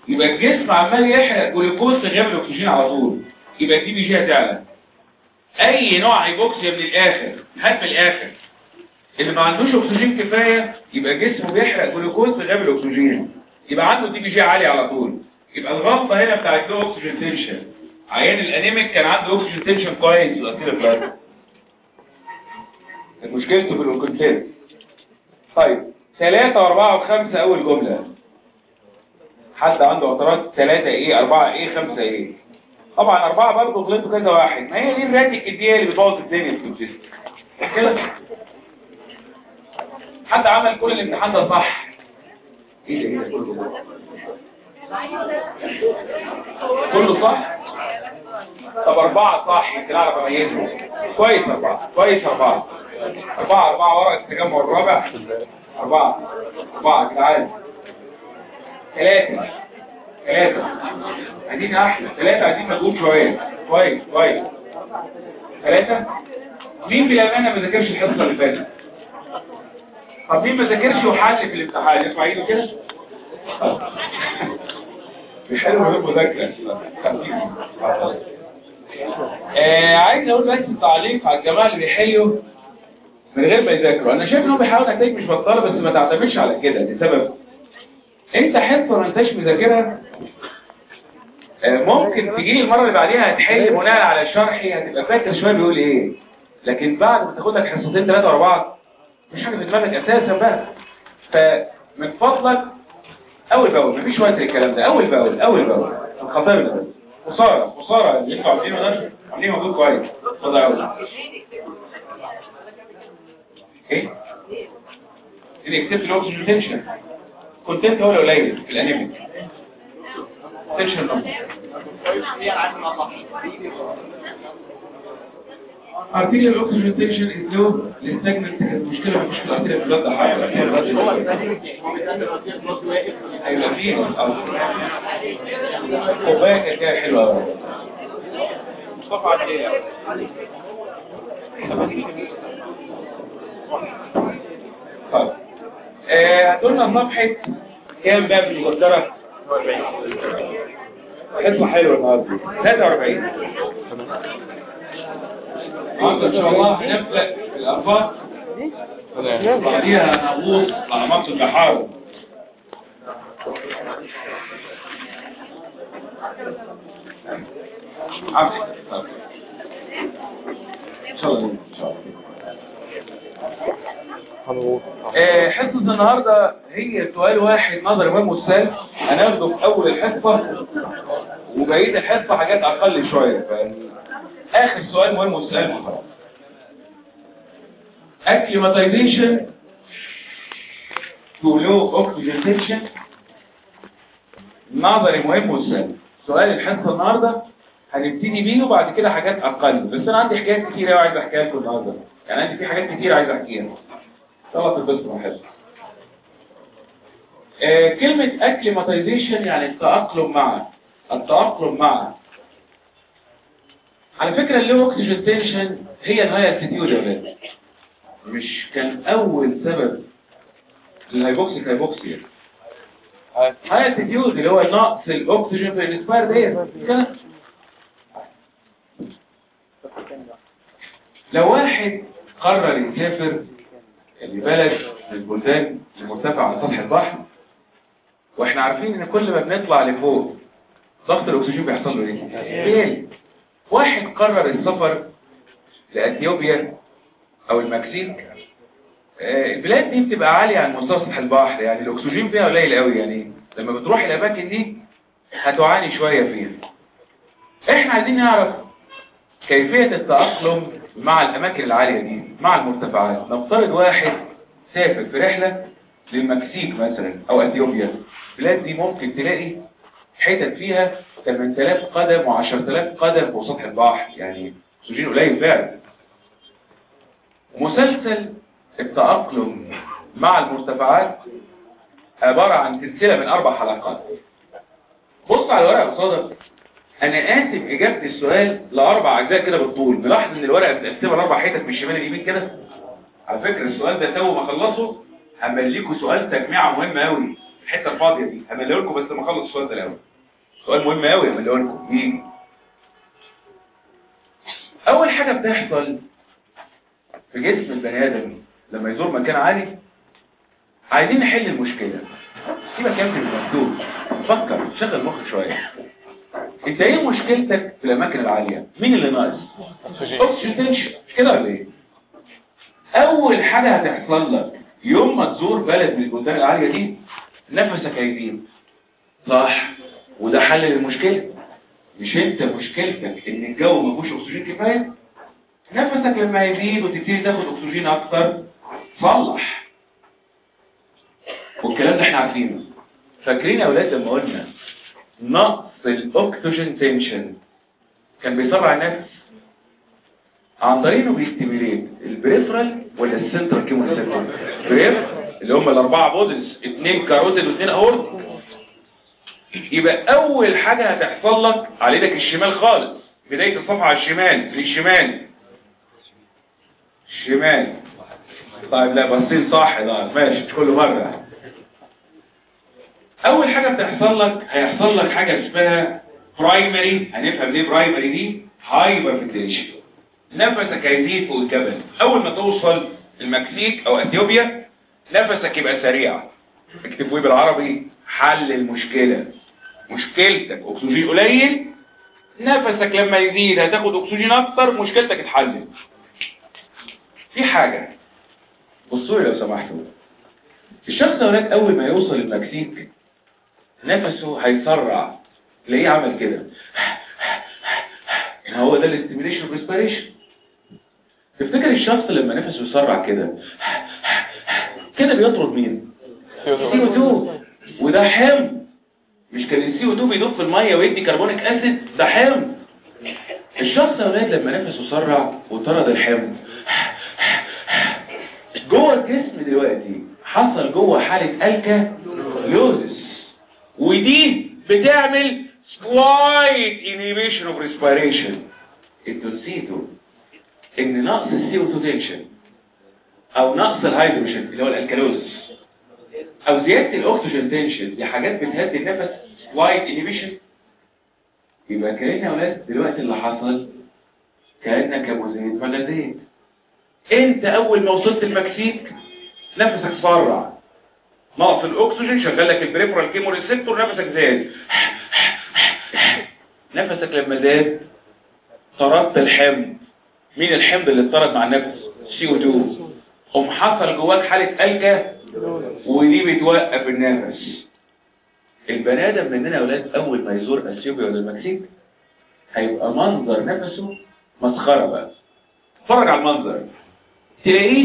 يبقى الجسم عمال يحرق جلوكوز في غياب الاكسجين على طول يبقى الدي بي جي هتعلى اي نوع هيبوكسيا من الاخر هات من الاخر اللي ما عندوش اكسجين كفايه يبقى جسمه بيحرق جلوكوز في غياب الاكسجين يبقى عنده دي بي جي عالي على طول يبقى الغلطه هنا بتاعت له اكسجين تنشن عيان الانيميك كان عنده اكسجين تنشن كويس والاخير بلاد مشكلته في الاوكسجين طيب ثلاثة واربعة وخمسة اول جملة حد عنده اعتراض ثلاثة ايه اربعة ايه خمسة ايه طبعا اربعة برضه غلطوا كذا واحد ما هي دي الراتك دي اللي بتبوظ الدنيا في الجسم كده حد عمل كل الامتحان ده صح ايه ده ايه ده كله ده كله صح طب اربعة صح يمكن اعرف اميزهم كويس اربعة كويس اربعة اربعة اربعة ورقة التجمع الرابع اربعة اربعة كده عادي ثلاثة ثلاثة عايزين احلى ثلاثة عايزين مجهود شوية كويس كويس ثلاثة مين بالامانة ما ذاكرش الحصة اللي فاتت طب مين ما ذاكرش وحل في الامتحان يرفع ايده كده مش حلو غير مذاكرة آه عايز اقول بس تعليق على الجماعة اللي بيحلوا من غير ما يذاكروا انا شايف انهم بيحاولوا نتائج مش بطاله بس ما تعتمدش على كده لسبب انت حصه ما انتش مذاكرها آه ممكن تجي المره اللي بعديها هتحل بناء على شرحي هتبقى فاكر شويه بيقول ايه لكن بعد ما تاخد لك حصتين ثلاثه ورا بعض مش حاجه في دماغك اساسا بقى فمن فضلك اول باول مفيش وقت للكلام ده اول باول اول باول الخطير ده خساره خساره اللي انتوا عاملينه ده عاملين مجهود كويس اتفضل يا اول ايه اللي كتبت الاكسجين تنشن كنت انت ولا قليل في الانيميك تنشن نمبر عارفين الاكسجين تنشن از لو الاستجننت كانت مشكله مش مشكله كتير في البلد حاجه هيبقى فيه كوبايه كانت جايه حلوه قوي مصطفى عدي ايه طيب هتقولنا صفحة كام باب المقدرة؟ حصة حلوة النهاردة 43 النهاردة إن شاء الله هنبدأ الأرباط بعديها هنغوص على مصر البحار عفوا إن شاء الله إن شاء الله حصة النهاردة هي سؤال واحد نظر مهم والسال هناخده في أول الحصة وبقية الحصة حاجات أقل شوية آخر سؤال مهم والسال خلاص acclimatization to low oxygen tension نظري مهم والسال سؤال الحصة النهاردة هنبتدي بيه وبعد كده حاجات أقل بس أنا عندي حاجات كتير قوي عايز أحكيها لكم النهاردة يعني عندي في حاجات كتير عايز أحكيها طلعت البسمة حلو آه كلمة acclimatization يعني التأقلم مع التأقلم مع على فكرة اللو اوكسجين تنشن هي الهاي التيتيود يا ولاد مش كان أول سبب للهايبوكسيك هايبوكسيا هاي التيتيود اللي هو نقص الأكسجين في الانسباير ديت كده لو واحد قرر يسافر لبلد من البلدان المرتفعة على سطح البحر واحنا عارفين ان كل ما بنطلع لفوق ضغط الاكسجين بيحصل له ايه؟ بيقل واحد قرر السفر لاثيوبيا او المكسيك آه البلاد دي بتبقى عالية عن مستوى سطح البحر يعني الاكسجين فيها قليل قوي يعني لما بتروح الاماكن دي هتعاني شوية فيها احنا عايزين نعرف كيفية التأقلم مع الأماكن العالية دي مع المرتفعات نفترض واحد سافر في رحلة للمكسيك مثلا أو أثيوبيا البلاد دي ممكن تلاقي حتت فيها 8000 قدم و10000 قدم فوق سطح البحر يعني أكسجين قليل فعلا مسلسل التأقلم مع المرتفعات عبارة عن سلسلة من أربع حلقات بص على الورقة قصادك انا اسف اجابة السؤال لاربع اجزاء كده بالطول ملاحظ ان الورقة بتقسمها لاربع حتت من الشمال اليمين كده على فكرة السؤال ده تو ما خلصه هعمل لكم سؤال تجميعة مهمة قوي الحته الفاضيه دي همليه لكم بس ما اخلص السؤال ده الاول سؤال مهم قوي همليه لكم مين اول حاجه بتحصل في جسم البني ادم لما يزور مكان عالي عايزين نحل المشكله سيبك يا ابني من المكتوب فكر شغل مخك شويه انت ايه مشكلتك في الاماكن العاليه مين اللي ناقص اكسجين تنشن مش كده ولا ايه اول حاجه هتحصل لك يوم ما تزور بلد من البلدان العاليه دي نفسك هيزيد صح وده حل للمشكله مش انت مشكلتك ان الجو ما فيهوش اكسجين كفايه نفسك لما يزيد وتبتدي تاخد اكسجين اكتر صلح والكلام ده احنا عارفينه فاكرين يا اولاد لما قلنا نقص الاكسجين تنشن كان بيسرع النفس عن طريق انه بيستيميليت البريفرال ولا السنترال كيموسيستم بريف اللي هم الاربعه بودز اثنين كاروتيد واثنين اورد يبقى اول حاجه هتحصل لك على ايدك الشمال خالص بدايه الصفحه على الشمال للشمال الشمال طيب لا بصين صح ده ماشي مش كل مره اول حاجه بتحصل لك هيحصل لك حاجه اسمها برايمري هنفهم ليه برايمري دي هايبر فنتيليشن نفسك هيزيد فوق الجبل اول ما توصل المكسيك او اثيوبيا نفسك يبقى سريع اكتبوا ايه بالعربي حل المشكله مشكلتك اكسجين قليل نفسك لما يزيد هتاخد اكسجين اكتر مشكلتك اتحلت في حاجه بصوا لي لو سمحتوا الشخص ده هناك اول ما يوصل المكسيك نفسه هيسرع تلاقيه عمل كده هو ده الاستيميليشن ريسبيريشن تفتكر الشخص لما نفسه يسرع كده كده بيطرد مين سي او 2 وده حمض مش كان السي او 2 بيدوب في الميه ويدي كربونيك اسيد ده حمض الشخص هناك لما نفسه سرع وطرد الحمض جوه الجسم دلوقتي حصل جوه حالة الكالوزس ودي بتعمل slight inhibition of respiration انتوا نسيتوا ان نقص السي او 2 تنشن او نقص الهيدروجين اللي هو الالكالوزس او زيادة الاكسجين تنشن دي حاجات بتهدي النفس slight inhibition يبقى كأن يا اولاد دلوقتي اللي حصل كأنك مزيد ولا زيت انت اول ما وصلت المكسيك نفسك سرع نقص الاكسجين شغل لك البريفرال كيمو ريسبتور نفسك زاد نفسك لما زاد طردت الحمض مين الحمض اللي اتطرد مع النفس سي او 2 قوم حصل جواك حاله الكا ودي بتوقف النفس البني ادم مننا يا اولاد اول ما يزور اثيوبيا ولا المكسيك هيبقى منظر نفسه مسخره بقى اتفرج على المنظر تلاقيه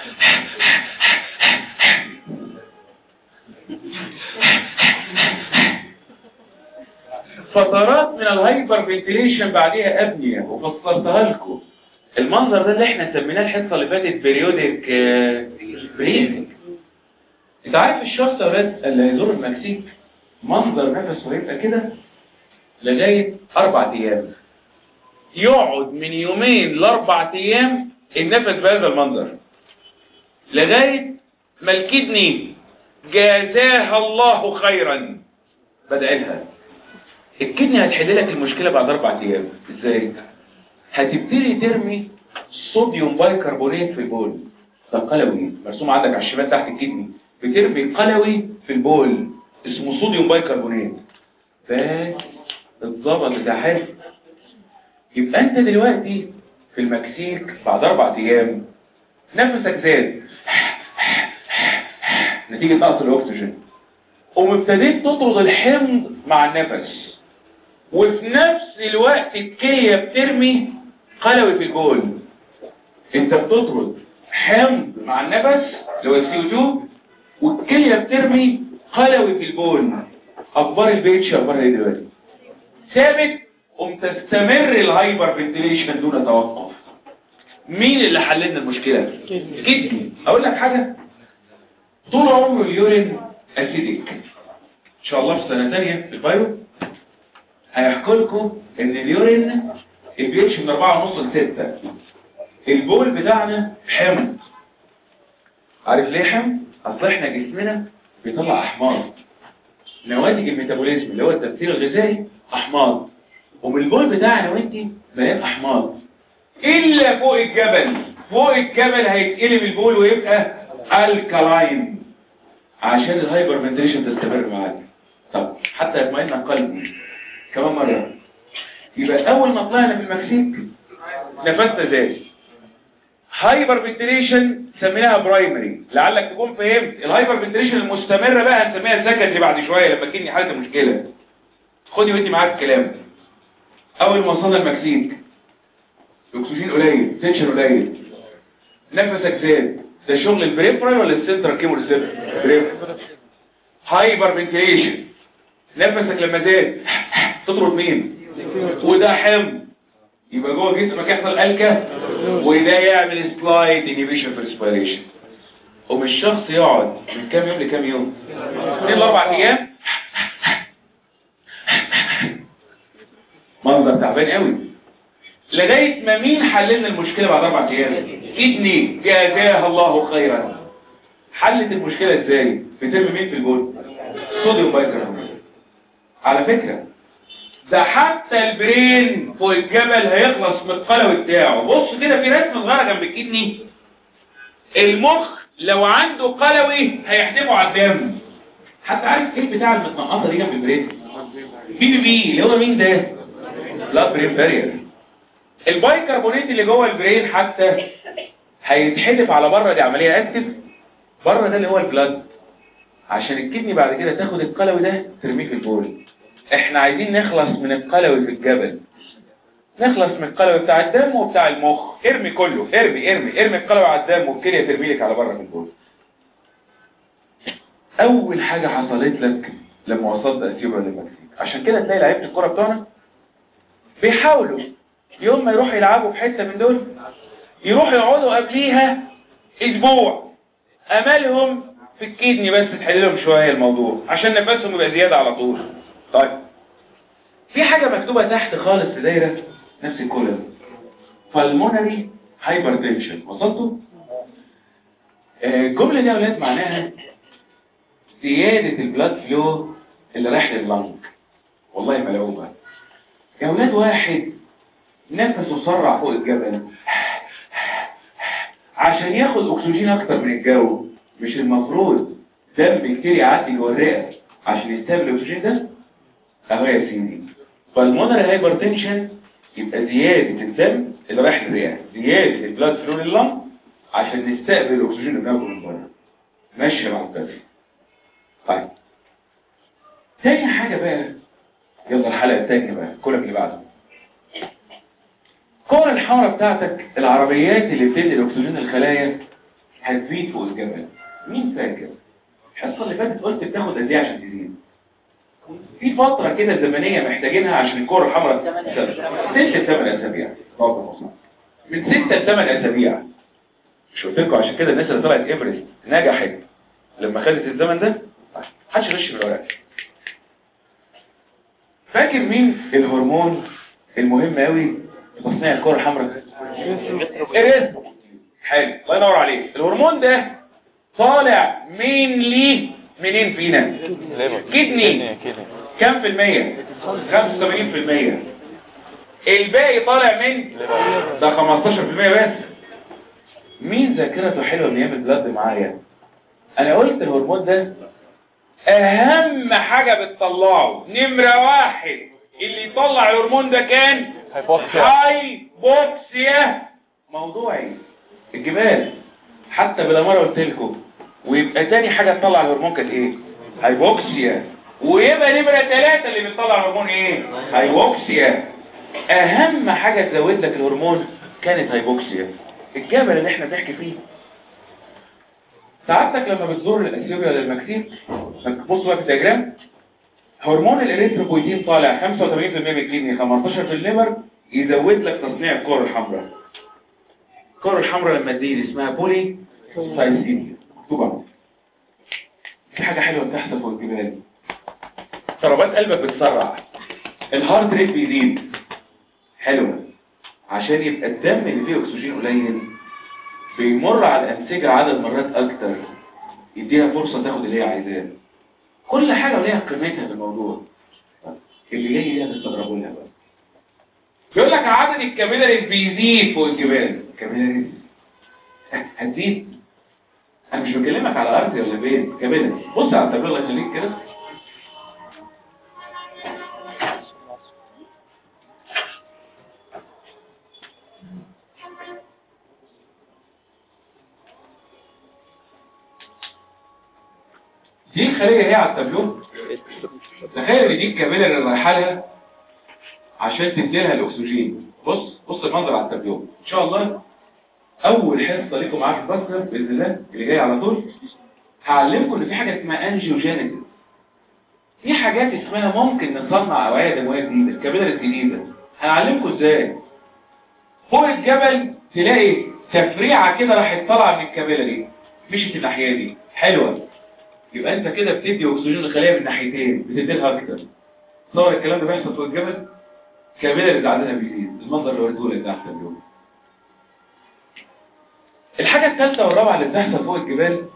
فترات من الهايبر فنتيليشن بعديها ابنيه وفصلتها لكم المنظر ده اللي احنا سميناه الحصه اللي فاتت بريودك بريزنج انت عارف الشخص يا ولاد اللي هيزور المكسيك منظر نفسه هيبقى كده لغايه اربع ايام يقعد من يومين لاربع ايام النفس بهذا المنظر لغايه ما الكدني جازاها الله خيرا بدأ لها الكدني هتحل لك المشكله بعد اربع ايام ازاي هتبتدي ترمي صوديوم بايكربونات في البول ده قلوي مرسوم عندك على الشمال تحت الكدني بترمي قلوي في البول اسمه صوديوم بايكربونات بس اتظبط ده حلو يبقى انت دلوقتي في المكسيك بعد اربع ايام نفسك زاد نتيجة نقص الاكسجين وابتديت تطرد الحمض مع النفس وفي نفس الوقت الكلية بترمي قلوي في البول انت بتطرد حمض مع النفس اللي هو السي 2 والكلية بترمي قلوي في البول اخبار البيتش اخبارها ايه دلوقتي ثابت قم تستمر الهايبر فنتيليشن دون توقف مين اللي حل لنا المشكله الكدني اقول لك حاجه طول عمره اليورين اسيديك ان شاء الله في سنه ثانيه في البايو هيحكوا لكم ان اليورين البي اتش من 4 ونص ل 6 البول بتاعنا حمض عارف ليه حمض اصل احنا جسمنا بيطلع احماض نواتج الميتابوليزم اللي هو التمثيل الغذائي احماض ومن البول بتاعنا وانت مليان احماض الا فوق الجبل فوق الجبل هيتقلب البول ويبقى الكالاين عشان الهايبر فنتريشن تستمر معاك طب حتى يطمئن القلب كمان مره يبقى اول ما طلعنا في المكسيك نفسنا زاد هايبر فنتريشن سميناها برايمري لعلك تكون فهمت الهايبر فنتريشن المستمره بقى هنسميها سكندري بعد شويه لما تجيني حاله مشكله خدي ودي معاك الكلام اول ما وصلنا المكسيك الاكسجين قليل تنشن قليل نفسك زاد ده شغل البريفرال ولا السنترال كيمو ريسبتور بريفرال هايبر فنتريشن نفسك لما زاد تطرد مين وده حمض يبقى جوه جسمك يحصل الكا وده يعمل سلايد انيبيشن في ريسبيريشن ومش الشخص يقعد من كام يوم لكام يوم اثنين لاربع ايام منظر تعبان قوي لغايه ما مين حللنا المشكله بعد اربع ايام ابني جزاها الله خيرا حلت المشكله ازاي بترمي مين في البول صوديوم بايكربونات على فكره ده حتى البرين فوق الجبل هيخلص من القلوي بتاعه بص كده في رسمه صغيره جنب الكدني المخ لو عنده قلوي هيحدفه على الدم حتى عارف ايه بتاع المتنقطه دي جنب البرين بي بي بي اللي هو مين ده لا برين بارير البايكربونات اللي جوه البرين حتى هيتحدف على بره دي عمليه اكتف بره ده اللي هو البلاد عشان الكدني بعد كده تاخد القلوي ده ترميه في البول احنا عايزين نخلص من القلوي في الجبل نخلص من القلوي بتاع الدم وبتاع المخ ارمي كله ارمي ارمي ارمي القلوي على الدم والكليه ترمي لك على بره في البول اول حاجه حصلت لك لما وصلت اثيوبيا للمكسيك عشان كده تلاقي لعيبه الكوره بتوعنا بيحاولوا يوم ما يروحوا يلعبوا في حته من دول يروحوا يقعدوا قبليها اسبوع امالهم في الكدني بس تحل لهم شويه الموضوع عشان نفسهم يبقى زياده على طول طيب في حاجه مكتوبه تحت خالص في دايره نفس الكولم pulmonary hypertension وصلتوا الجمله دي يا اولاد معناها زياده البلاد فلو اللي رايح لللنج والله ملعوبه يا اولاد واحد نفسه سرع فوق الجبل عشان ياخد اكسجين اكتر من الجو مش المفروض دم كتير يعدي جوه الرئه عشان يستقبل الاكسجين ده اهو يا سيدي فالمونري هايبرتنشن يبقى زياده الدم اللي رايح للرئه زياده البلاد فلو لللنج عشان نستقبل الاكسجين اللي بناخده من بره ماشيه مع الكافي طيب تاني حاجه بقى يلا الحلقه الثانيه بقى كلك اللي بعده الكورة الحمراء بتاعتك العربيات اللي بتدي الاكسجين الخلايا هتزيد فوق الجبل مين فاكر الحصه اللي فاتت قلت بتاخد قد ايه عشان تزيد في فتره كده زمنيه محتاجينها عشان الكورة الحمراء ست لثمان اسابيع من ست لثمان اسابيع مش قلت لكم عشان كده الناس اللي طلعت ايفرست نجحت لما خدت الزمن ده محدش يغش في الورق فاكر مين الهرمون المهم قوي في تصنيع الكرة الحمراء الرزق حلو الله ينور عليك الهرمون ده طالع مين ليه منين فينا كدني كم في المية 85 في المية الباقي طالع من ده 15 في المية بس مين ذاكرته حلوة من ايام البلاد معايا انا قلت الهرمون ده اهم حاجة بتطلعه نمرة واحد اللي يطلع الهرمون ده كان هايبوكسيا موضوعي الجبال حتى بلا مرة قلت لكم ويبقى تاني حاجة تطلع الهرمون كانت ايه هايبوكسيا ويبقى نمرة ثلاثة اللي بتطلع الهرمون ايه هايبوكسيا اهم حاجة تزود لك الهرمون كانت هايبوكسيا الجبل اللي احنا بنحكي فيه سعادتك لما بتزور الاثيوبيا ولا المكسيك بص بقى في الدياجرام هرمون الاريثروبويتين طالع 85% من الكدني 15 في الليبر يزود لك تصنيع الكرة الحمراء الكرة الحمراء لما تزيد اسمها بولي سايسيميا طبعا في حاجة حلوة بتحصل فوق الجبال ضربات قلبك بتسرع الهارت ريت بيزيد حلوة عشان يبقى الدم اللي فيه اكسجين قليل بيمر على الانسجه عدد مرات اكتر يديها فرصه تاخد اللي هي عايزاه كل حاجة وليها قيمتها في الموضوع اللي جاي ده تستغربوا لها بقى بيقول لك عدد الكابيلاريز بيزيد فوق الجبال كابيلاريز هتزيد انا مش بكلمك على ارض ولا بيت كابيلاريز بص على التابلو الله يخليك كده دي الخلية هي على التابلو تخيل ان دي الكابيلة اللي رايحه لها عشان تديلها الاكسجين بص بص المنظر على التابلو ان شاء الله اول حصه ليكم معايا في البكر باذن الله اللي جاي على طول هعلمكم ان في حاجه اسمها انجيوجينيسيس في حاجات اسمها ممكن نصنع اوعيه دمويه جديده الكابيلة الجديده هنعلمكم ازاي فوق الجبل تلاقي تفريعه كده راحت طالعه من الكابيلة دي مشيت الناحيه دي حلوه يبقى انت كده بتدي اكسجين للخليه من ناحيتين بتدي لها اكتر تصور الكلام ده بيحصل فوق الجبل كامله اللي عندنا بيزيد المنظر اللي وريته لك ده احسن اليوم الحاجه الثالثه والرابعه اللي بتحصل فوق الجبال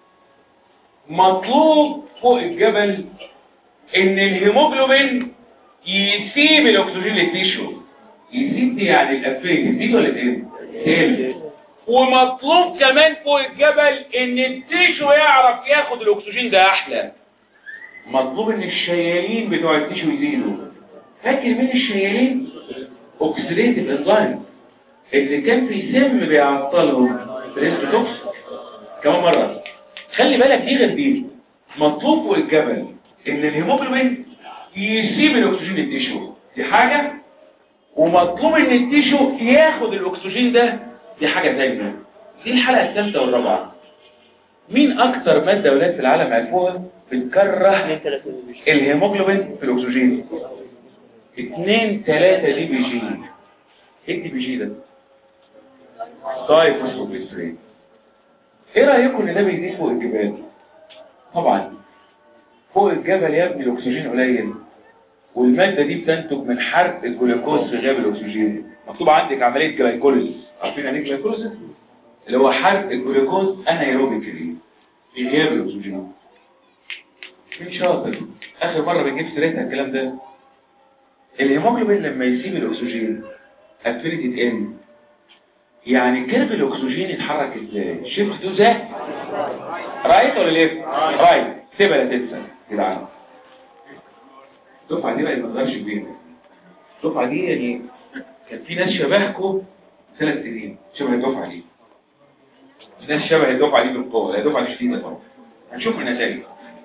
مطلوب فوق الجبل ان الهيموجلوبين يسيب الاكسجين للتيشو يسيب دي يعني الافيه تزيد ولا تقل تقل ومطلوب كمان فوق الجبل ان التيشو يعرف ياخد الاكسجين ده احلى مطلوب ان الشيالين بتوع التيشو يزيدوا فاكر مين الشيالين اوكسيديتيف انزيم اللي كان في سم بيعطلهم بريسك توكس كمان مره خلي بالك دي غير دي مطلوب فوق الجبل ان الهيموجلوبين يسيب الاكسجين للتيشو دي حاجه ومطلوب ان التيشو ياخد الاكسجين ده دي حاجة زي دي الحلقة الثالثة والرابعة مين اكتر مادة اولاد في العالم عرفوها بتكره الهيموجلوبين في الاكسجين اتنين تلاتة دي بي جي ايه دي بي جي ده طيب فوسفوجليسرين ايه رأيكم ان ده بيزيد فوق الجبال طبعا فوق الجبل يا ابني الاكسجين قليل والمادة دي بتنتج من حرق الجلوكوز في غياب الاكسجين مكتوب عندك عملية جلايكوليز عارفين يعني جلايكوليز اللي هو حرق الجلوكوز انايروبيكلي في غياب الاكسجين مين شاطر اخر مرة بنجيب سيرتها الكلام ده الهيموجلوبين لما يسيب الاكسجين افينيتي تقل يعني كيرف الاكسجين يتحرك ازاي شيفت تو ذات رايت ولا ليفت رايت سيبها لا تنسى جدعان الدفعه دي بقى ما تقدرش كبيره الدفعه دي يعني كان في ناس شبهكم ثلاث سنين شبه الدفعه دي ناس شبه الدفعه دي بالقوه الدفعه دي شديده طبعا هنشوف النتائج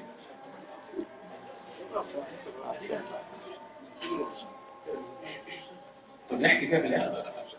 طب نحكي كده في الاخر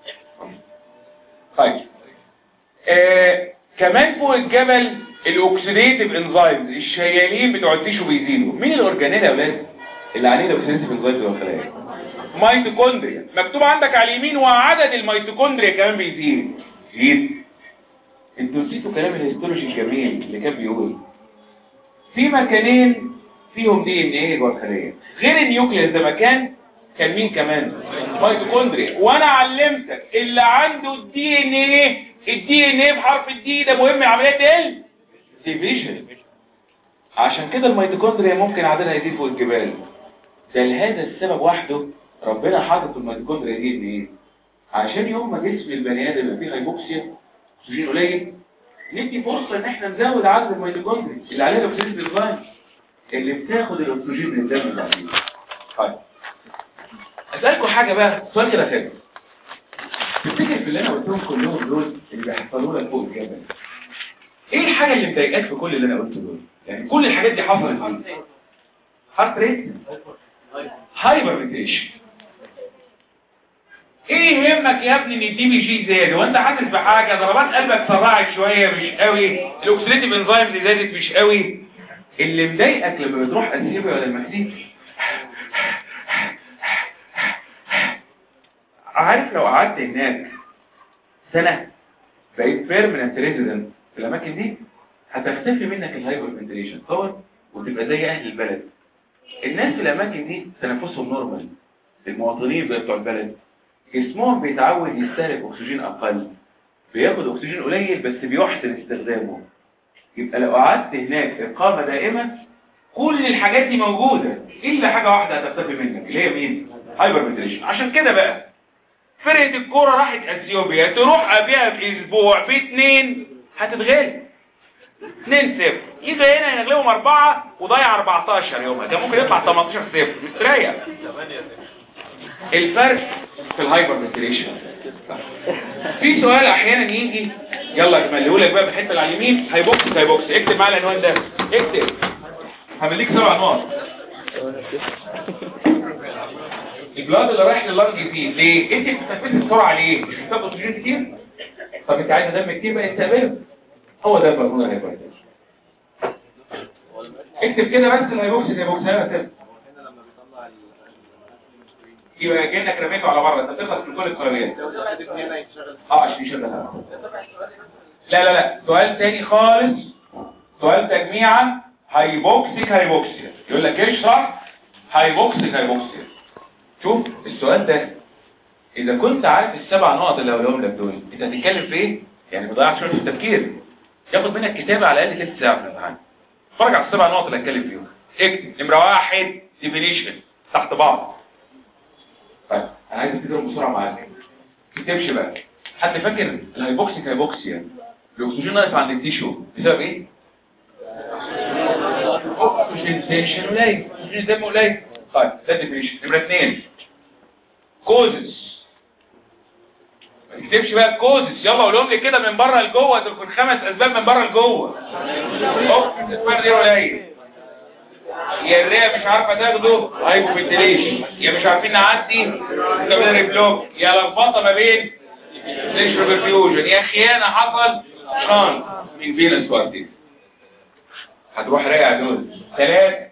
طيب آه كمان فوق الجبل الاكسيديتيف انزايمز الشيالين بتوع التيشو بيزيدوا مين الاورجانيل يا اولاد اللي عليه الاكسيديتيف انزايمز جوه الخلايا ميتوكوندريا مكتوب عندك على اليمين وعدد الميتوكوندريا كمان بيزيد يزيد انتوا نسيتوا كلام الهيستولوجي الجميل اللي كان بيقول في مكانين فيهم دي ان ايه جوه الخليه غير النيوكليس ده مكان كان مين كمان ميتوكوندريا وانا علمتك اللي عنده الدي ان ايه الدي ان ايه بحرف الدي ده مهم عمليات ال ديفيجن عشان كده الميتوكوندريا ممكن عددها يزيد فوق الجبال ده لهذا السبب وحده ربنا حاطط في الميتوكوندريا دي ان ايه عشان يوم ما جسم البني ادم يبقى فيه هايبوكسيا اكسجين قليل ندي فرصه ان احنا نزود عدد الميتوكوندريا اللي عليها الاكسجين بالفاين اللي بتاخد الاكسجين من الدم بعدين طيب اسالكم حاجه بقى سؤال كده خالص تفتكر في اللي انا قلتهم كلهم دول اللي بيحصلوا لك فوق الجبل ايه الحاجه اللي مضايقاك في كل اللي انا قلته دول يعني كل الحاجات دي حصلت فيه هارت ريت هايبر ميتيشن ايه يهمك يا ابني ان الدي بي جي زاد وانت حاسس بحاجه ضربات قلبك سرعت شويه مش قوي الاكسيديتيف انزيمز زادت مش قوي اللي مضايقك لما بتروح اثيوبيا ولا المكسيك عارف لو قعدت هناك سنة بقيت بيرمننت ريزيدنت في الاماكن دي هتختفي منك الهايبر فنتريشن طبعا وتبقى زي اهل البلد الناس في الاماكن دي تنفسهم نورمال المواطنين بتوع البلد جسمهم بيتعود يستهلك اكسجين اقل بياخد اكسجين قليل بس بيحسن استخدامه يبقى لو قعدت هناك اقامه دائمه كل الحاجات دي موجودة الا حاجة واحدة هتختفي منك اللي هي مين هايبر فنتيليشن عشان كده بقى فرقة الكورة راحت اثيوبيا تروح قبلها باسبوع باتنين هتتغلب 2 0 يجي هنا يغلبهم اربعة وضيع 14 يومها كان ممكن يطلع 18 0 مستريح الفرق في الهايبر فنتيليشن في سؤال احيانا يجي يلا اكمله لك بقى بالحته اللي على اليمين هيبوكس هيبوكس اكتب معايا العنوان ده اكتب هعمل سبع نقط البلاد اللي رايح لللنج فيه ليه انت بتستفيد بسرعه ليه مش بتاخد اكسجين كتير طب انت عايز دم كتير بقى استقبله هو ده المفروض هيبقى اكتب كده بس الهيبوكس الهيبوكس هنا يبقى كانك رميته على بره انت بتخلص من كل القرارات اه عشان يشغل لا لا لا سؤال تاني خالص سؤال تجميعة هايبوكسيك هايبوكسيا يقول لك اشرح هايبوكسيك هايبوكسيا شوف السؤال ده اذا كنت عارف السبع نقط اللي هقولهم لك دول انت هتتكلم في ايه يعني ما ضيعش وقت في التفكير ياخد منك كتابه على الاقل ثلث ساعه في الامتحان اتفرج على السبع نقط اللي هتكلم فيهم اكتب نمره واحد ديفينيشن تحت بعض طيب انا عايز تكتبهم بسرعه معاك تكتبش بقى حد فاكر الهايبوكسيك هايبوكسيا الاكسجين ناقص عند التيشو بسبب ايه اكسجين تنشن قليل اكسجين دم قليل طيب ده ديفينيشن نمره اثنين كوزز ما تكتبش بقى كوزز يلا قولهم لي كده من بره لجوه دول كن خمس اسباب من بره لجوه اكسجين اسباب غير قليل يا الرئه مش عارفه تاخده هايبوفنتيليشن يا مش عارفين نعدي كابيلاري بلوك يا لخبطه ما بين سيشرو برفيوجن يا خيانه حصل شان من فينس وارتيز هتروح راجع دول ثلاثة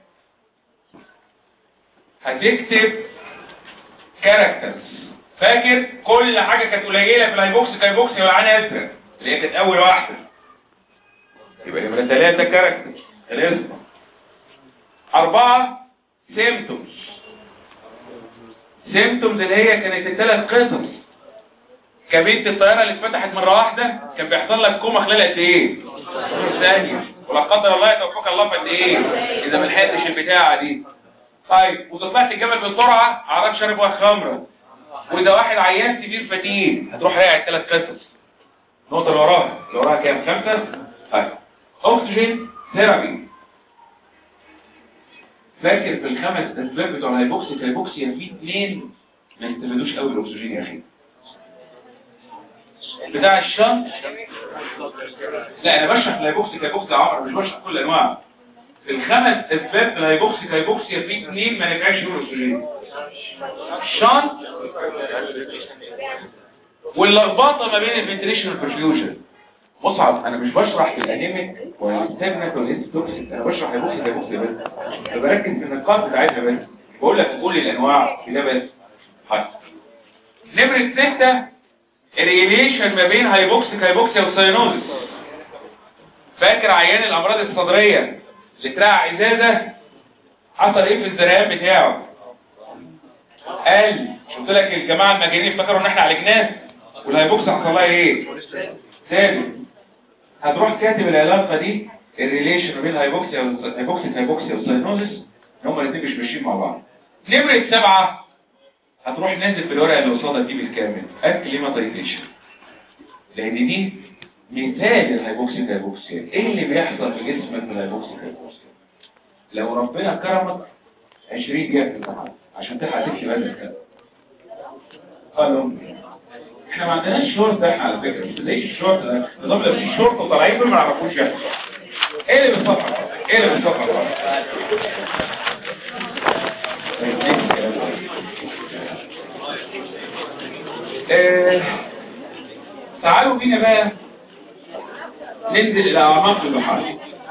هتكتب كاركترز فاكر كل حاجة كانت قليلة في الهايبوكس كايبوكس والعانة ازرق اللي هي كانت اول واحدة يبقى نمرة ثلاثة كاركترز الاسم أربعة سيمتومز سيمتومز اللي هي كانت الثلاث قصص كابينة الطيارة اللي اتفتحت مرة واحدة كان بيحصل لك كوما خلال قد ايه؟ نص ثانية ولا قدر الله يتوفاك الله في قد ايه؟ إذا ما لحقتش البتاعة دي طيب وطلعت الجبل بسرعة عرض شرب واحد خمرة وإذا واحد عيان سبيل فتيل هتروح رايع الثلاث قصص النقطة اللي وراها اللي وراها كام؟ خمسة؟ طيب أكسجين ثيرابي فاكر في الخمس اسباب بتوع الهيبوكسي الهيبوكسيا في اثنين ما يستفادوش قوي الاكسجين يا اخي بتاع الشنط لا انا بشرح الهيبوكسي الهيبوكسي عمر مش بشرح كل انواع في الخمس اسباب في الهيبوكسي الهيبوكسيا في اثنين ما نفعش فيهم الاكسجين الشنط واللخبطه ما بين الفنتريشن والبرفيوجن مصعب انا مش بشرح الانيميك والستاجنت والهيستوكسيك انا بشرح هيبوكسي هيبوكسي بس بركز في النقاط بتاعتها بس بقول لك كل الانواع كده بس حاجه نمره ستة الريليشن ما بين هايبوكسيك هايبوكسيا والساينوزس فاكر عيان الامراض الصدريه اللي اترقع ازازه حصل ايه في الزرقان بتاعه قال قلت لك الجماعه المجانين فكروا ان احنا عالجناه والهايبوكسي حصل لها ايه ثابت هتروح كاتب العلاقة دي الريليشن ما بين الهايبوكسيا والهايبوكسيا هايبوكسيا والساينوزس ان هما الاثنين مش ماشيين مع بعض نمرة سبعة هتروح نازل في الورقة اللي قصادك دي بالكامل اكليماتيزيشن لان دي مثال الهايبوكسيا هايبوكسيا ايه اللي بيحصل في جسمك في الهايبوكسيا هايبوكسيا لو ربنا كرمك 20 جاب في الامتحان عشان تلحق تكتب هذا الكلام قالوا احنا ما عندناش شورت ده احنا على فكره مش زي الشورت ده نظام لو في شورت وطالعين دول ما نعرفوش يحصل ايه اللي بالصفحه ايه اللي بالصفحه اه تعالوا بينا بقى ننزل الى اعماق البحار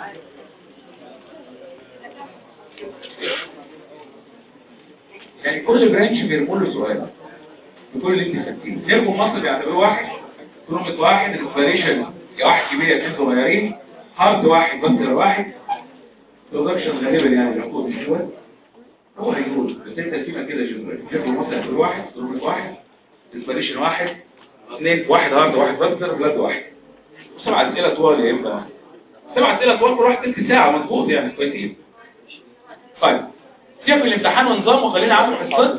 يعني كل برانش بيرموا له سؤال بكل اللي انت خدتيه نرجو مصر بيعتبروه واحد كرومة واحد ريسبيريشن يا واحد كبير يا اثنين صغيرين هارد واحد بكتر واحد برودكشن غالبا يعني العقود مش شوية هو هيقول بس انت الكلمة كده جنرال نرجو مصر بيعتبروه واحد كرومة واحد ريسبيريشن واحد اثنين واحد هارد واحد بكتر بلاد واحد سبع اسئلة طوال يا اما سبع اسئلة طوال كل واحد تلت ساعة مظبوط يعني كويسين طيب سيبك من الامتحان ونظام وخلينا عامل حصات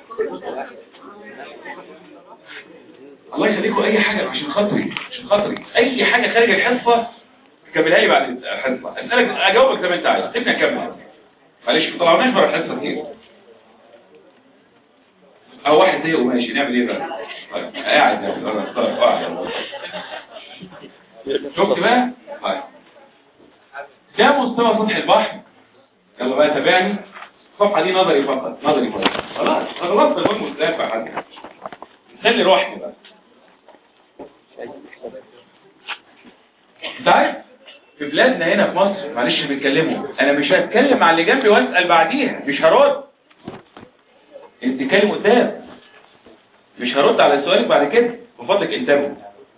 الله يخليكم اي حاجه عشان خاطري عشان خاطري اي حاجه خارج الحصه كملها لي بعد الحصه اسالك اجاوبك زي ما انت عايز سيبني اكمل معلش ما طلعناش بره الحصه كتير او واحد زي وماشي نعمل ايه بقى طيب، قاعد يا خلاص خلاص قاعد شفت بقى طيب ده مستوى سطح البحر يلا بقى تابعني الصفحه دي نظري فقط نظري فقط خلاص خلاص المهم مستوى حد خلي روحني بقى انت عارف في بلادنا هنا في مصر معلش بيتكلموا انا مش هتكلم على اللي جنبي واسال بعديها مش هرد انت كلم قدام مش هرد على سؤالك بعد كده من فضلك انتبهوا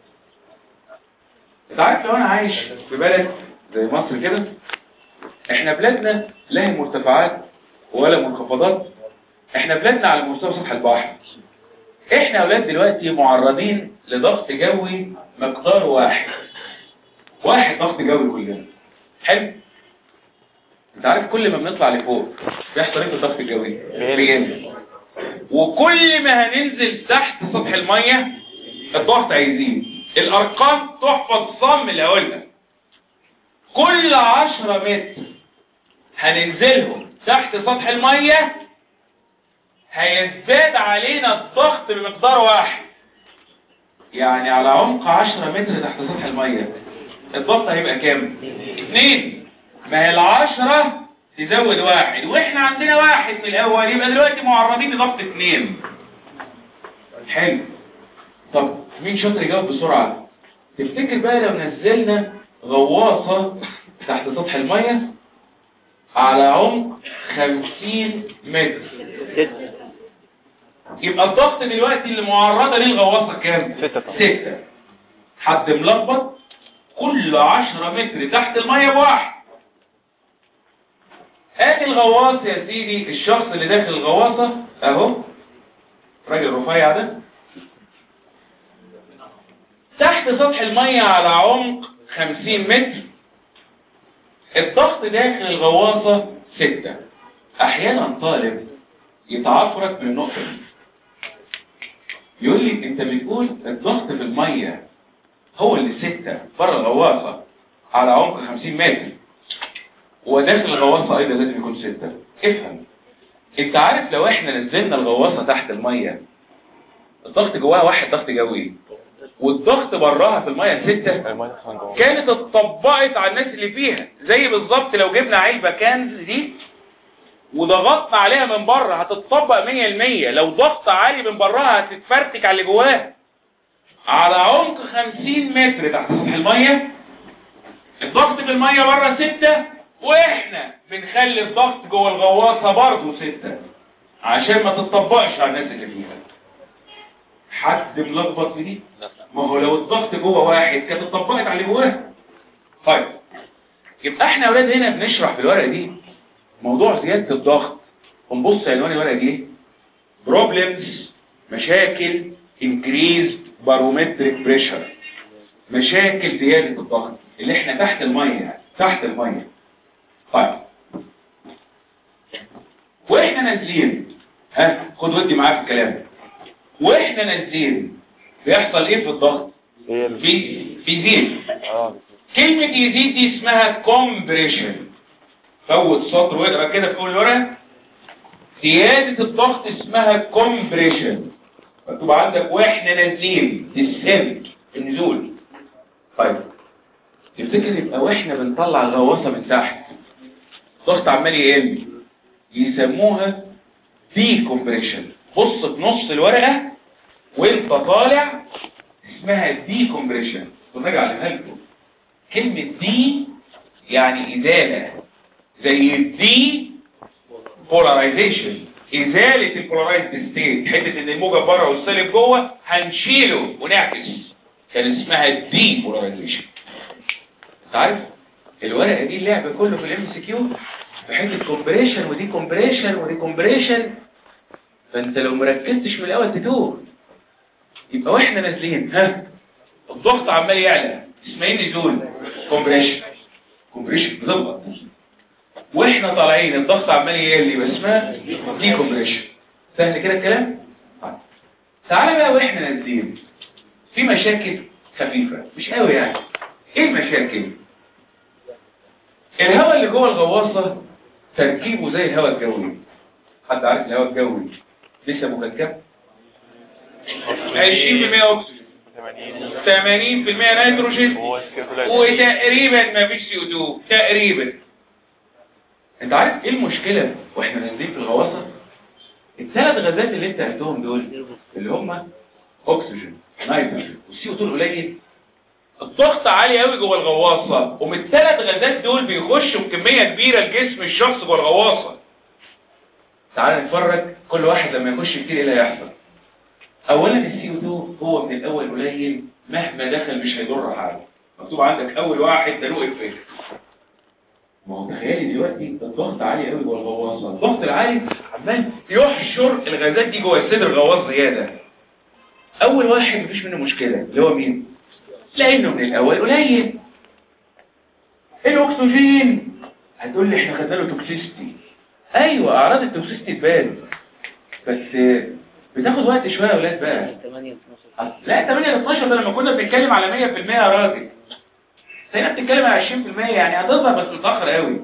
انت عارف لو انا عايش في بلد زي مصر كده احنا بلادنا لا هي مرتفعات ولا منخفضات احنا بلادنا على مستوى سطح البحر احنا اولاد دلوقتي معرضين لضغط جوي مقدار واحد واحد ضغط جوي كلنا حلو انت عارف كل ما بنطلع لفوق بيحصل ايه في الضغط الجوي بيقل وكل ما هننزل تحت سطح الميه الضغط هيزيد الارقام تحفظ صم اللي هقولها كل 10 متر هننزلهم تحت سطح الميه هيزداد علينا الضغط بمقدار واحد يعني على عمق 10 متر تحت سطح الميه الضغط هيبقى كام اتنين ما هي العشرة تزود واحد واحنا عندنا واحد من الاول يبقى دلوقتي معرضين لضغط اتنين حلو طب مين شاطر يجاوب بسرعة تفتكر بقى لو نزلنا غواصة تحت سطح المية على عمق 50 متر يبقى الضغط دلوقتي اللي معرضة للغواصة كام؟ ستة طبعا. ستة حد ملخبط كل 10 متر تحت المية بواحد ادي الغواص يا سيدي الشخص اللي داخل الغواصة اهو راجل رفيع ده تحت سطح المية على عمق 50 متر الضغط داخل الغواصة ستة احيانا طالب يتعفرت من النقطة دي يقول لي انت بتقول الضغط في المية هو اللي ستة بره الغواصة على عمق 50 متر وداخل الغواصة ايضا لازم يكون ستة افهم انت عارف لو احنا نزلنا الغواصة تحت المية الضغط جواها واحد ضغط جوي والضغط براها في المية ستة المية تسخن جوه كانت اتطبقت على الناس اللي فيها زي بالظبط لو جبنا علبة كنز دي وضغطنا عليها من بره هتتطبق 100% لو ضغط عالي من براها هتتفرتك على اللي جواها على عمق 50 متر تحت سطح المية الضغط في المية بره 6 واحنا بنخلي الضغط جوه الغواصة برضه 6 عشان ما تتطبقش على الناس اللي فيها حد ملخبط في دي ما هو لو الضغط جوه واحد كانت اتطبقت على اللي جواه طيب يبقى احنا اولاد هنا بنشرح في الورقه دي موضوع زياده الضغط ونبص عنوان الورقه دي ايه بروبلمز مشاكل increased barometric pressure مشاكل زياده الضغط اللي احنا تحت الميه يعني تحت الميه طيب واحنا نازلين ها خد ودي معايا في الكلام واحنا نازلين بيحصل ايه في الضغط هي ال- في بيزيد اه كلمة يزيد دي اسمها كومبريشن فوت سطر واقرا كده في اول ورقة زيادة الضغط اسمها كومبريشن مكتوب عندك واحنا نازلين السن النزول طيب تفتكر يبقى واحنا بنطلع الغواصة من تحت الضغط عمال يقل يسموها دي كومبريشن بص في نص الورقة وانت طالع اسمها دي كومبريشن كنت علمها لكم كلمة دي يعني إزالة زي الدي بولاريزيشن إزالة البولارايزد ستيت حتة إن الموجب بره والسالب جوه هنشيله ونعكس كان اسمها دي بولاريزيشن أنت عارف الورقة دي اللعب كله في الام سي كيو في حتة كومبريشن ودي كومبريشن ودي كومبريشن فأنت لو مركزتش من الأول تتوه يبقى واحنا نازلين ها الضغط عمال يعلى اسمها ايه نزول كومبريشن كومبريشن بتضغط واحنا طالعين الضغط عمال يقل يبقى اسمها دي كومبريشن سهل كده الكلام طيب. تعالى بقى واحنا نازلين في مشاكل خفيفه مش قوي يعني ايه المشاكل الهواء اللي جوه الغواصه تركيبه زي الهواء الجوي حد عارف الهواء الجوي لسه مكثف 20% اكسجين 80% نيتروجين وتقريبا مفيش سي او 2 تقريبا انت عارف ايه المشكله واحنا نازلين في الغواصه الثلاث غازات اللي انت قلتهم دول اللي هم اكسجين نيتروجين والسي او 2 قليل الضغط عالي قوي جوه الغواصه ومن الثلاث غازات دول بيخشوا بكميه كبيره لجسم الشخص جوه الغواصه تعال نتفرج كل واحد لما يخش كتير ايه اللي هيحصل اولا السي او 2 هو من الاول قليل مهما دخل مش هيضر حاجه مكتوب عندك اول واحد ده له افكت ما هو تخيلي دلوقتي الضغط عالي قوي جوه الغواصه الضغط العالي عمال يحشر الغازات دي جوه صدر الغواص زياده اول واحد مفيش منه مشكله اللي هو مين لانه من الاول قليل الاكسجين هتقول لي احنا خدنا له توكسيستي ايوه اعراض التوكسيستي تبان بس بتاخد وقت شويه يا اولاد بقى 8 لا 8 ل 12 ده لما كنا بنتكلم على 100% يا راجل هنا بتتكلم على 20% يعني هتظهر بس متاخر قوي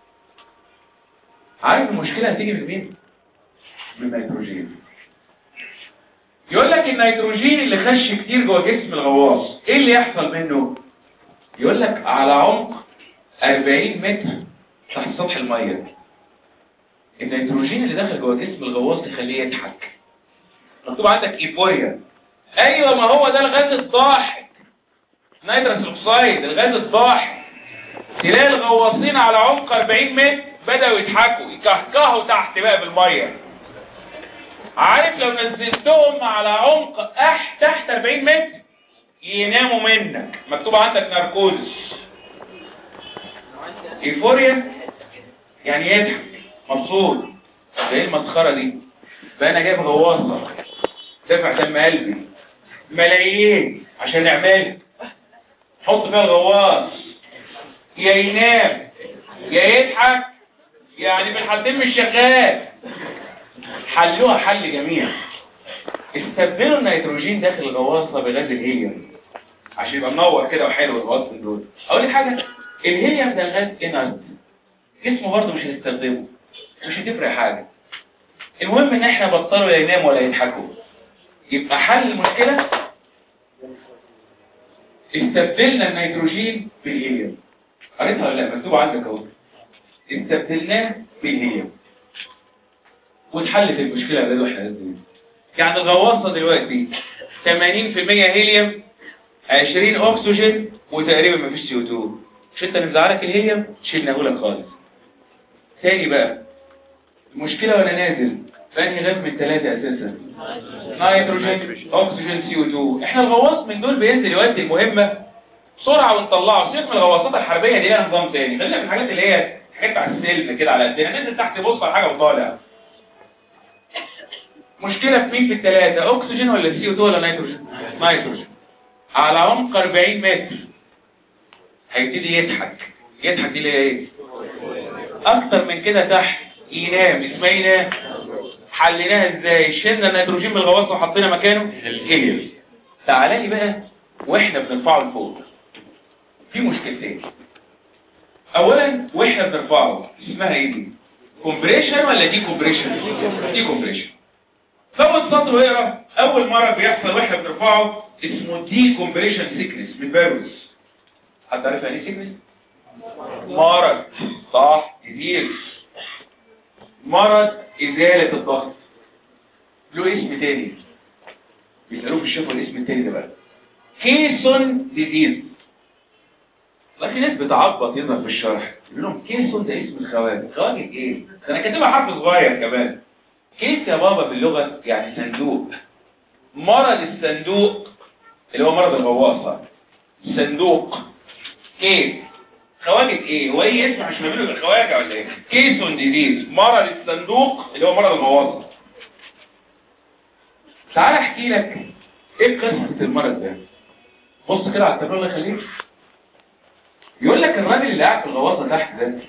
عارف المشكله هتيجي من مين من النيتروجين يقول لك النيتروجين اللي خش كتير جوه جسم الغواص ايه اللي يحصل منه يقول لك على عمق 40 متر تحت سطح الميه النيتروجين اللي دخل جوه جسم الغواص يخليه يضحك مكتوب عندك ايفوريا ايوه ما هو ده الغاز الضاحك نيترس اوكسيد الغاز الضاحك تلاقي الغواصين على عمق 40 متر بدأوا يضحكوا يكهكهوا تحت بقى بالميه عارف لو نزلتهم على عمق أح تحت 40 متر يناموا منك مكتوب عندك ناركوزس ايفوريا يعني يضحك مبسوط ده ايه المسخره دي بقى انا جايب غواصه دافع دم قلبي ملايين عشان نعملها حط فيها الغواص يا ينام يا يضحك يعني في الحالتين مش شغال حلوها حل جميع استبدلوا النيتروجين داخل الغواصه بغاز الهيليوم عشان يبقى منور كده وحلو الغواص من دول اقول لك حاجه الهيليوم ده غاز انرت جسمه برضه مش هيستخدمه مش هتفرق حاجه المهم ان احنا بطلوا لا يناموا ولا يضحكوا يبقى حل المشكله استبدلنا النيتروجين بالهيليوم قريتها ولا لا مكتوب عندك اهو استبدلناه بالهيليوم واتحلت المشكله يا ولاد واحنا نازلين يعني الغواصه دلوقتي 80% هيليوم 20 اكسجين وتقريبا مفيش سي او 2 مش انت اللي مزعلك الهيليوم شيلناه لك خالص تاني بقى المشكله وانا نازل فانهي غاز من الثلاثه اساسا نيتروجين اكسجين سي او 2 احنا الغواص من دول بينزل يودي المهمه بسرعه ونطلعه سيبك من الغواصات الحربيه دي لها نظام تاني خلينا في الحاجات اللي هي حاجات على السلم كده على قدنا ننزل تحت بص على حاجه وطالع مشكله في مين في الثلاثه اكسجين ولا سي او 2 ولا نيتروجين نيتروجين على عمق 40 متر هيبتدي يضحك يضحك دي اللي هي ايه اكتر من كده تحت ينام اسمها ينام حليناها ازاي شلنا النيتروجين من الغواص وحطينا مكانه الهيليوم تعالى لي بقى واحنا بنرفعه لفوق في مشكلتين اولا واحنا بنرفعه اسمها ايه دي كومبريشن ولا دي كومبريشن دي كومبريشن فاول سطر ويقرا اول مره بيحصل واحنا بنرفعه اسمه دي كومبريشن سيكنس من فيروس حد عارف يعني ايه سيكنس مرض صح كتير مرض ازاله الضغط له اسم تاني بيسالوه في الشفا الاسم التاني ده بقى كيسون ديزيز والله في ناس بتعبط يظهر في الشرح يقول لهم كيسون ده اسم الخواجه خواجه ايه ده انا كاتبها حرف صغير كمان كيس يا بابا في اللغه يعني صندوق مرض الصندوق اللي هو مرض الغواصه صندوق كيس خواجه ايه هو ايه اسم مش بيعملوا يبقى خواجه ولا ايه كيسون ديزيز مرض الصندوق اللي هو مرض الغواصه تعال احكي لك ايه قصه المرض ده بص كده على التابلو الله يخليك يقول لك الراجل اللي قاعد في الغواصه تحت ده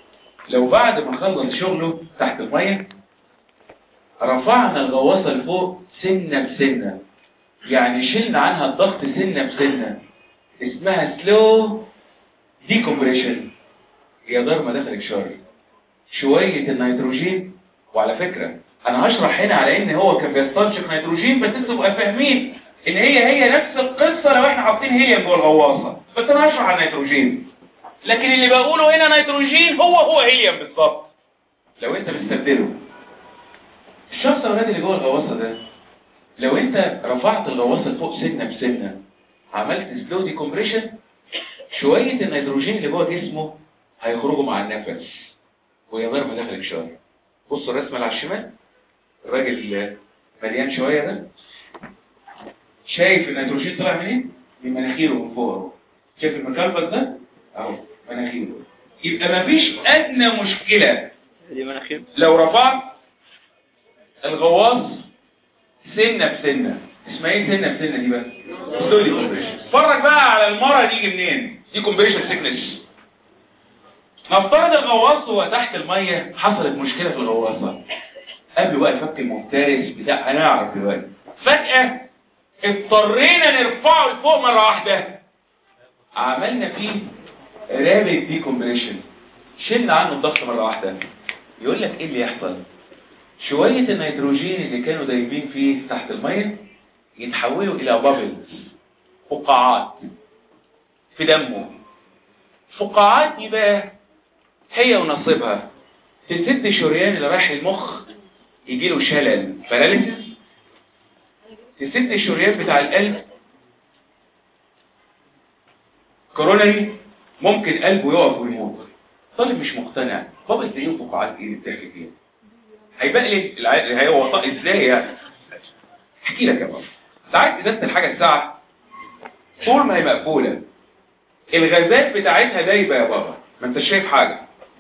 لو بعد ما خلص شغله تحت المية رفعنا الغواصة لفوق سنة بسنة يعني شلنا عنها الضغط سنة بسنة اسمها سلو ديكومبريشن يا دار ما دخلك شر شوية النيتروجين وعلى فكرة انا هشرح هنا على ان هو كان بيستنشق نيتروجين بس انتوا تبقى فاهمين ان هي هي نفس القصة لو احنا حاطين هيليوم جوه الغواصة بس انا هشرح على النيتروجين لكن اللي بقوله هنا نيتروجين هو هو هيليوم بالظبط لو انت بتستبدله الشخص الولاد اللي جوه الغواصة ده لو انت رفعت الغواصة لفوق سنة بسنة عملت سلو ديكومبريشن شوية النيتروجين اللي جوه جسمه هيخرجوا مع النفس ويا دار ما دخلك شر بصوا الرسمة اللي على الشمال الراجل اللي مليان شوية ده شايف النيتروجين طلع منين؟ من مناخيره من فوق اهو شايف المكلبس ده؟ اهو مناخيره يبقى مفيش ادنى مشكلة دي مناخير لو رفعت الغواص سنة بسنة اسمها ايه سنة بسنة دي بقى؟ ستولي كومبريشن اتفرج بقى على المرة دي يجي منين دي كومبريشن سيكنس نفترض الغواص هو تحت المية حصلت مشكلة في الغواصة قبل بقى الفك المفترس بتاع هنعرف دلوقتي فجأة اضطرينا نرفعه لفوق مرة واحدة عملنا فيه رابط دي كومبريشن شلنا عنه الضغط مرة واحدة يقول لك ايه اللي يحصل شوية النيتروجين اللي كانوا دايبين فيه تحت المية يتحولوا الى بابلز فقاعات في دمه فقاعات دي بقى هي ونصيبها تسد شريان اللي رايح المخ يجي له شلل باراليسيس تسد الشريان بتاع القلب كورونري ممكن قلبه يقف ويموت طالب مش مقتنع بابا ازاي فقاعات ايه اللي بتحكي فيها هيبقى لي الع- هي وطاء ازاي يعني احكي لك يا بابا ساعات ازازه الحاجه الساعه طول ما هي مقفوله الغازات بتاعتها دايبه يا بابا ما انت شايف حاجه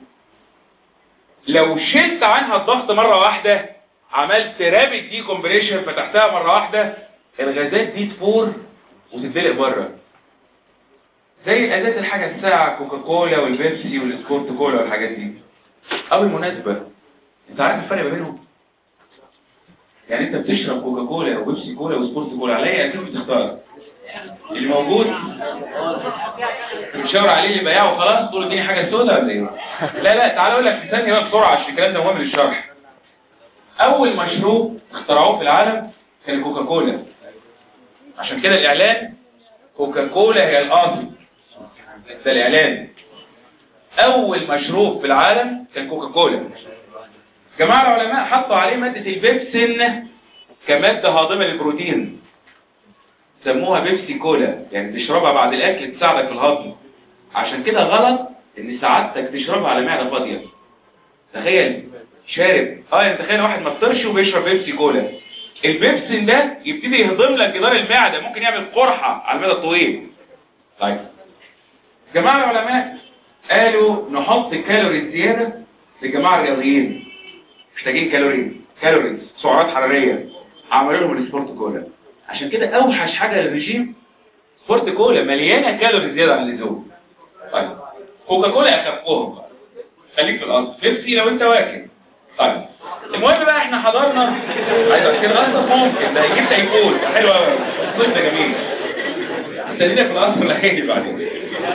لو شلت عنها الضغط مره واحده عملت رابط دي كومبريشن فتحتها مره واحده الغازات دي تفور وتدلق بره زي ازازه الحاجه الساعه كوكاكولا والبيبسي والسبورت كولا والحاجات دي او بالمناسبه انت عارف الفرق ما بينهم يعني انت بتشرب كوكاكولا وبيبسي كولا وسبورت كولا على اي اساس بتختار اللي موجود بتشاور عليه اللي بياعه وخلاص تقول اديني حاجه سودا ولا ايه لا لا تعال اقول لك في ثانيه بقى بسرعه عشان الكلام ده مهم للشرح اول مشروب اخترعوه في العالم كان كوكاكولا عشان كده الاعلان كوكاكولا هي الاصل ده الاعلان اول مشروب في العالم كان كوكاكولا جماعه العلماء حطوا عليه ماده البيبسين كماده هاضمه للبروتين سموها بيبسي كولا يعني تشربها بعد الاكل تساعدك في الهضم عشان كده غلط ان سعادتك تشربها على معده فاضيه تخيل شارب اه يعني تخيل واحد ما فطرش وبيشرب بيبسي كولا البيبسين ده يبتدي يهضم لك جدار المعده ممكن يعمل قرحه على المدى الطويل طيب جماعه العلماء قالوا نحط كالوري زياده لجماعه الرياضيين محتاجين كالوري كالوريز سعرات حراريه عملوا لهم السبورت كولا عشان كده اوحش حاجه للرجيم سبورت كولا مليانه كالوري زياده عن اللزوم طيب كوكا كولا اخفهم خليك في الاصل بيبسي لو انت واكل طيب المهم بقى احنا حضرنا عايز كده اصلا ممكن ده هيجيب تايفون ده حلو قوي الصيف ده جميل استنينا في الاصل الحقيقي بعدين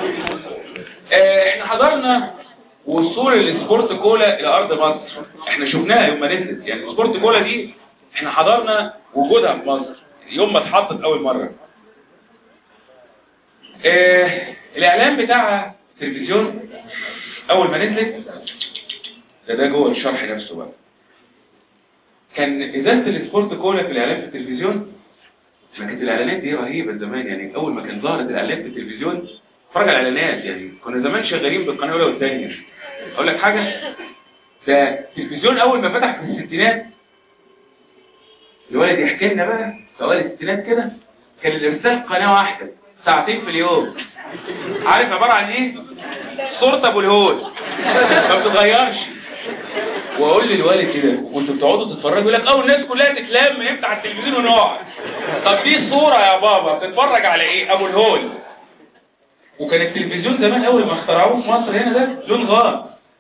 اه احنا حضرنا وصول السبورت كولا الى ارض مصر احنا شفناها يوم ما نزلت يعني السبورت كولا دي احنا حضرنا وجودها في مصر يوم ما اتحطت اول مره اه الاعلان بتاعها تلفزيون اول ما نزلت ده ده جوه الشرح نفسه بقى كان ازازه السبورت كولا في الاعلان في التلفزيون كانت الاعلانات دي رهيبه زمان يعني اول ما كان ظهرت الاعلانات في التلفزيون اتفرج على الاعلانات يعني كنا زمان شغالين بالقناه الاولى والثانيه اقول لك حاجه ده التلفزيون اول ما فتح في الستينات الولد يحكي لنا بقى في اوائل الستينات كده كان الارسال قناه واحده ساعتين في اليوم عارف عباره عن ايه صورة ابو الهول ما بتتغيرش واقول للوالد كده وانتوا بتقعدوا تتفرجوا يقول لك اول الناس كلها تتلم يفتح التلفزيون ونقعد طب دي صورة يا بابا بتتفرج على ايه ابو الهول وكان التلفزيون زمان اول ما اخترعوه في مصر هنا ده لون غام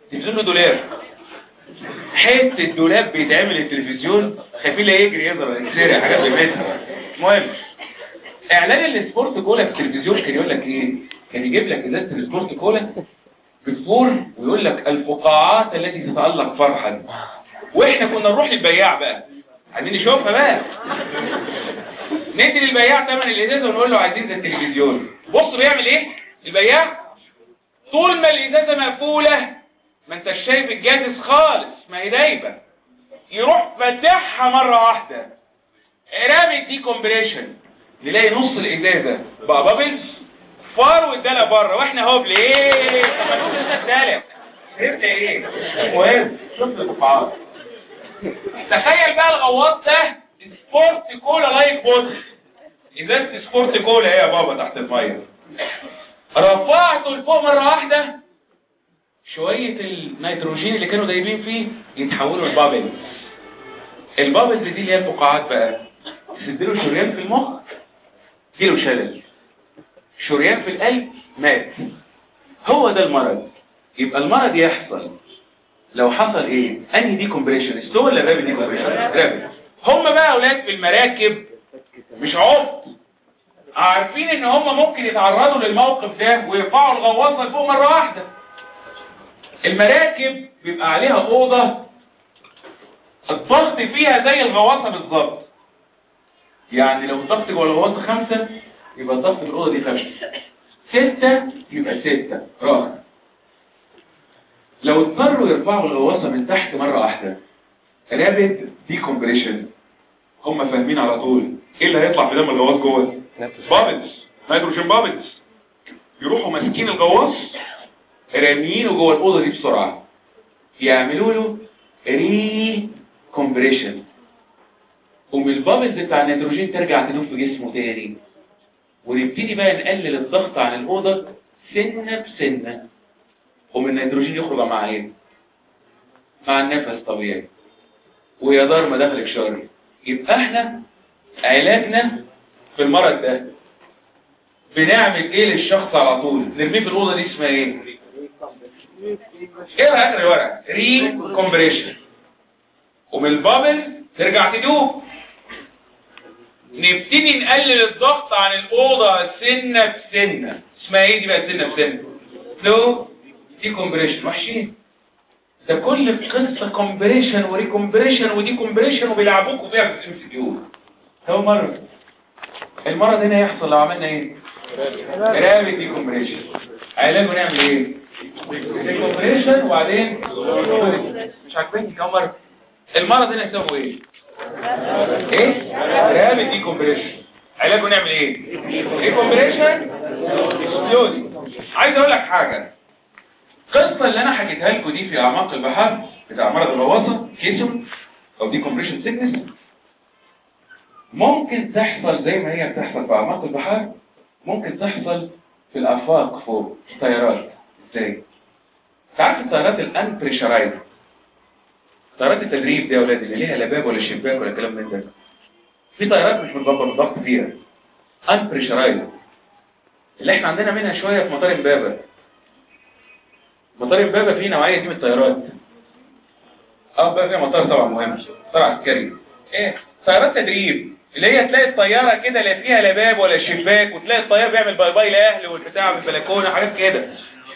تلفزيون له دولاب حته دولاب بيتعمل التلفزيون خايفين لا يجري يضرب يتسرق حاجات بيمسها المهم اعلان السبورت كولا في التلفزيون كان يقول لك ايه كان يجيب لك ازازه السبورت كولا بالفور ويقول لك الفقاعات التي تتالق فرحا واحنا كنا نروح للبياع بقى عايزين نشوفها بقى ندي للبياع ثمن الازازه ونقول له عايزين زي التلفزيون بص بيعمل ايه البياع طول ما الازازه مقفوله ما انت شايف الجاهز خالص ما هي دايبه يروح فاتحها مره واحده رامي دي كومبريشن نلاقي نص الازازه بقى بابلز فار وادانا بره واحنا هوب ليه طب ما نقول ادالك فهمت ايه المهم شفت القطاعات تخيل بقى الغواص ده سبورت كولا لايك بوتل ازازه سبورت كولا ايه يا بابا تحت الميه رفعته لفوق مره واحده شويه النيتروجين اللي كانوا دايبين فيه يتحولوا لبابلز البابلز دي اللي هي الفقاعات بقى تسدله شريان في المخ جيله شلل شريان في القلب مات هو ده المرض يبقى المرض يحصل لو حصل ايه انهي دي كومبريشن ستو ولا رابد دي كومبريشن رابد هم بقى اولاد في المراكب مش عبط عارفين ان هم ممكن يتعرضوا للموقف ده ويرفعوا الغواصه لفوق مره واحده المراكب بيبقى عليها اوضه الضغط فيها زي الغواصه بالظبط يعني لو الضغط جوه الغواصه خمسة يبقى الضغط في الاوضه دي خمسة ستة يبقى ستة راحة لو اضطروا يرفعوا الغواصه من تحت مره واحده رابد دي كومبريشن هم فاهمين على طول ايه اللي هيطلع في دم الغواص جوه بابلز نيتروجين بابلز يروحوا ماسكين الغواص راميينه جوه الاوضه دي بسرعه يعملوا له ري كومبريشن ومن البابلز بتاع النيتروجين ترجع تدوب في جسمه تاني ونبتدي بقى نقلل الضغط عن الاوضه سنه بسنه ومن النيتروجين يخرج مع ايه مع النفس طبيعي ويا دار ما دخلك شر يبقى احنا علاجنا في المرض ده بنعمل ايه للشخص على طول نرميه في الاوضه دي اسمها ايه ايه اخر الورقه ري كومبريشن ومن البابل ترجع تدوب نبتدي نقلل الضغط عن الاوضه سنه بسنه اسمها ايه دي بقى سنه بسنه لو دي كومبريشن وحشين ده كل قصه كومبريشن وري كومبريشن ودي كومبريشن وبيلعبوكوا فيها في الام سي كيو هو مرض المرض هنا يحصل لو عملنا ايه رابط دي كومبريشن علاجه نعمل ايه دي كومبريشن وبعدين مش عاجبني كم مره المرض هنا يسموه ايه ايه رابط دي كومبريشن علاجه نعمل ايه دي كومبريشن سلودي عايز اقول لك حاجه القصه اللي انا حكيتها لكم دي في اعماق البحر بتاع مرض الغواصه كيسو او دي كومبريشن سيكنس ممكن تحصل زي ما هي بتحصل في اعماق البحر ممكن تحصل في الافاق فوق طيارات ازاي تعرف الطيارات الان بريشرايز طيارات التدريب دي يا اولاد اللي ليها لا باب ولا شباك ولا كلام من ده في طيارات مش متظبط الضغط فيها ان بريشرايز اللي احنا عندنا منها شويه في مطار امبابه مطار امبابه فيه نوعيه دي من الطيارات اه بقى فيها مطار طبعا مهم مطار عسكري ايه طيارات تدريب اللي هي تلاقي الطياره كده لا فيها لا باب ولا شباك وتلاقي الطيار بيعمل باي باي لاهله والبتاع من البلكونه حاجات كده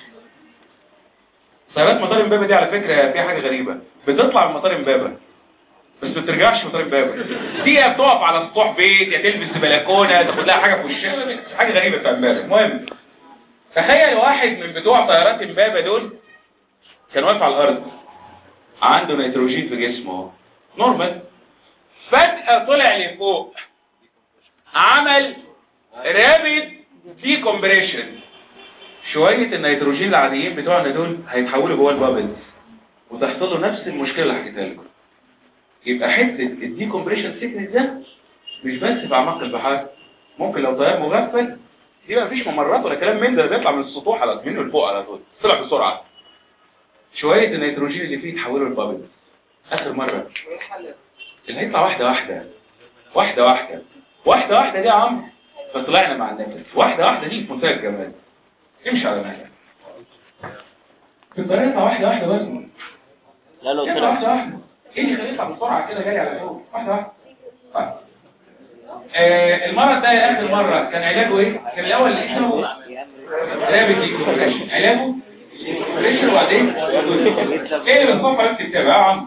طيارات مطار امبابه دي على فكره فيها حاجه غريبه بتطلع من مطار امبابه بس ما بترجعش مطار امبابه دي يا بتقف على سطوح بيت يا تلبس بلكونه تاخد لها حاجه في وشها حاجه غريبه بتاع امبابه المهم تخيل واحد من بتوع طيارات امبابه دول كان واقف على الارض عنده نيتروجين في جسمه نورمال فجأة طلع لفوق عمل رابد دي كومبريشن شوية النيتروجين العاديين بتوعنا دول هيتحولوا جوه البابلز وتحصل له نفس المشكلة اللي حكيتها لكم يبقى حتة الدي كومبريشن سيكنس ده مش بس في اعماق البحار ممكن لو طيار مغفل دي ما فيش ممرات ولا كلام من ده بيطلع من السطوح على منه لفوق على طول طلع بسرعة شوية النيتروجين اللي فيه يتحولوا للبابلز اخر مرة اللي هيطلع واحدة واحدة واحدة واحدة واحدة واحدة دي يا عم فطلعنا مع النفس واحدة واحدة دي في منتهى الجمال امشي على مهلك في الطريق يطلع واحده واحده بس لا لو يطلع طلع واحده واحده ايه اللي يخليه يطلع بسرعه كده جاي على فوق واحده واحده طيب. آه المرض ده يا اخي المره كان علاجه ايه كان الاول اسمه رابط ديكومبريشن علاجه ديكومبريشن وبعدين ايه اللي بتصفى انت بتتابع يا عم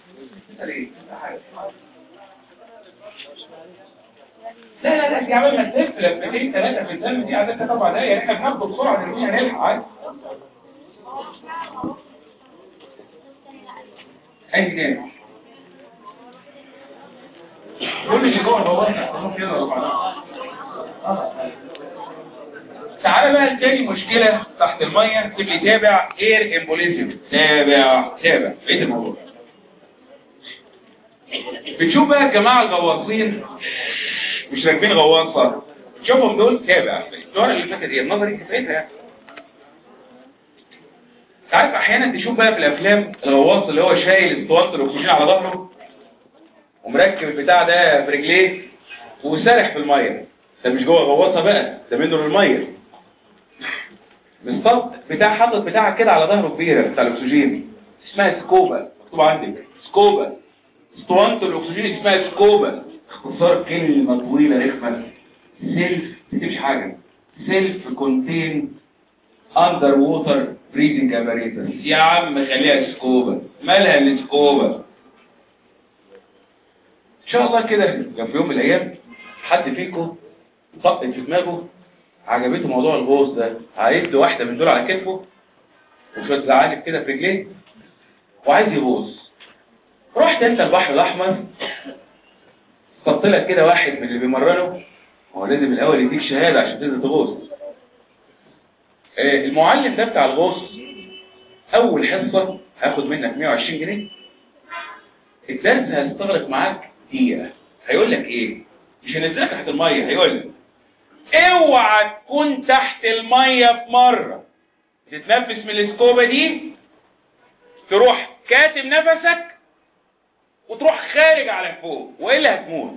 لا لا لا دي عمال ما تلف لفتين ثلاثه في الدم دي عادة ثلاث اربع دقايق احنا بناخده بسرعه نرميها هنلحق عادي اي تاني كل اللي جوه البوابه كده ولا بعضها تعالى بقى تاني مشكلة تحت المية تبقى تابع اير امبوليزم تابع تابع بقيت الموضوع بتشوف بقى الجماعة الغواصين مش راكبين غواصة تشوفهم دول تابع الدورة اللي فاتت دي النظري كفايتها يعني تعرف احيانا تشوف بقى في الافلام الغواص اللي هو شايل اسطوانة الاكسجين على ظهره ومركب البتاع ده في رجليه وسارح في المية ده مش جوه غواصة بقى ده منه للمية بالظبط بتاع حاطط بتاعك كده على ظهره كبيرة بتاع الاكسجين اسمها سكوبا مكتوب عندك سكوبا اسطوانة الاكسجين اسمها سكوبا اختصار كلمة طويلة رخمة سيلف مش حاجة سيلف كونتين اندر ووتر بريدنج اباريتس يا عم خليها سكوبا مالها السكوبا ان شاء الله كده كان في يوم من الايام حد فيكم طقت في دماغه عجبته موضوع الغوص ده هيدي واحده من دول على كتفه وشويه زعانف كده في رجليه وعايز يغوص رحت انت البحر الاحمر صدت لك كده واحد من اللي بيمرنه هو لازم الاول يديك شهاده عشان تقدر تغوص آه، المعلم ده بتاع الغوص اول حصه هاخد منك 120 جنيه الدرس هيستغرق معاك دقيقه هيقول لك ايه مش هنزلك تحت الميه هيقول لك اوعى تكون تحت الميه في مره تتنفس من السكوبه دي تروح كاتم نفسك وتروح خارج على فوق والا هتموت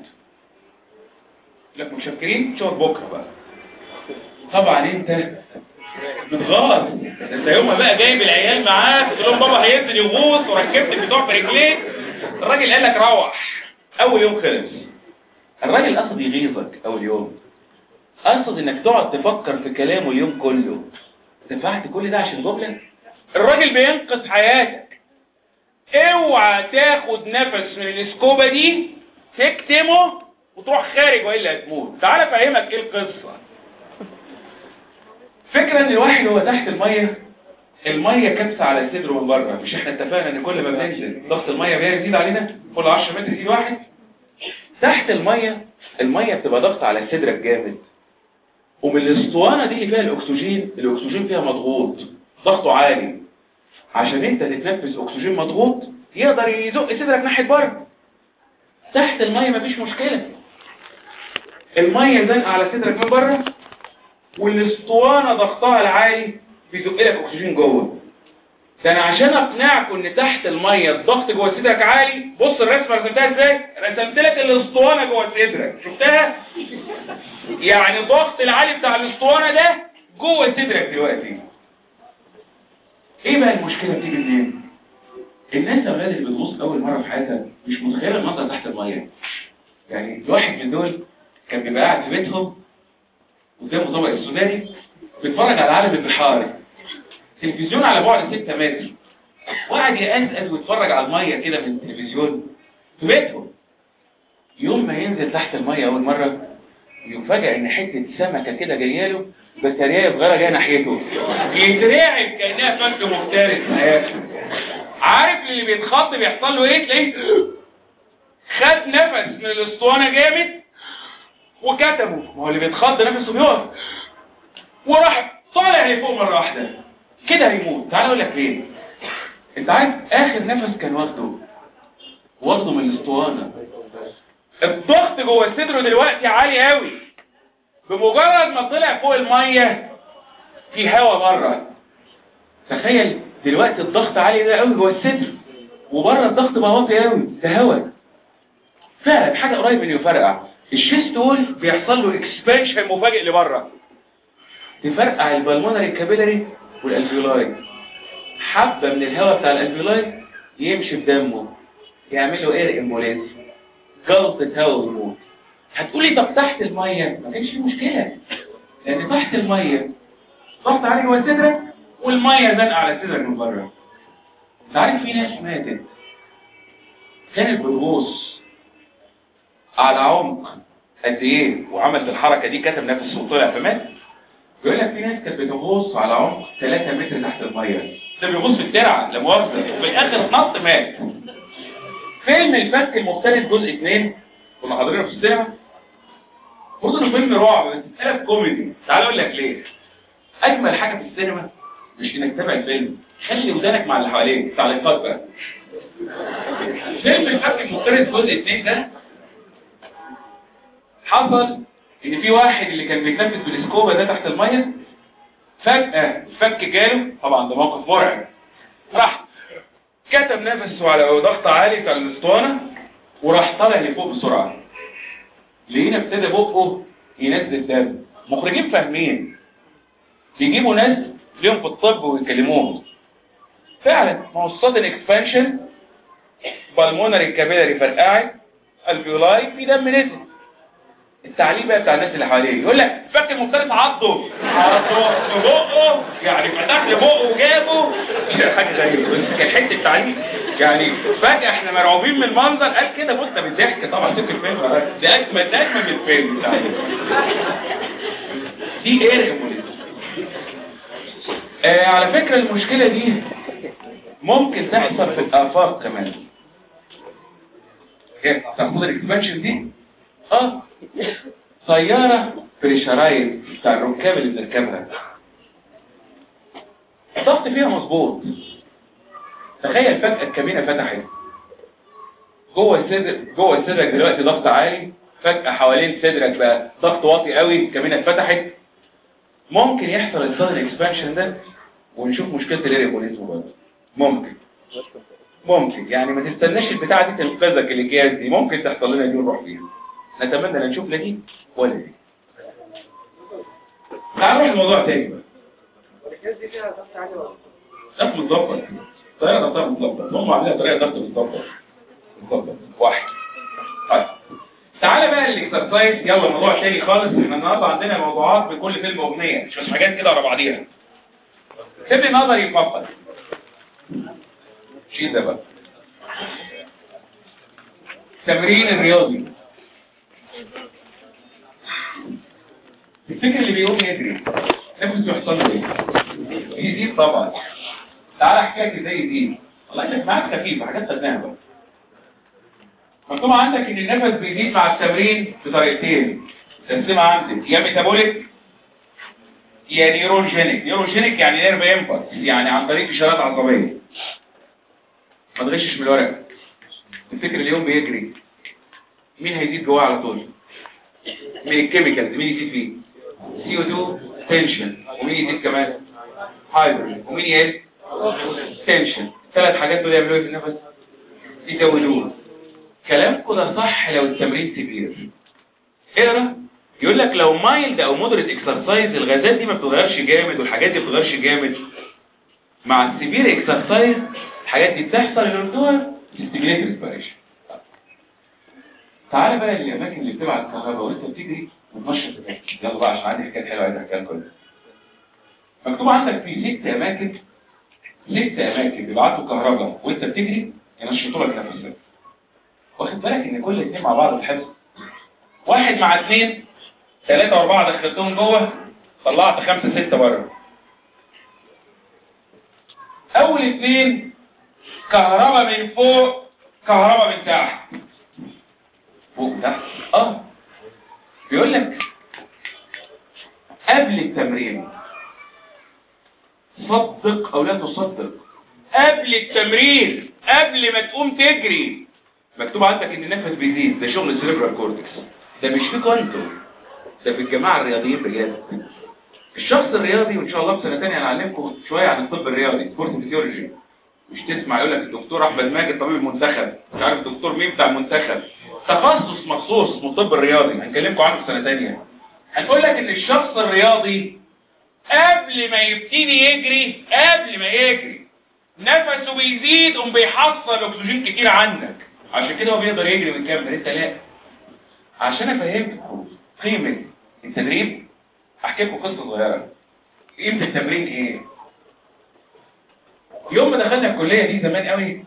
لك متشكرين شوف بكره بقى طبعا انت بتغاظ انت يوم ما بقى جايب العيال معاك تقول لهم بابا هينزل يغوص وركبت البتوع في رجليك الراجل قال لك روح اول يوم خلص الراجل قصد يغيظك اول يوم قصد انك تقعد تفكر في كلامه اليوم كله دفعت كل ده عشان جمله الراجل بينقذ حياتك اوعى تاخد نفس من الاسكوبه دي تكتمه وتروح خارج والا هتموت تعال افهمك ايه القصه فكرة ان الواحد هو تحت المية المية كبسة على صدره من بره مش احنا اتفقنا ان كل ما بننزل ضغط المية بيزيد علينا كل 10 متر يزيد واحد تحت المية المية بتبقى ضغط على صدرك جامد ومن الاسطوانة دي اللي فيها الاكسجين الاكسجين فيها مضغوط ضغطه عالي عشان انت تتنفس اكسجين مضغوط يقدر يزق صدرك ناحية بره تحت المية مفيش مشكلة المية زنقة على صدرك من بره والاسطوانة ضغطها العالي بيزق لك اكسجين جوه ده انا عشان اقنعكم ان تحت المية الضغط جوه صدرك عالي بص الرسمة رسمتها ازاي رسمت لك الاسطوانة جوه صدرك شفتها يعني الضغط العالي بتاع الاسطوانة ده جوه صدرك دلوقتي ايه بقى المشكلة بتيجي منين الناس اولاد اللي بتغوص اول مرة في حياتها مش متخيلة المنظر تحت المية يعني الواحد من دول كان بيبقى قاعد في بيتهم قدامه طبق السوداني بيتفرج على عالم البحار تلفزيون على بعد 6 متر وقعد يقزقز ويتفرج على الميه كده من التلفزيون في بيتهم يوم ما ينزل تحت الميه اول مره يفاجئ ان حته سمكه كده جايه له بطاريه صغيره جايه ناحيته يترعب كانها فك مفترس حياته عارف اللي بيتخض بيحصل له ايه تلاقيه خد نفس من الاسطوانه جامد وكتبه ما هو اللي بيتخض نفسه بيقف وراح طالع لفوق مره واحده كده هيموت تعال اقول لك ليه انت عارف اخر نفس كان واخده واخده من الاسطوانه الضغط جوه صدره دلوقتي عالي قوي بمجرد ما طلع فوق الميه في هواء بره تخيل دلوقتي الضغط عالي ده قوي جوه الصدر وبره الضغط بقى واطي قوي ده هواء فعلا حاجه قريب من يفرقع الشيست وول بيحصل له اكسبانشن مفاجئ لبره تفرقع البلمونري كابيلاري والالفيولاي حبة من الهواء بتاع الالفيولاي يمشي في دمه يعمل له اير امبوليزم جلطة هواء ويموت هتقولي طب تحت المية ما كانش في مشكلة لان تحت المية ضغط عالي جوه صدرك والمية زنقة على صدرك من بره انت عارف في ناس ماتت كانت بتغوص على عمق قد ايه وعملت الحركة دي كتم نفسه وطلع فمات يقول لك في ناس كانت بتغوص على عمق 3 متر تحت المية ده بيغوص في الترعة لا مؤاخذة وفي الاخر نط مات فيلم الفك المختلف جزء 2 كنا حاضرينه في السينما بص انه فيلم رعب بس اتقلب كوميدي تعال اقول لك ليه اجمل حاجة في السينما مش انك تتابع الفيلم خلي ودانك مع اللي حواليك تعليقات بقى فيلم الفك المختلف جزء 2 ده حصل ان في واحد اللي كان بيتنفس بالسكوبا ده تحت الميه فجأة فك جاله طبعا ده موقف مرعب راح كتم نفسه على ضغط عالي بتاع الاسطوانه وراح طالع لفوق بسرعه لقينا ابتدى بقه ينزل دم مخرجين فاهمين بيجيبوا ناس ليهم في الطب ويكلموهم فعلا ما هو الصدن اكسبانشن بالمونري كابيلاري فرقعت الفيولاي في دم نزل التعليم بقى بتاع الناس اللي حواليه يقول لك فك المختلف عضه عضه في بقه يعني فتح لي بقه وجابه حاجه غريبه بس كان حته تعليم يعني فجاه احنا مرعوبين من المنظر قال كده بص بالضحك طبعا سيب الفيلم ده اجمل ده اجمل من الفيلم التعليم دي ايه آه على فكره المشكله دي ممكن تحصل في الافاق كمان ايه تحصل الاكسبانشن دي اه طيارة بريشرايز بتاع الركاب اللي بنركبها الضغط فيها مظبوط تخيل فجأة الكابينة فتحت جوه الصدر جوه صدرك دلوقتي ضغط عالي فجأة حوالين صدرك بقى ضغط واطي قوي الكابينة اتفتحت ممكن يحصل الصدر اكسبانشن ده ونشوف مشكلة الاريبوليزم برضه ممكن ممكن يعني ما تستناش البتاعة دي تنقذك الاكياس دي ممكن تحصل لنا دي ونروح فيها نتمنى ان نشوف لا دي ولا دي تعال نروح الموضوع تاني بقى ضغط متظبط طريقه ضغطها متظبط هم عاملين طريقه ضغط متظبط متظبط واحد طيب تعالى بقى الاكسرسايز يلا موضوع تاني خالص احنا النهارده عندنا موضوعات بكل فيلم اغنيه مش بس حاجات كده ورا بعضيها سيب نظري يفكر شيء ده بقى تمرين الرياضي الفكر اللي بيقوم يجري نفسه يحصل له ايه يزيد طبعا تعالى احكي لك ازاي يزيد والله انت معاك خفيف حاجات خدناها بقى مكتوب عندك ان النفس بيزيد مع التمرين بطريقتين تقسيمه عندك يا ميتابوليك يا نيوروجينيك نيوروجينيك يعني نيرف امبلس يعني عن طريق اشارات عصبيه ما تغشش من الورق الفكر اليوم بيجري مين هيزيد جواه على طول من الكيميكالز مين يزيد فيه سي او 2 تنشن ومين يزيد كمان هايدروجين ومين يزيد تنشن ثلاث حاجات دول يعملوا ايه في النفس يزودوه كلامكم ده صح لو التمرين كبير اقرا يقول لك لو مايلد او مودريت اكسرسايز الغازات دي ما بتتغيرش جامد والحاجات دي ما بتتغيرش جامد مع السيفير اكسرسايز الحاجات دي بتحصل اللي قلتوها ستيميليت ريسبيريشن تعالى بقى الاماكن اللي بتبعت الكهرباء وانت بتجري وتنشط دماغك يلا بقى عشان عندي حكايه حلوه عايز احكيها لكم مكتوب عندك في ست اماكن ست اماكن بيبعتوا كهرباء وانت بتجري ينشطوا لك نفسك واخد بالك ان كل اثنين مع بعض الحفظ واحد مع اثنين ثلاثة واربعة دخلتهم جوه طلعت خمسة ستة بره اول اثنين كهرباء من فوق كهرباء من تحت فوق تحت اه بيقول لك قبل التمرين صدق او لا تصدق قبل التمرين قبل ما تقوم تجري مكتوب عندك ان النفس بيزيد ده شغل السيريبرال كورتكس ده مش فيكوا انتوا ده في الجماعه الرياضيين بجد الشخص الرياضي وان شاء الله في سنه ثانيه هنعلمكم شويه عن الطب الرياضي سبورت فيسيولوجي مش تسمع يقول لك الدكتور احمد ماجد طبيب المنتخب مش عارف الدكتور مين بتاع المنتخب تخصص مخصوص اسمه الطب الرياضي هنكلمكم عنه في سنه ثانيه هنقول لك ان الشخص الرياضي قبل ما يبتدي يجري قبل ما يجري نفسه بيزيد قوم بيحصل اكسجين كتير عندك عشان كده هو بيقدر يجري ويكمل انت لا عشان افهمكم قيمه التدريب احكي لكم قصه صغيره قيمه التمرين ايه يوم ما دخلنا الكليه دي زمان قوي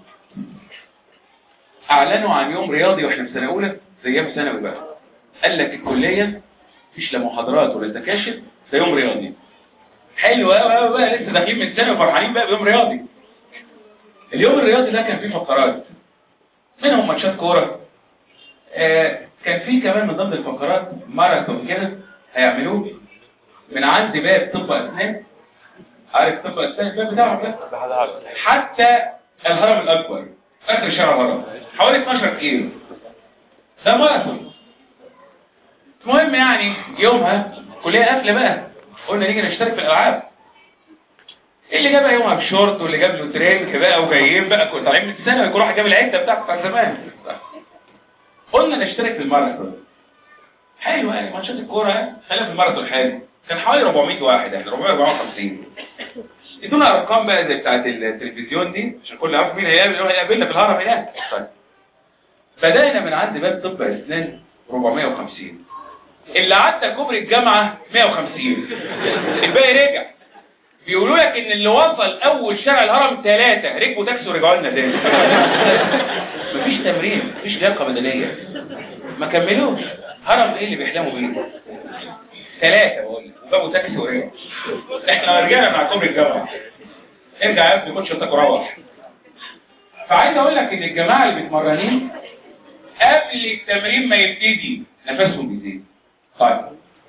اعلنوا عن يوم رياضي واحنا في سنه اولى زي ايام ثانوي بقى قال لك الكليه مفيش لا محاضرات ولا سكاشن ده يوم رياضي حلو قوي قوي بقى لسه داخلين من سنه وفرحانين بقى بيوم رياضي اليوم الرياضي ده كان فيه فقرات منهم ماتشات كوره آه كان فيه كمان من ضمن الفقرات ماراثون كده هيعملوه من عند باب طب اسنان عارف طب اسنان الباب بتاعه ده حتى الهرم الاكبر اخر شارع الهرم حوالي 12 كيلو ده ماراثون المهم يعني يومها كليه قافله بقى قلنا نيجي نشترك في الالعاب اللي جابها يومها بشورت واللي جاب له ترينك بقى وجايين بقى كنا طالعين من السنه كل واحد جاب العده بتاعته بتاع زمان قلنا نشترك في الماراثون حلو يعني ماتشات الكوره خلينا في الماراثون حلو كان حوالي 400 واحد يعني 454 ادونا ارقام بقى زي بتاعت التلفزيون دي عشان كل يعرف مين هيقابلنا في الهرم هناك طيب بدأنا من عند باب طب اسنان 450 اللي عدى كوبري الجامعة 150 الباقي رجع بيقولوا لك ان اللي وصل اول شارع الهرم ثلاثة ركبوا تاكسي ورجعوا لنا تاني مفيش تمرين مفيش لياقة بدنية ما كملوش هرم ايه اللي بيحلموا بيه ثلاثة بقول وجابوا تاكسي ورجعوا احنا رجعنا مع كوبري الجامعة ارجع يا ابني خد شنطتك وروح فعايز اقول لك ان الجماعة اللي متمرنين قبل التمرين ما يبتدي نفسهم بيزيد طيب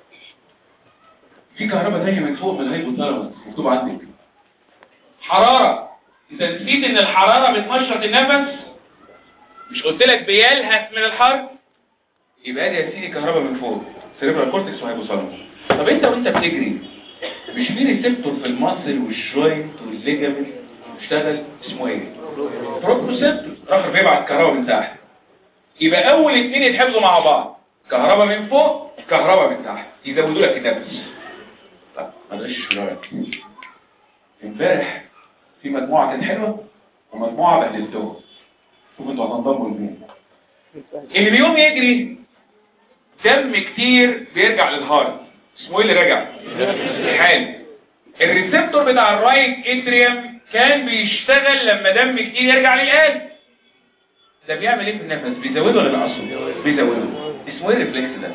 في كهرباء تانية من فوق من الهيبوثالاموس مكتوب عندك حرارة إذا نسيت إن الحرارة بتنشط النفس مش قلت لك بيلهث من الحر يبقى دي يا سيدي كهرباء من فوق سيريبرال كورتكس وهيبوثالاموس طب أنت وأنت بتجري مش في ريسبتور في الماسل والجوينت والليجامنت بيشتغل اسمه ايه؟ بروبروسبتور راح بيبعت كهرباء من تحت يبقى أول اتنين يتحفظوا مع بعض كهرباء من فوق كهرباء من تحت يزودوا لك النفس طب ما تغشش في الورق امبارح في مجموعة كانت حلوة ومجموعة بهدلتهم شوفوا انتوا هتنضموا لمين اللي بيقوم يجري دم كتير بيرجع للهارت اسمه ايه اللي رجع حلو الريسبتور بتاع الرايت اتريوم كان بيشتغل لما دم كتير يرجع للقلب ده بيعمل ايه في النفس بيزوده ولا بيعصره بيزوده اسمه ايه الريفلكس ده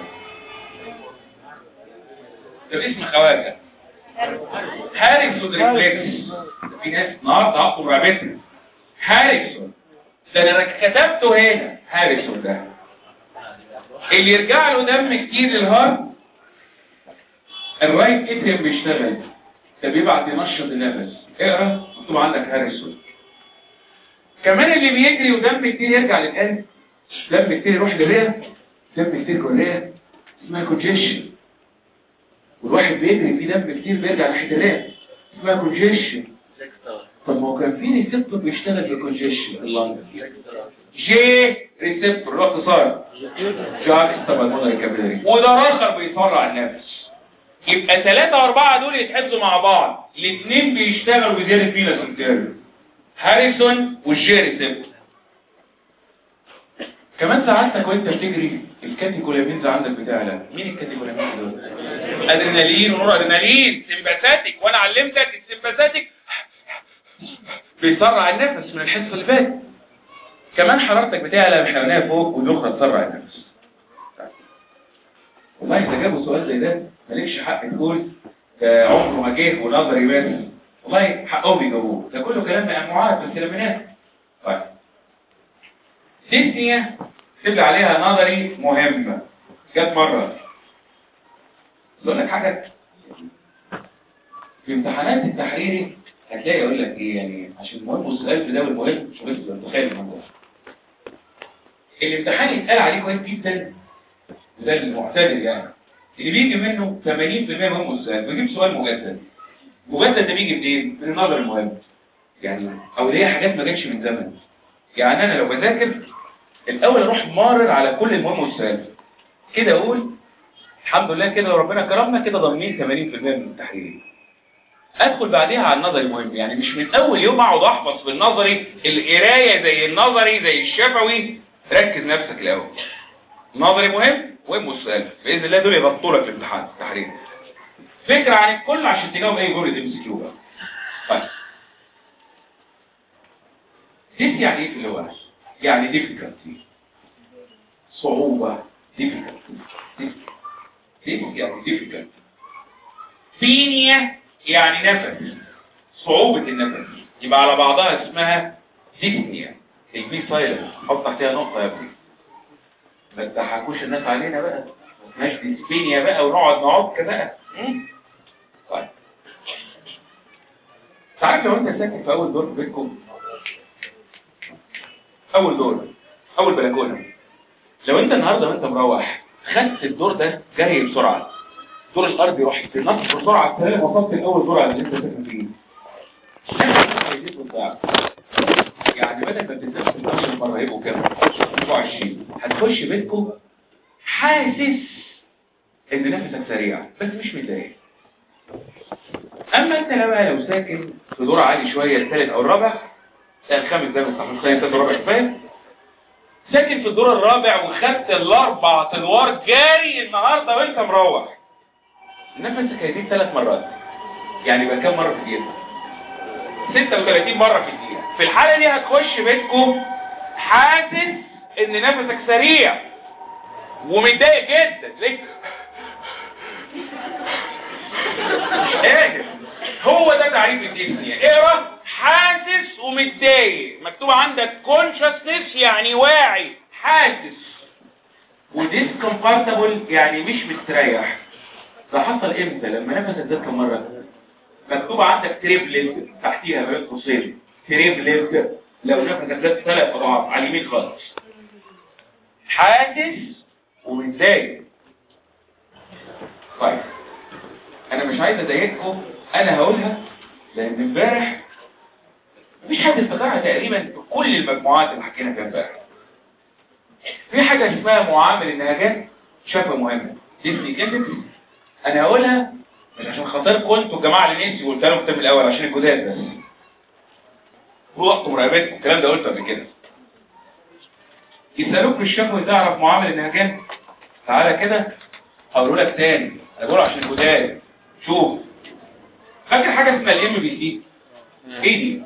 ده اسم خواجه هاريسون ريفلكس في ناس النهارده هقطم رقبتنا هاريسون ده انا كتبته هنا هاريسون ده اللي يرجع له دم كتير للهارت الرايت اتريم بيشتغل ده بيبعت ينشط النفس اقرا مكتوب عندك هاريسون كمان اللي بيجري ودم كتير يرجع للقلب دم كتير يروح للرئه دم كتير جوه الرئه اسمها كونجيشن والواحد بيجري في دم كتير بيرجع ناحيه الرئه اسمها كونجيشن طب ما هو كان في ريسبتور بيشتغل في كونجيشن اللنج جي ريسبتور له اختصار جاك استابالمونري كابيلاري وده اخر بيسرع النفس يبقى ثلاثة واربعة دول يتحفظوا مع بعض الاثنين بيشتغلوا بزيادة فينا سنتيريو هاريسون والجي ريسبتور كمان ساعتك وانت بتجري الكاتيكولامينز عندك بتعلى مين الكاتيكولامينز دول ادرينالين ونور ادرينالين سمباثاتيك وانا علمتك السمباثاتيك بيسرع النفس من الحصه اللي فاتت كمان حرارتك بتعلى الحيوانيه فوق والاخرى تسرع النفس والله اذا جابوا سؤال زي ده مالكش حق تقول ده عمره ما جه ونظري بس والله حقهم يجاوبوه ده كله كلام مجموعات في السيلمينات طيب ديسنيا تبقى عليها نظري مهمة جت مرة اقول لك حاجة في امتحانات التحريري هتلاقي يقول لك ايه يعني عشان المهم والسؤال في ده والمهم مش بس تخيل الموضوع الامتحان يتقال عليه كويس جدا وده المعتدل يعني اللي بيجي منه 80% مهم والسؤال بيجيب سؤال مجدد مجدد ده بيجي منين؟ من النظر المهم يعني او اللي هي حاجات ما جاتش من زمن يعني انا لو بذاكر الاول اروح مارر على كل المهم والسؤال كده اقول الحمد لله كده وربنا كرمنا كده ضامنين 80% من التحرير ادخل بعديها على النظري مهم يعني مش من اول يوم اقعد احفظ في النظري القرايه زي النظري زي الشفوي ركز نفسك الاول نظري مهم مهم والسؤال باذن الله دول يغطوا لك في الامتحان التحرير فكره عن الكل عشان تجاوب اي جمله ام سي كيو بقى طيب ديس يعني ايه في اللغه يعني difficulty صعوبه difficulty ديس يعني difficulty فينيا يعني نفس صعوبة النفس يبقى على بعضها اسمها ديسنيا البي سايلنت حط تحتها نقطة يا ابني ما تضحكوش الناس علينا بقى ماشي ديسبينيا بقى ونقعد نقعد بقى طيب تعرف لو انت ساكن في اول دور في بيتكم اول دور اول بلكونه لو انت النهارده وانت مروح خدت الدور ده جري بسرعه الدور الارضي رحت نط بسرعه تلاقي وصلت الاول دور على اللي انت ساكن فيه يعني بدل ما تتنفس 12 مره هيبقوا كام 24 هتخش بيتكم حاسس ان نفسك سريع بس مش متضايق اما انت لو بقى لو ساكن في دور عالي شويه الثالث او الرابع الخامس ده مستحيل الثاني الثالث الرابع كفايه ساكن في الدور الرابع وخدت الاربع ادوار جاري النهارده وانت مروح نفسك هيزيد ثلاث مرات يعني يبقى كام مره في الدقيقه 36 مره في الدقيقه في الحاله دي هتخش بيتكم حاسس ان نفسك سريع ومتضايق جدا ليه ايه هو ده تعريف الديسنيا اقرا حاسس ومتضايق مكتوب عندك كونشسنس يعني واعي حاسس وديسكمفورتابل يعني مش مستريح ده حصل امتى لما نفسك زاد كم مره مكتوب عندك تريبلت تحتيها بين قوسين تريبلت لو نفسك زاد ثلاث اضعاف على اليمين خالص حاسس ومتضايق طيب انا مش عايز اضايقكم انا هقولها لان امبارح مفيش حد افتكرها تقريبا في كل المجموعات اللي حكينا فيها امبارح في حاجه اسمها معامل النهجات شكوى مهمه ديسني كده انا هقولها مش عشان خاطركم انتوا الجماعه اللي نسيوا قلت لهم الترم الاول عشان الجداد بس هو وقت مراقبتكم الكلام ده قلته قبل كده يسالوك في الشكوى تعرف معامل النهجات تعالى كده هقول لك تاني انا بقول عشان الجداد شوف فاكر حاجه اسمها الام بي سي ايه دي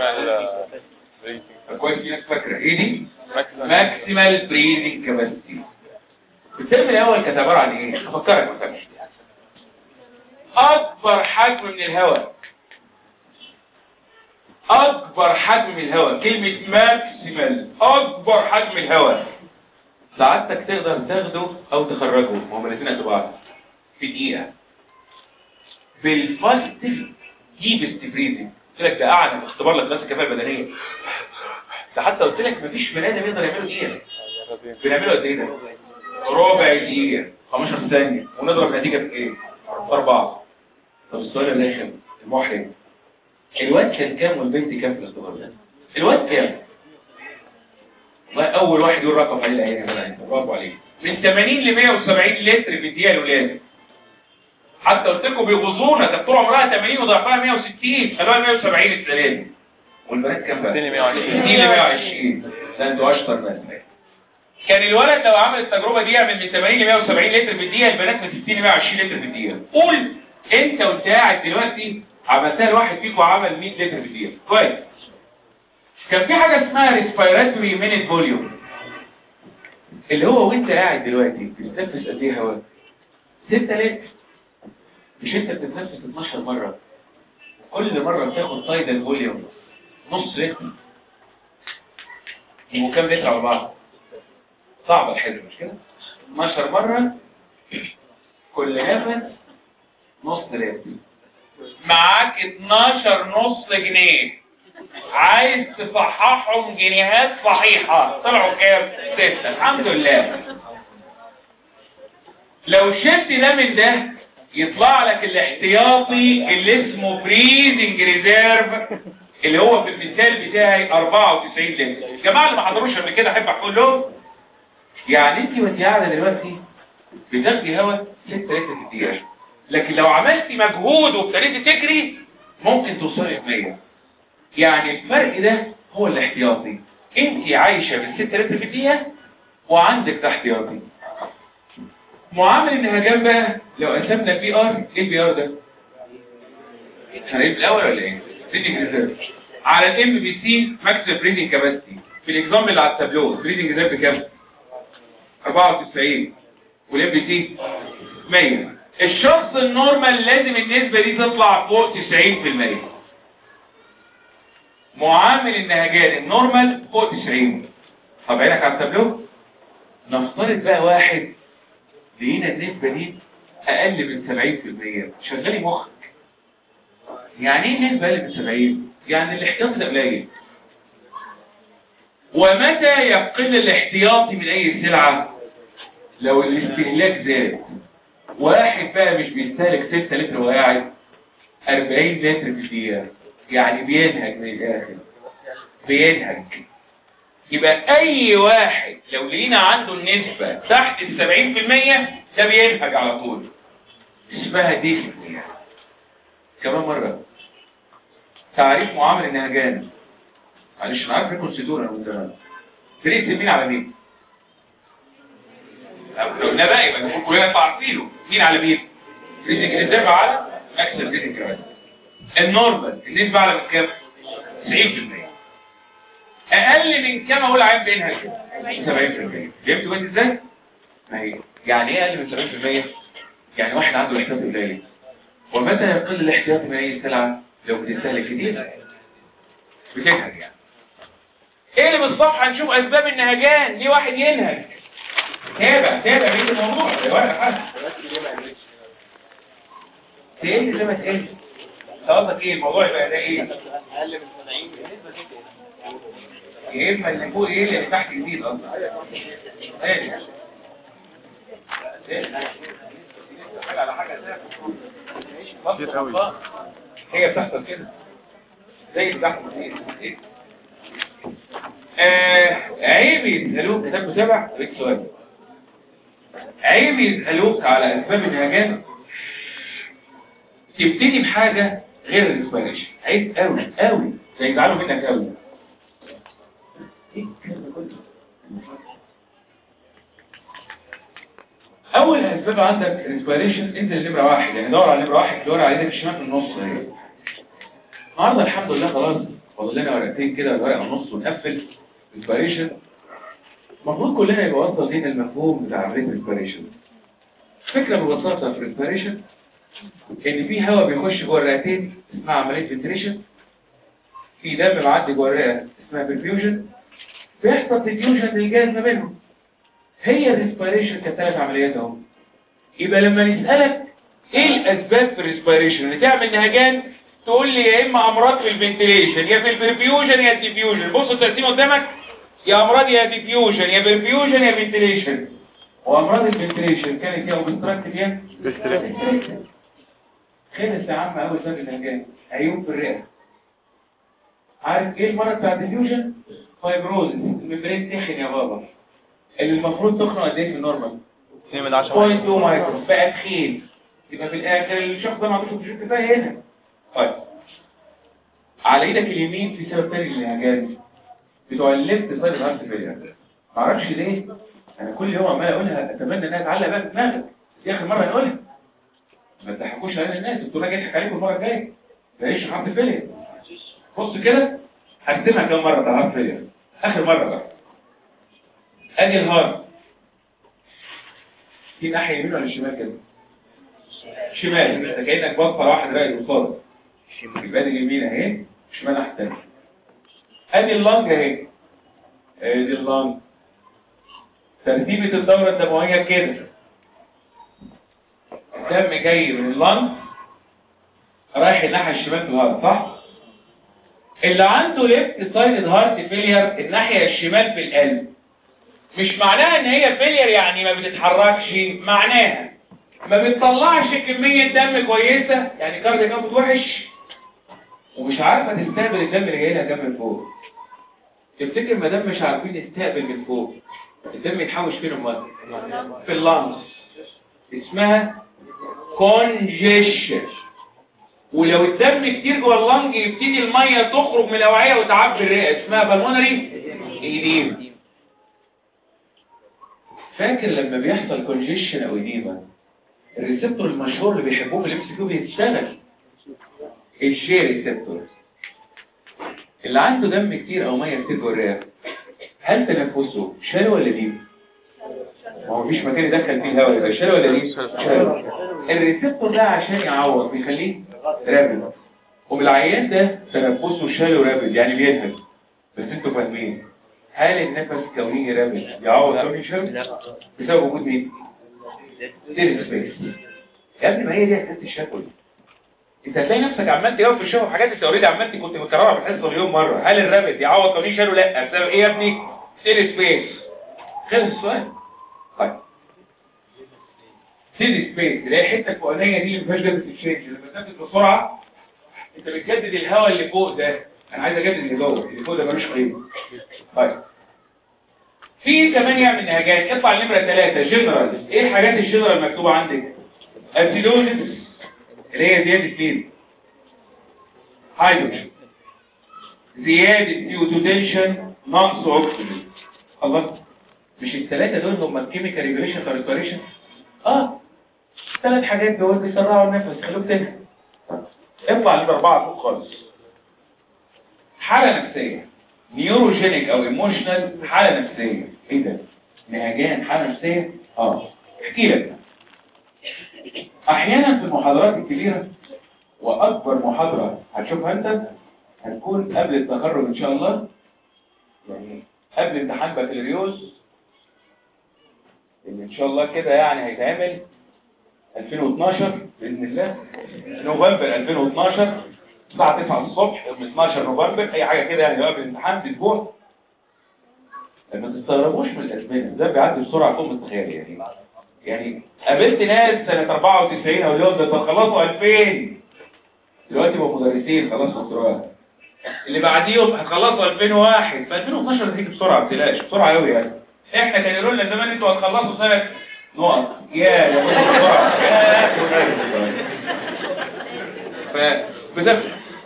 كويس في ناس فاكره ايه دي ماكسيمال بريزنج كاباسيتي الترم الاول كانت عباره عن ايه افكرك مثلا اكبر حجم من الهواء اكبر حجم من الهواء كلمه ماكسيمال اكبر حجم الهواء سعادتك تقدر تاخده او تخرجه هما الاثنين قد بعض في دقيقه بالفاست ديبست بريزنج قلت لك ده قاعد اختبار لك بس الكفاءه البدنيه ده حتى قلت لك مفيش بني ادم يقدر يعمله دقيقه بنعمله قد ايه ده ربع دقيقه 15 ثانيه ونضرب نتيجه في ايه اربعه طب السؤال الرخم المحرج الواد كان كام والبنت كام في الاختبار ده الواد كام والله اول واحد يقول رقم عليه العين يا جدع انت برافو عليك من 80 ل 170 لتر في الدقيقه الاولاد حتى قلت لكم بيغزونا ده طول عمرها 80 وضعفها 160 خلوها 170 السلام والبنات كام بقى 60 ل 120 60 ل 120 ده انتوا اشطر ناس كان الولد لو عمل التجربه دي يعمل من 80 ل 170 لتر في الدقيقه البنات من 60 ل 120 لتر في الدقيقه قول انت وانت قاعد دلوقتي عملتها لواحد فيكم عمل 100 لتر في الدقيقه كويس كان في حاجه اسمها ريسبيراتوري مينيت فوليوم اللي هو وانت قاعد دلوقتي بتتنفس قد ايه هواء 6 لتر مش انت بتتنفس 12 مرة كل مرة بتاخد تايدال فوليوم نص لتر يبقوا كام لتر على بعض صعب الحل مش كده 12 مرة كل نفس نص لتر معاك 12 نص جنيه عايز تصححهم جنيهات صحيحة طلعوا كام؟ ستة الحمد لله لو شلت ده من ده يطلع لك الاحتياطي اللي اسمه بريزنج ريزيرف اللي هو في المثال بتاعي 94 لتر الجماعه اللي ما حضروش قبل كده احب اقول لهم يعني انت وانت قاعده دلوقتي بتاخدي هواء 6 لتر في الدقيقه لكن لو عملتي مجهود وابتديتي تجري ممكن توصلي ل 100 يعني الفرق ده هو الاحتياطي انت عايشه بال 6 لتر في الدقيقه وعندك ده احتياطي معامل النهجان بقى لو قسمنا البي ار ايه البي ار ده هنقيم الاول ولا ايه بريدنج ريزيرف على الام بي سي ماكسيمم بريدنج كاباسيتي في الاكزام اللي على التابلو بريدنج ريزيرف بكام 94 والام بي سي 100 الشخص النورمال لازم النسبة دي تطلع فوق 90% معامل النهجان النورمال فوق 90 طب عينك على التابلو نفترض بقى واحد لقينا النسبة دي اقل من 70% شغالي مخك يعني ايه النسبة اقل من 70 يعني الاحتياط ده قليل ومتى يقل الاحتياطي من اي سلعة لو الاستهلاك زاد واحد بقى مش بيستهلك 6 لتر وقاعد 40 لتر في الدقيقة يعني بينهج من الاخر بينهج يبقى اي واحد لو لقينا عنده النسبة تحت ال 70% ده بينهج على طول اسمها ديسنيا كمان مرة تعريف معامل النهجان معلش انا عارف الكونسيدور انا من زمان فريق مين على مين لو قلنا بقى يبقى المفروض كلنا نبقى عارفينه مين على مين ريزنج النسبة على ماكسيمم ريزنج كمان النورمال النسبة على من كام 90% اقل من كام اقول عام بينها كده 70% فهمتوا بس ازاي ما هي يعني ايه اقل من 70% يعني واحد عنده احتياط قليل ومتى يقل الاحتياط من اي سلعه لو بتستهلك كتير بتنهج يعني ايه اللي بالصفحه نشوف اسباب النهجان ليه واحد ينهج تابع تابع بيت الموضوع يا ورقه حد تقل زي ما تقل قصدك ايه الموضوع يبقى ده ايه اقل من 70 يا اما اللي فوق ايه اللي تحت جديد اصلا ايه حاجه على حاجه كتير قوي. هي بتحصل كده زي اللي تحت جديد آه عيب يسألوك كتاب متابع ريك سؤال عيب يسألوك على أسباب الهجان تبتدي بحاجة غير الإسبانيش عيب قوي قوي زيزعلوا منك قوي إيه الكلام ده كله؟ أول أسباب عندك الإنسبيريشن انزل نمرة واحد يعني دور على نمرة واحد دور على ايدك الشمال في النص اهي النهارده الحمد لله خلاص فاضل لنا ورقتين كده ورقة ونص ونقفل انسبيريشن المفروض كلنا يبقى واصل لينا المفهوم بتاع عملية الانسبيريشن فكرة ببساطة في الانسبيريشن ان في هواء بيخش جوه الرئتين اسمها عملية فنتريشن في دم معدي جوه الرئة اسمها برفيوجن بيحصل ديفيوجن للجاز ما بينهم هي الريسبيريشن كثلاث عمليات اهو يبقى لما نسألك ايه الاسباب في الريسبيريشن اللي تعمل نهجان تقول لي يا اما امراض في الفنتليشن يا في البرفيوجن يا الديفيوجن بص التقسيم قدامك يا امراض يا ديفيوجن يا برفيوجن يا فنتليشن وامراض الفنتليشن كانت يا اوبستراكتيف يا Restrictive. خلص يا عم اول سبب النهجان عيوب في الرئه عارف ايه المرض بتاع الديفيوجن فايبروزس الممبرين تخن يا بابا اللي المفروض تخنق قد ايه في النورمال 2 من 10 بوينت 2 مايكرو بقى تخين يبقى في الاخر الشخص ده ما عندوش اوكسجين كفايه هنا طيب على ايدك اليمين في سبب تاني للهجان بتوع الليفت سايد هارت فيلير ما اعرفش ليه انا كل يوم عمال اقولها اتمنى انها تعلق بقى في دماغك دي اخر مره نقولها ما تضحكوش علينا الناس الدكتور جاي يضحك عليكم المره الجايه تعيش هارت فيلير بص كده هكتبها كام مره بتاع هارت فيلير اخر مره بقى ادي الهارت دي ناحيه يمين ولا شمال كده شمال انت كانك بصه واحد راقد قصادك يبقى دي اليمين اهي شمال ناحيه الثانيه ادي اللنج اهي ادي اللنج ترتيبه الدوره الدمويه كده الدم جاي من اللنج رايح الناحيه الشمال في الهارت صح اللي عنده ليفت سايد هارت فيلير الناحيه الشمال في القلب مش معناها ان هي فيلير يعني ما بتتحركش معناها ما بتطلعش كمية دم كويسة يعني كاردياك اوتبوت وحش ومش عارفة تستقبل الدم اللي جاي لها دم من فوق تفتكر ما دام مش عارفين نستقبل من فوق الدم يتحوش فين امال في اللانس اسمها كونجيشن ولو الدم كتير جوه اللنج يبتدي الميه تخرج من الاوعيه وتعبي الرئه اسمها بالمونري ايديما فاكر لما بيحصل كونجيشن او ايديما الريسبتور المشهور اللي بيحبوه في الام سي كيو بيشتغل الشير ريسبتور اللي عنده دم كتير او ميه كتير جوه الرئه هل تنفسه شالو ولا ديب؟ ما هو مفيش مكان يدخل فيه الهواء يبقى شالو ولا ديب؟ شالو الريسبتور ده عشان يعوض بيخليه رابد وبالعيان ده تنفسه شالو رابد يعني بينهج بس انتوا فاهمين هل النفس كوني رابد يعوض كوني شالو؟ بسبب وجود مين؟ ستيل سبيس يا ابني ما هي دي اساس الشكل انت هتلاقي نفسك عمال تجاوب في الشغل حاجات انت اوريدي عمال كنت مكررها في الحصه مليون مره هل الرابد يعوض كوني شالو لا بسبب ايه يا ابني ستيل سبيس خلص السؤال طيب ستيل سبيس اللي هي الحته الفوقانيه دي اللي ما فيهاش جاز تتشينج لما تنفذ بسرعه انت بتجدد الهواء اللي فوق ده انا عايز اجدد اللي جوه اللي فوق ده ملوش قيمه طيب في كمان يعمل نهجات اطلع النمره ثلاثة جنرال ايه الحاجات الجنرال مكتوبه عندك اسيدوزس اللي هي زياده مين هيدروجين زياده CO2 تنشن نقص اكسجين خلاص مش الثلاثه دول هم الكيميكال ريجوليشن ريسبيريشن اه ثلاث حاجات دول بيسرعوا النفس خلوك تنفس اطلع الاربعه فوق خالص حاله نفسيه نيوروجينيك او ايموشنال حاله نفسيه ايه ده نهجان حاله نفسيه اه احكي لك احيانا في المحاضرات الكبيره واكبر محاضره هتشوفها انت هتكون قبل التخرج ان شاء الله يعني قبل امتحان بكالوريوس اللي ان شاء الله كده يعني هيتعمل 2012 باذن الله نوفمبر 2012 الساعه 9 الصبح يوم 12 نوفمبر اي حاجه كده يعني قبل الامتحان باسبوع ما تستغربوش من الازمنه ده بيعدي بسرعه فوق التخيل يعني يعني قابلت ناس سنه 94 او اليوم ده خلصوا 2000 دلوقتي بقوا مدرسين خلاص دكتوراه اللي بعديهم هتخلصوا 2001 ف 2012 هتيجي بسرعه ما تقلقش بسرعه قوي يعني احنا كان يقولوا لنا زمان انتوا هتخلصوا سنه نقط يا يا بسرعه يا ف بتفرق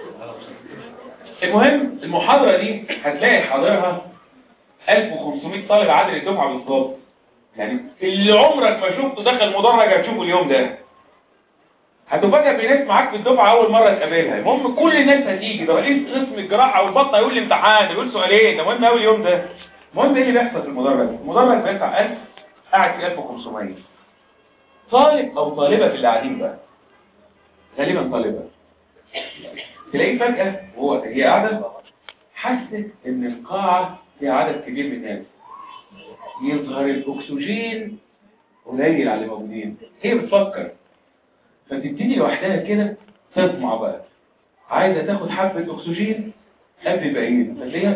المهم المحاضرة دي هتلاقي حاضرها 1500 طالب عدد الدفعة بالظبط يعني اللي عمرك ما شفته دخل مدرج هتشوفه اليوم ده هتفاجئ بناس معاك في الدفعة أول مرة تقابلها المهم كل الناس هتيجي ده رئيس قسم الجراحة أو البطنة يقول لي امتحان يقول سؤالين ده مهم أوي اليوم ده المهم ايه اللي بيحصل في المدرج المدرج بيدفع 1000 قاعد في 1500 طالب أو طالبة في اللي قاعدين بقى غالبا طالبة تلاقيه فجأة وهو هي قاعدة حست ان القاعة فيها عدد كبير من الناس يظهر الاكسجين قليل على اللي موجودين هي بتفكر فتبتدي لوحدها كده تطمع بقى عايزة تاخد حبة اكسجين قبل الباقيين فتلاقيها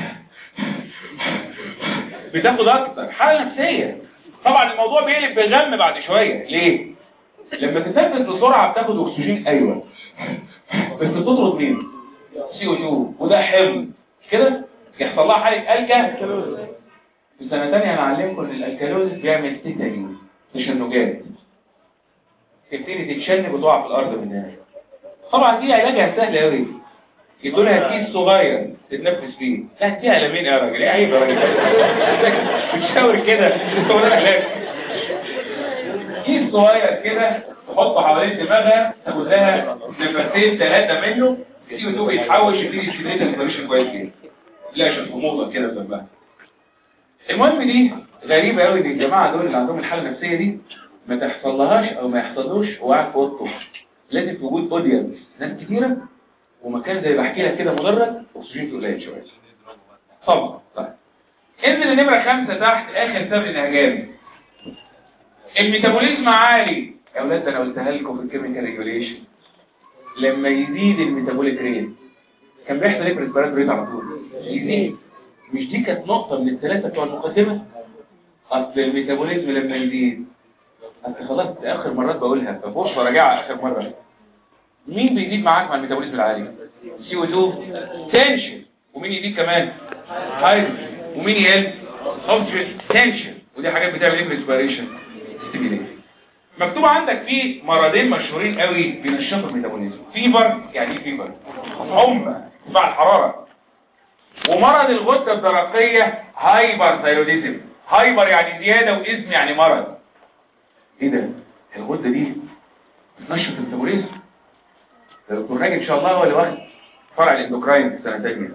بتاخد اكتر حالة نفسية طبعا الموضوع بيقلب بغم بعد شوية ليه؟ لما تتنفس بسرعة بتاخد اكسجين ايوه بس بتطرد مين سي او 2 وده حمض كده يحصل لها حاله الكا في سنه ثانيه هنعلمكم ان الالكالوز بيعمل تيتاني تشنجات تبتدي تتشنج وتقع في الارض منها طبعا دي علاجها سهل قوي يدوا لها كيس صغير تتنفس فيه لا اديها لمين يا راجل ايه عيب يا راجل بتشاور كده هو ده علاج كيس صغير كده تحطه حوالين دماغها تاخد لها نفسين ثلاثة منه سي او 2 يتحوش يبتدي السيدات الانفورميشن كويس جدا لا عشان غموضة كده في دماغها المهم دي غريبة قوي ان الجماعة دول اللي عندهم الحالة النفسية دي ما تحصلهاش او ما يحصلوش وهو قاعد في اوضته لازم في وجود اودينس ناس كتيرة ومكان زي بحكي لك كده مدرج اكسجين فيه قليل شوية طبعا طيب انزل النمرة خمسة تحت اخر سبب انهجامي الميتابوليزم عالي يا اولاد ده انا قلتها لكم في الكيميكال ريجوليشن لما يزيد الميتابوليك ريت كان بيحصل ايه في الريسبيراتوري ريت على طول يزيد مش دي كانت نقطة من الثلاثة بتوع المقدمة اصل الميتابوليزم لما يزيد انت خلاص اخر مرات بقولها ففوش براجعها اخر مرة مين بيزيد معاك مع الميتابوليزم العالي سي او 2 تنشن ومين يزيد كمان هايدروجين ومين يقل اوكسجين تنشن ودي حاجات بتعمل ايه في الريسبيريشن ستيميليشن مكتوب عندك في مرضين مشهورين قوي بينشطوا الميتابوليزم فيفر يعني ايه فيفر حمى مع الحراره ومرض الغده الدرقيه هايبر ثايروديزم هايبر يعني زياده واسم يعني مرض ايه ده الغده دي بتنشط الميتابوليزم ده دكتور ناجي ان شاء الله هو اللي واخد فرع الاندوكراين في سنه ثانيه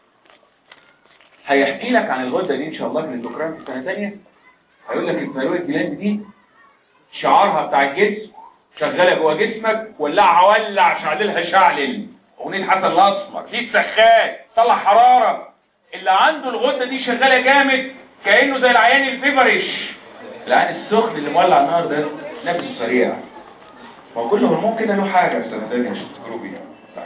هيحكي لك عن الغده دي ان شاء الله في الاندوكراين في سنه ثانيه هيقول لك الثايرويد جلاند دي شعارها بتاع الجسم شغاله جوه جسمك ولعها ولع شعللها شعلل اغنيه حسن الاسمر دي سخان طلع حراره اللي عنده الغده دي شغاله جامد كانه زي العيان الفيفرش العيان السخن اللي مولع النار ده نفسه سريع ما هو كل هرمون كده له حاجه في سنه ثانيه عشان تفكروا بيها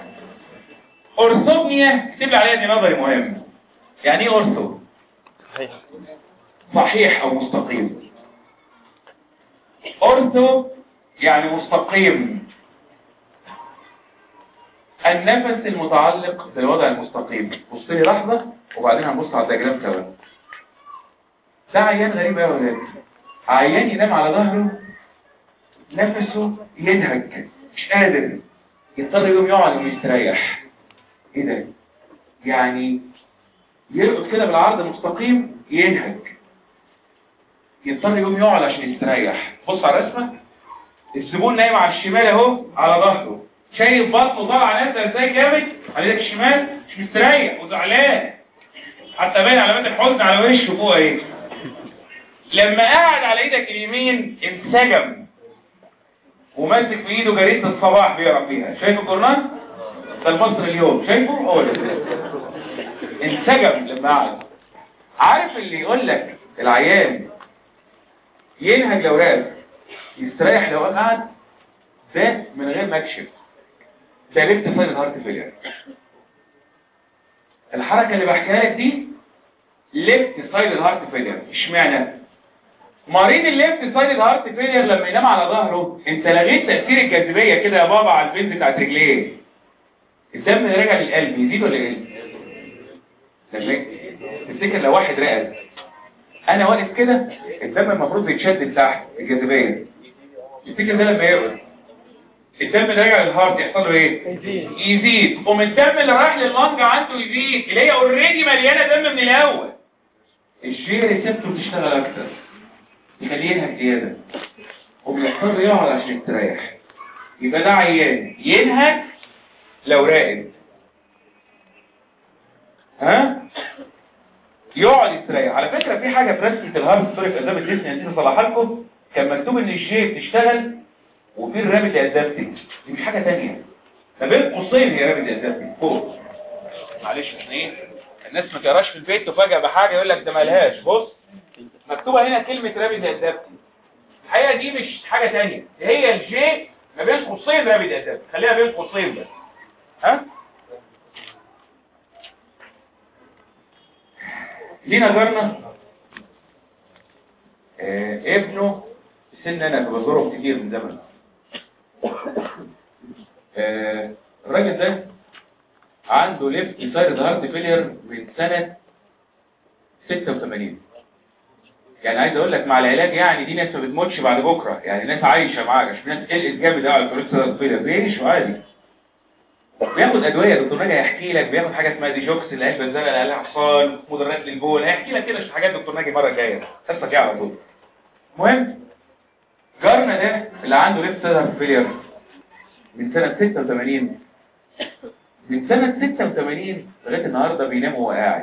اورثوبنيا اكتب لي عليها دي نظري مهم يعني ايه اورثو صحيح صحيح او مستقيم اورثو يعني مستقيم النفس المتعلق بالوضع المستقيم بص لي لحظه وبعدين هنبص على الدياجرام سوا ده عيان غريب قوي يا ولاد عيان ينام على ظهره نفسه ينهج مش قادر يضطر يقوم يقعد ويستريح ايه ده يعني يرقد كده بالعرض مستقيم ينهج يضطر يقوم يقعد عشان يستريح بص على الرسمه الزبون نايم على الشمال اهو على ظهره شايف بطنه طالعه نازله ازاي جامد على ايدك الشمال مش مستريح وزعلان حتى باين علامات الحزن على وشه فوق اهي لما قعد على ايدك اليمين انسجم وماسك في ايده جريده الصباح بيقرا فيها شايف الجورنال ده المصري اليوم شايفه هو ده انسجم لما قعد عارف اللي يقول لك العيان ينهج لو رقد يستريح لو قعد ده من غير ما اكشف ده ليفت سايد هارت فيلير الحركه اللي بحكيها لك دي ليفت سايد هارت فيلير اشمعنى مريض الليفت سايد هارت فيلير لما ينام على ظهره انت لغيت تاثير الجاذبيه كده يا بابا على البنت بتاعت رجليه الدم اللي راجع للقلب يزيد ولا يقل تمام تفتكر لو واحد رقد انا واقف كده الدم المفروض يتشد تحت الجاذبيه تفتكر ده لما يقعد الدم اللي راجع للهارت يحصل له ايه يزيد. يزيد قوم الدم اللي رايح لللنج عنده يزيد اللي هي اوريدي مليانه دم من الاول الجي ريسبتور تشتغل اكتر يخليه ينهج زياده وبيضطر يقعد عشان يستريح يبقى ده عيان ينهج لو راقد ها يقعد يستريح على فكرة في حاجة في رسمة الهارت ستوري في أسباب الجسم نسيت أصلحها لكم كان مكتوب إن الجي بتشتغل وفي الرابط أدابتنج دي مش حاجة تانية ما بين قوسين هي رابط أدابتنج فوق معلش احنا ايه الناس ما تقراش في البيت وفجأة بحاجة يقول لك ده مالهاش بص مكتوبة هنا كلمة رابط أدابتنج الحقيقة دي مش حاجة تانية هي الجي ما بين قوسين رابط أدابتنج خليها بين قوسين بس ها لينا جارنا آه ابنه في سن انا كنت بزوره كتير من زمن آه الراجل ده عنده ليفت سايد هارت فيلير من سنة 86 يعني عايز اقول لك مع العلاج يعني دي ناس ما بتموتش بعد بكره يعني ناس عايشه معاك عشان ناس قلقت جامد قوي على الكوليسترول سايد فيلير بيعيشوا عادي بياخد ادويه دكتور ناجي هيحكي لك بياخد حاجه اسمها ديجوكس العلبه الزرقاء اللي عليها حصان مضرات للبول هيحكي لك كده حاجات دكتور ناجي المره الجايه حصه جايه على طول المهم جارنا ده اللي عنده ليفت سيلر فيلير من سنه 86 من سنه 86 لغايه النهارده بينام وهو قاعد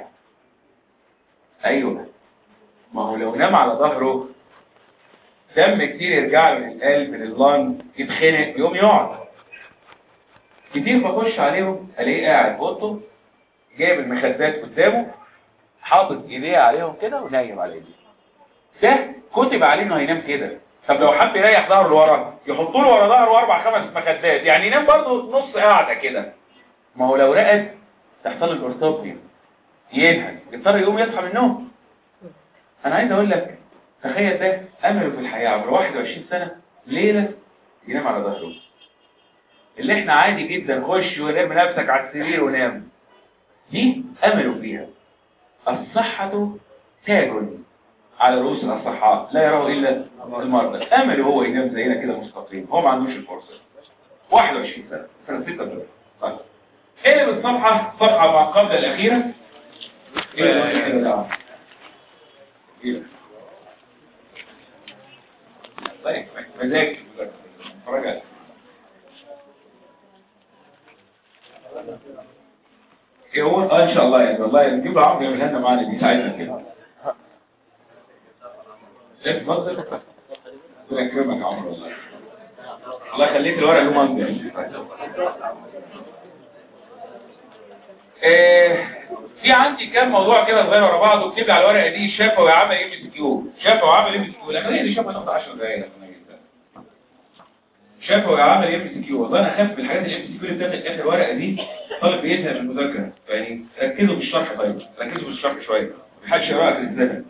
ايوه ما هو لو نام على ظهره دم كتير يرجع له من القلب من اللنج يتخنق يقوم يقعد كتير بخش عليهم الاقيه قاعد في اوضته جايب المخدات قدامه حاطط ايديه عليهم كده ونايم على ايديه ده كتب عليه انه هينام كده طب لو حب يريح ظهره لورا يحطوا له ورا ظهره اربع خمس مخدات يعني ينام برضه نص قاعده كده ما هو لو رقد تحصل له الارتوبيا ينهج يضطر يقوم يصحى من النوم انا عايز اقول لك تخيل ده امله في الحياه عمره 21 سنه ليله ينام على ظهره اللي احنا عادي جدا خش ونام نفسك على السرير ونام دي امله فيها الصحة تاج على رؤوس الاصحاء لا يراه الا المرضى امله هو ينام زينا كده مستقيم هو ما عندوش الفرصه 21 سنه سنه 6 طيب ايه بالصفحه صفحه مع القبضه الاخيره ايه الاخيره ده ايه طيب مزاج اتفرج عليه ايه هو اه ان شاء الله يعني والله نجيب له عمرو يعملها لنا معانا دي ساعتها كده شايف المنظر ربنا يكرمك يا عمرو والله الله يخليك الورق له منظر إيه في عندي كام موضوع كده صغير ورا بعض واكتب لي على الورقه دي شفوي عمل ام اس كيو شفوي عمل ام اس كيو الاخريه دي شفوي هتاخد 10 دقايق شافوا عمل ام سي كيو والله انا خايف من الحاجات الام سي كيو اللي بتاخد اخر ورقه دي طالب بيزهق من المذاكره يعني ركزوا في الشرح طيب ركزوا في الشرح شويه محدش يقراها في الزمن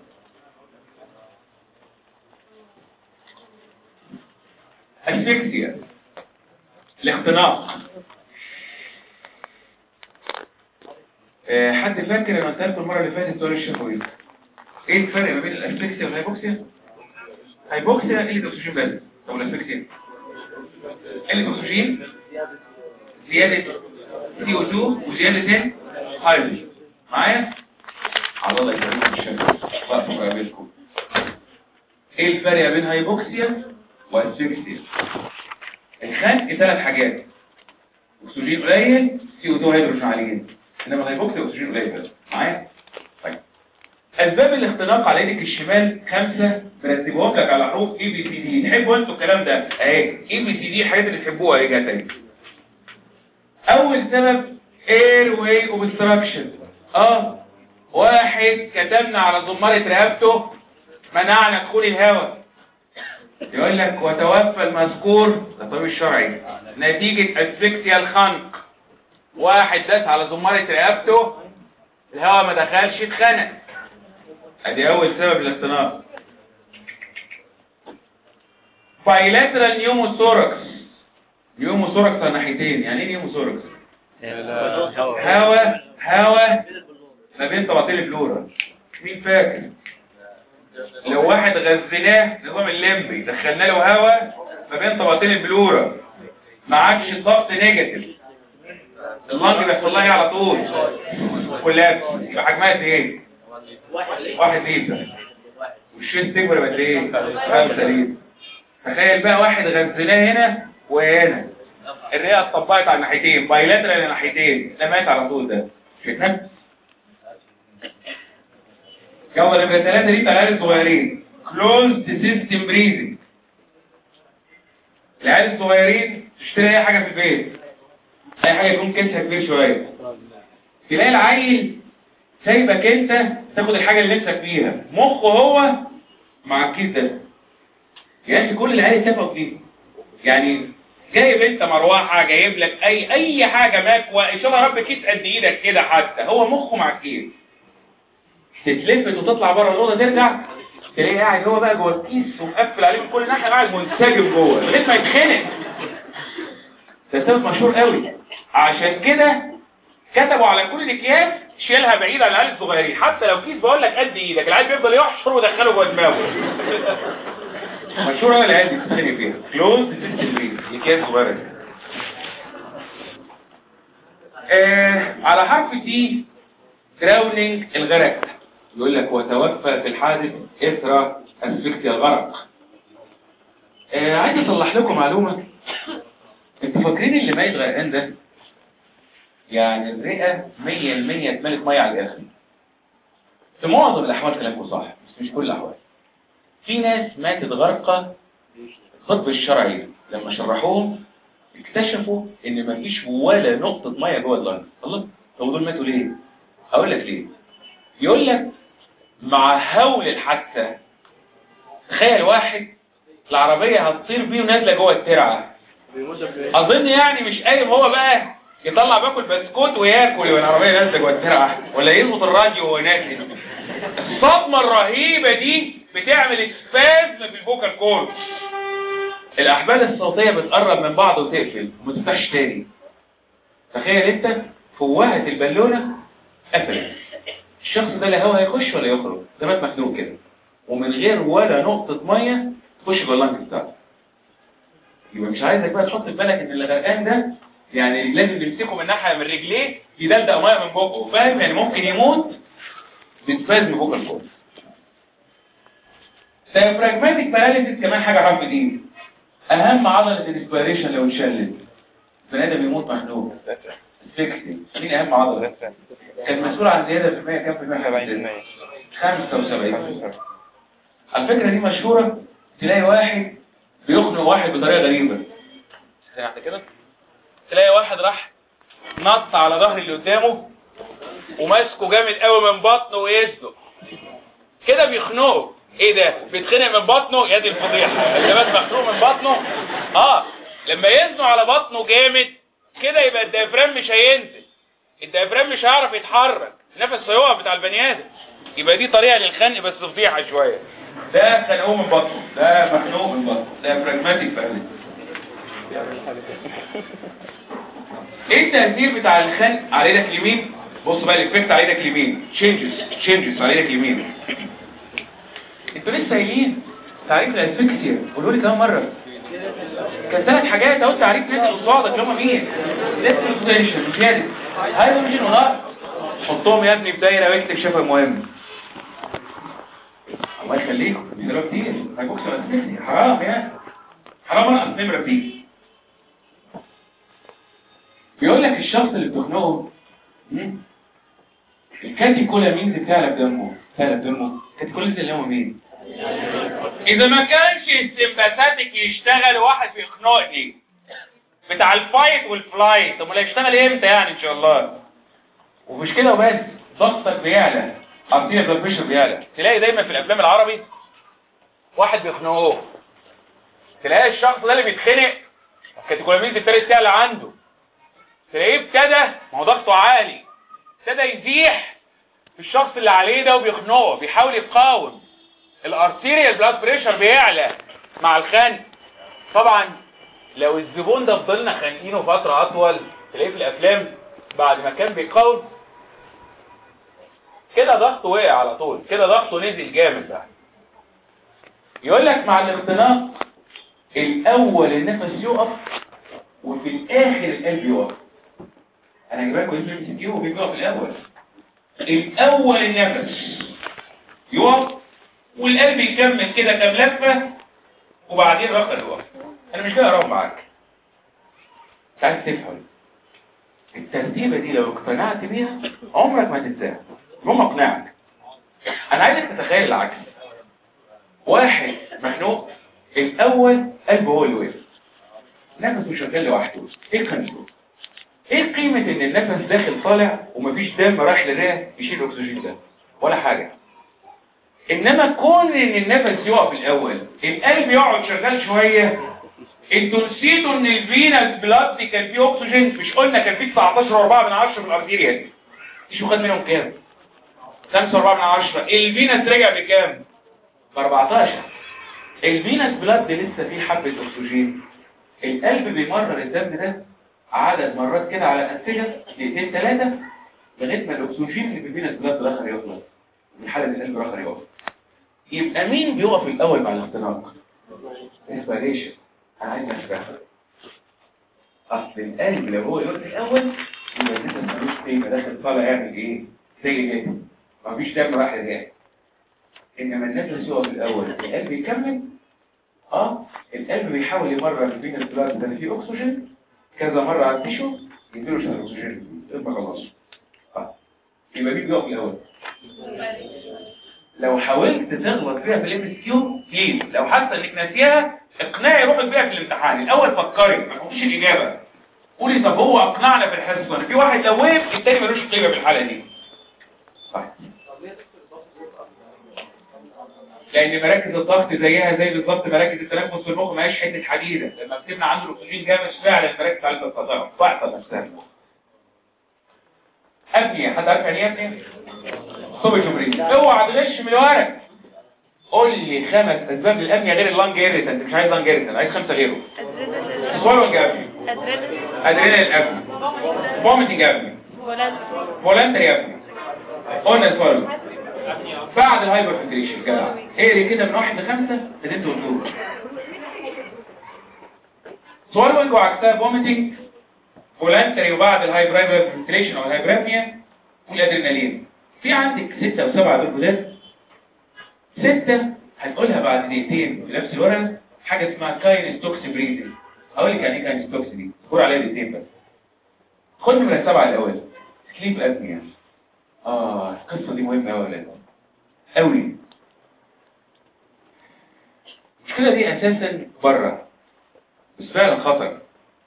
الفيكسيا الاختناق آه، حد فاكر انا قلت لكم المره اللي فاتت دور الشفوي ايه الفرق ما بين الاسفكسيا والهايبوكسيا هايبوكسيا قله اكسجين بس طب الاسفكسيا قله اكسجين زياده سي او 2 وزياده هيدروجين معايا على الله يكرمكم الشمس بقى بقابلكم ايه الفرق بين هايبوكسيا والاسفكسيا الخنق ثلاث حاجات اكسجين قليل سي او 2 هيدروجين عاليين انما الهايبوكسيا اكسجين قليل بس معايا طيب اسباب الاختناق على ايدك الشمال خمسه مرتبهم لك على حروف اي بي سي دي تحبوا انتوا الكلام ده اهي اي بي سي دي الحاجات اللي تحبوها اهي جت اهي اول سبب اير واي اوبستراكشن اه واحد كتبنا على زمارة رقبته منعنا دخول الهواء يقول لك وتوفى المذكور ده الطبيب الشرعي نتيجة اسفكسيا الخنق واحد داس على زمارة رقبته الهواء ما دخلش اتخنق ادي اول سبب الاختناق بايلاترال نيوموثوركس نيوموثوركس على ناحيتين يعني ايه نيوموثوركس هوا هوا ما بين طبقتين البلورا مين فاكر لو واحد غزلناه نظام الليمبي دخلنا له هوا ما بين طبقتين البلورا ما عادش الضغط نيجاتيف اللنج بيحصل لها ايه على طول كلها يبقى حجمها قد ايه واحد لتر والشيست تكبر يبقى قد ايه خمسة لتر تخيل بقى واحد غزلاه هنا وهنا الرئه اتطبقت على الناحيتين بايلاترال على الناحيتين ده مات على طول ده شايفها يلا نمرة ثلاثة دي بتاع العيال الصغيرين closed system breathing العيال الصغيرين تشتري اي حاجة في البيت اي حاجة يكون كيسها كبير شوية تلاقي العيل سايبك انت تاخد الحاجة اللي نفسك فيها مخه هو مع الكيس ده يعني انت كل العيال تفق فيه يعني جايب انت مروحة جايب لك اي اي حاجة مكوى ان شاء الله رب كيس قد ايدك كده حتى هو مخه مع الكيس تتلفت وتطلع بره الاوضه ترجع تلاقيه قاعد هو بقى جوه الكيس ومقفل عليه من كل ناحيه قاعد منسجم جوه لغايه ما يتخنق ده سبب مشهور قوي عشان كده كتبوا على كل الاكياس شيلها بعيد عن العيال الصغيرين حتى لو كيس بقول لك قد ايدك العيال بيفضل يحشر ويدخله جوه دماغه مشهور قوي العيال دي بتتخنق فيها كلوز سيستم اكياس صغيره آه على حرف تي دراونينج الغرق يقول لك وتوفى في الحادث اثر اسفكسيا الغرق آه عايز اصلح لكم معلومة انتوا فاكرين اللي ميت غرقان ده يعني الرئة مية المية اتملت مية على الاخر في معظم الاحوال كلامكم صح بس مش كل الاحوال في ناس ماتت غرقة الطب الشرعي لما شرحوهم اكتشفوا ان مفيش ولا نقطة مية جوه اللنج الله طب دول ماتوا ليه هقول لك ليه يقول لك مع هول الحادثه تخيل واحد العربية هتطير بيه ونازله جوه الترعه اظن يعني مش قايم هو بقى يطلع باكل بسكوت وياكل والعربية نازله جوه الترعه ولا يظبط الراديو وهو نازل الصدمة الرهيبة دي بتعمل اسفاز في الفوكال كورد الاحبال الصوتية بتقرب من بعض وتقفل وما تفتحش تاني تخيل انت فوهة البالونة قفلت الشخص ده لا هوا هيخش ولا يخرج ده مات مخنوق كده ومن غير ولا نقطة مية تخش جوه اللنج بتاعته يبقى مش عايزك بقى تحط في بالك ان اللي غرقان ده يعني لازم نمسكه من ناحية من رجليه يدلدق مية من بقه فاهم يعني ممكن يموت بسبازم فوق الكورس diaphragmatic paralysis كمان حاجة حرف دي اهم عضلة الاسبيريشن لو اتشلت بني ادم يموت مخنوق فيكسي مين اهم عضلة كان مسؤول عن زيادة في المية كام في المية 75 على الفكرة دي مشهورة تلاقي واحد بيخنق واحد بطريقة غريبة يعني كده تلاقي واحد راح نط على ظهر اللي قدامه وماسكه جامد قوي من بطنه ويزنق كده بيخنقه ايه ده بيتخنق من بطنه يا دي الفضيحه اللي بس مخنوق من بطنه اه لما يزنق على بطنه جامد كده يبقى الديافرام مش هينزل الديافرام مش هيعرف يتحرك نفس هيقف بتاع البني ادم يبقى دي طريقه للخنق بس فضيحه شويه ده خنقوه من بطنه ده مخنوق من بطنه ده براجماتيك فعلا ايه التأثير بتاع الخنق على ايدك اليمين بص بقى الافكت على ايدك اليمين تشينجز تشينجز على ايدك اليمين انتوا لسه قايلين تعريف الاسفكسيا قولوا لي كمان مره كان ثلاث حاجات اهو تعريف ناس قصادك اللي هم مين ليفت بوتنشن زياده هيدروجين ونار حطهم يا ابني في دايره واكتب شفه مهم الله يخليكم بيقرا كتير هيبوكس اسفكسيا حرام يا حرام انقص نمره دي بيقول لك الشخص اللي بتخنقه مم، الكاتيكولامينز بتعلى بدمه تعلى بدمه الكاتيكولامينز اللي هم مين اذا ما كانش السمباثاتيك يشتغل واحد بيخنقني بتاع الفايت والفلايت طب ما هيشتغل امتى يعني ان شاء الله ومش كده وبس ضغطك بيعلى ارتيريا بلاد بريشر بيعلى تلاقي دايما في الافلام العربي واحد بيخنقوه تلاقي الشخص ده اللي بيتخنق الكاتيكولامينز ابتدت تعلى عنده تلاقيه ابتدى ما هو ضغطه عالي ابتدى يزيح في الشخص اللي عليه ده وبيخنقه بيحاول يقاوم الارتيريال بلاد بريشر بيعلى مع الخنق طبعا لو الزبون ده فضلنا خانقينه فترة اطول تلاقيه في الافلام بعد ما كان بيقاوم كده ضغطه وقع على طول كده ضغطه نزل جامد بقى يقول لك مع الاختناق الاول النفس يقف وفي الاخر القلب يقف انا هجيب لكم اسم ام سي كيو بيقف في الاول الاول النفس يقف والقلب يكمل كده كام لفه وبعدين الاخر يقف انا مش جاي اقرب معاك أنت عايز تفهم الترتيبه دي لو اقتنعت بيها عمرك ما تنساها المهم اقنعك انا عايزك تتخيل العكس واحد مخنوق الاول قلبه هو اللي وقف نفسه شغال لوحده ايه الكنترول ايه قيمة ان النفس داخل طالع ومفيش دم رايح للرئة يشيل الاكسجين ده ولا حاجة انما كون ان النفس يقف الاول القلب يقعد شغال شوية انتوا نسيتوا ان الفينس بلاد دي كان فيه اكسجين مش قلنا كان فيه 19 و4 من 10 في الارتيريا دي شو خد منهم كام 5 و4 من 10 الفينس رجع بكام ب 14 الفينس بلاد لسه فيه حبة اكسجين القلب بيمرر الدم ده عدد مرات كده على الانسجه دقيقتين ثلاثه لغايه ما الاكسجين اللي في الفينس بلاد الاخر يخلص من حاله القلب الاخر يقف يبقى مين بيقف الاول مع الاختناق انسبيريشن انا عايز اشرحها اصل القلب لو هو يقف الاول يبقى النفس ملوش قيمه داخل طالع يعمل ايه زي كده مفيش دم راح للرئه انما النفس يقف الاول القلب يكمل اه القلب بيحاول يمرر الفينس بلاد ده اللي فيه اكسجين كذا مرة على التيشو يديله شوية اكسجين يبقى خلاص اه يبقى مين بيقف الاول لو حاولت تغلط فيها في الام اس كيو بليز لو حاسه انك ناسيها اقنعي روحك بيها في الامتحان الاول فكري ما تحطيش الاجابه قولي طب هو اقنعنا في الحصه في واحد لو وقف التاني ملوش قيمه في الحاله دي صح لان مراكز الضغط زيها زي بالظبط مراكز التنفس في المخ ما هيش حته حديده لما بتمنع عنده الاكسجين جامد فعلا المراكز على تتقطع تحصل نفسها ابني حد عارف يعني ايه ابني صوب الجمهوريه اوعى تغش من الورق قول لي خمس اسباب للابنيه غير اللانج ايريتنت مش عايز لانج ايريتنت عايز خمسه غيره سوالونج ابني ادرينال ابني فوميتنج ابني فولنتري ابني قلنا سوالونج بعد الهايبر فنتريشن جدع اقري كده من واحد لخمسة ابتديت قلتوها سوالوينج وعكسها فوميتنج فولانتري وبعد الهايبر فنتريشن او الهايبرابنيا والادرينالين في عندك ستة وسبعة دول جداد ستة هنقولها بعد دقيقتين في نفس الورقة حاجة اسمها كاين ستوكس بريزنج اقول لك يعني ايه كاين ستوكس دي اصبر عليها دقيقتين بس خد من السبعة الاول سليب ابنيا اه القصة دي مهمة قوي يا ولاد قوي المشكلة دي اساسا بره بس فعلا خطر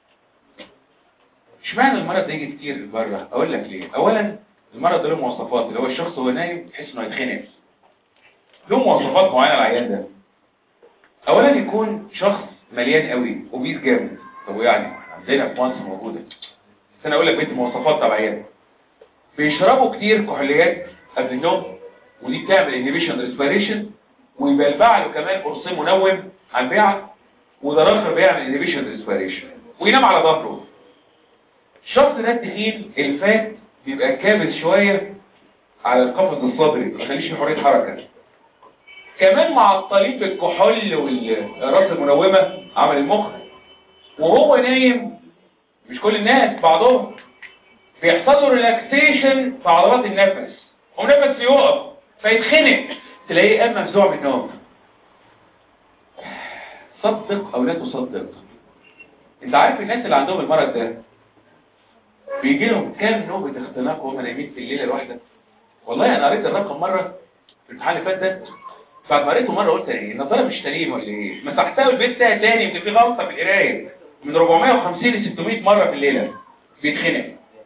اشمعنى المرض ده يجي كتير بره اقول لك ليه اولا المرض ده له مواصفات اللي هو الشخص وهو نايم يحس انه هيتخنق له مواصفات معينه العيان ده اولا يكون شخص مليان قوي وبيز جامد طب يعني عندنا في مصر موجوده بس انا اقول لك بنت مواصفات طبيعيه بيشربوا كتير كحوليات قبل النوم ودي بتعمل انهبيشن ريسبيريشن ويبلبع له كمان قرص منوم على البيعه وده الاخر بيعمل انهبيشن ريسبيريشن وينام على ظهره الشخص ده التخين الفات بيبقى كابس شويه على القفص الصدري ما يخليش حريه حركه كمان معطلين بالكحول والراس المنومه عمل المخ وهو نايم مش كل الناس بعضهم بيحصل له ريلاكسيشن في عضلات النفس ونفس يقف فيتخنق تلاقيه قام مفزوع من النوم صدق او لا تصدق انت عارف الناس اللي عندهم المرض ده بيجي لهم كام نوبة اختناق وهم نايمين في الليلة الواحدة والله انا قريت الرقم مرة في الامتحان اللي فات ده بعد ما قريته مرة قلت ايه النظارة مش سليمة ولا ايه مسحتها والبيت ده تاني يمكن في غلطة في القراية من 450 ل 600 مرة في الليلة بيتخنق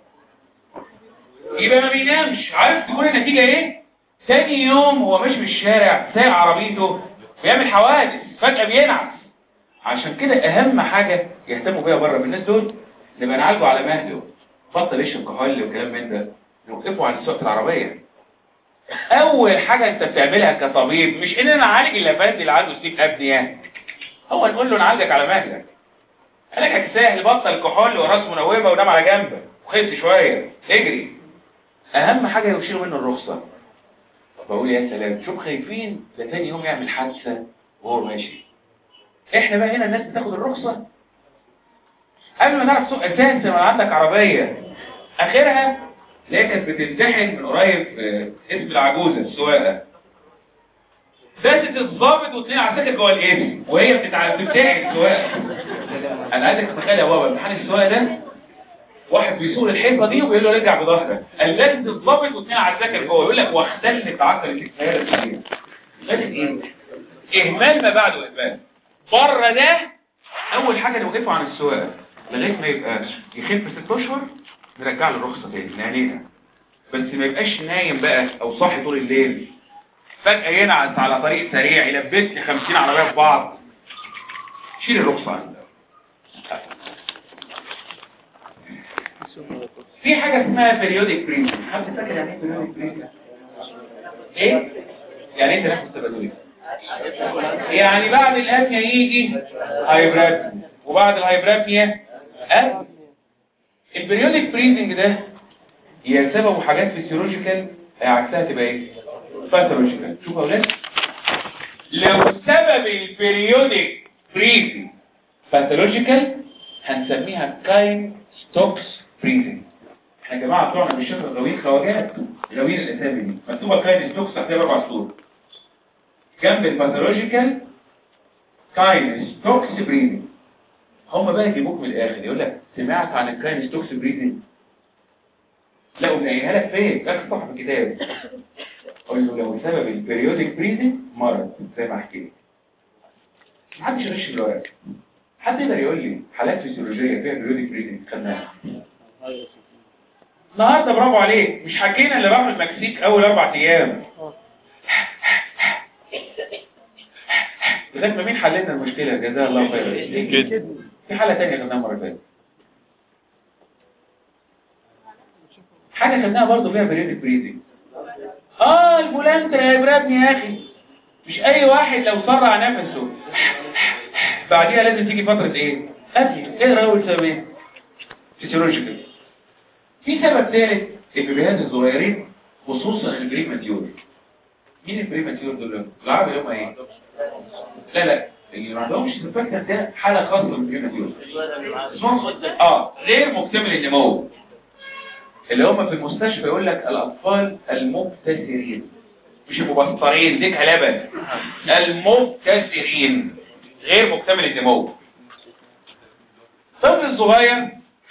يبقى ما بينامش عارف تكون النتيجة ايه تاني يوم هو ماشي في الشارع سايق عربيته بيعمل حوادث فجأة بينعس عشان كده اهم حاجة يهتموا بيها بره بالناس دول نبقى نعالجه على مهله بطل يشرب كحول وكلام من ده نوقفه عن سواقة العربية اول حاجة انت بتعملها كطبيب مش ان انا اعالج اللافات اللي عنده سليب ابنية هو نقول له نعالجك على مهلك علاجك سهل بطل كحول وراس منومة ونام على جنبك وخس شوية اجري اهم حاجة يشيلوا منه الرخصة بقول يا سلام شوف خايفين ده تاني يوم يعمل حادثة وهو ماشي احنا بقى هنا الناس بتاخد الرخصة قبل ما نعرف سوق اساسا ما عندك عربية اخرها اللي هي كانت بتمتحن من قريب آه، اسم العجوزة السواقة دست الضابط واثنين عساكر جوه الاسم وهي بتتع- بتمتحن السواقة انا عايزك تتخيل يا بابا امتحان السواقة ده واحد بيسوق الحيطه دي ويقول له رجع بظهرك اللازم تتظبط واثنين عساكر جوه يقول لك واختلت عقل السياره كتير لازم ايه اهمال ما بعده اهمال بره ده اول حاجه نوقفه عن السواقه لغايه ما يبقى يخف ست اشهر نرجع له الرخصه تاني نعنيها بس ما يبقاش نايم بقى او صاحي طول الليل فجاه ينعس على طريق سريع يلبس لي 50 عربيه في بعض شيل الرخصه عنده في حاجة اسمها periodic breathing حد فاكر يعني ايه periodic breathing؟ ايه؟ يعني ايه تنفس تبادلي؟ يعني بعد الابنية يجي هايبرابنيا وبعد الهايبرابنيا أب البريودك بريزنج ده هي سببه حاجات فيسيولوجيكال عكسها تبقى ايه؟ باثولوجيكال شوف يا اولاد لو سبب البريودك بريزنج باثولوجيكال هنسميها كاين ستوكس بريزنج احنا يا جماعه بتوعنا بنشوف غوين خواجات غوين الاسامي دي مكتوبه كاين ستوكس تحتها اربع سطور جنب الباثولوجيكال كاين ستوكس بريزنج هم بقى يجيبوك من الاخر يقول لك سمعت عن الكاين ستوكس بريزنج لا ومنيها لك فين اخر صفحه في الكتاب قول له لو سبب البريودك بريزنج مرض زي ما حكيت محدش يغش الورق حد يقدر يقول لي حالات فيسيولوجيه فيها بريودك بريزنج خدناها النهارده برافو عليك مش حكينا اللي راحوا المكسيك اول اربع ايام لغايه ما مين حل لنا المشكله جزاه الله خيرا في حاله ثانيه خدناها المره اللي فاتت حاجه خدناها برضه فيها بريودك بريزنج اه الفولانتر يا ابراهيم يا اخي مش اي واحد لو سرع نفسه بعديها لازم تيجي فترة ايه ابني ايه اول سبب ايه فيسيولوجيكال في سبب ثالث البيبيهات الصغيرين خصوصا البريماتيور مين البريماتيور دول العرب اللي هم ايه لا لا اللي ما عندهمش سيرفاكتر ده حاله خاصه بالبريماتيور اسمهم اه غير مكتمل النمو اللي هم في المستشفى يقول لك الاطفال المبتسرين مش المبسطرين ديك لبن المبتسرين غير مكتمل النمو الطفل الصغير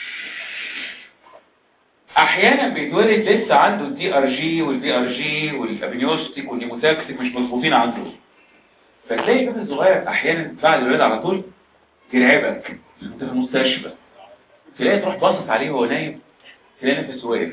احيانا بيتولد لسه عنده الدي ار جي والبي ار جي والابنيوستيك والنيموتاكسيك مش مظبوطين عنده فتلاقي الطفل الصغير احيانا بعد الولاده على طول يرعبك انت في المستشفى تلاقي تروح باصص عليه وهو نايم تلاقي نفسه واقف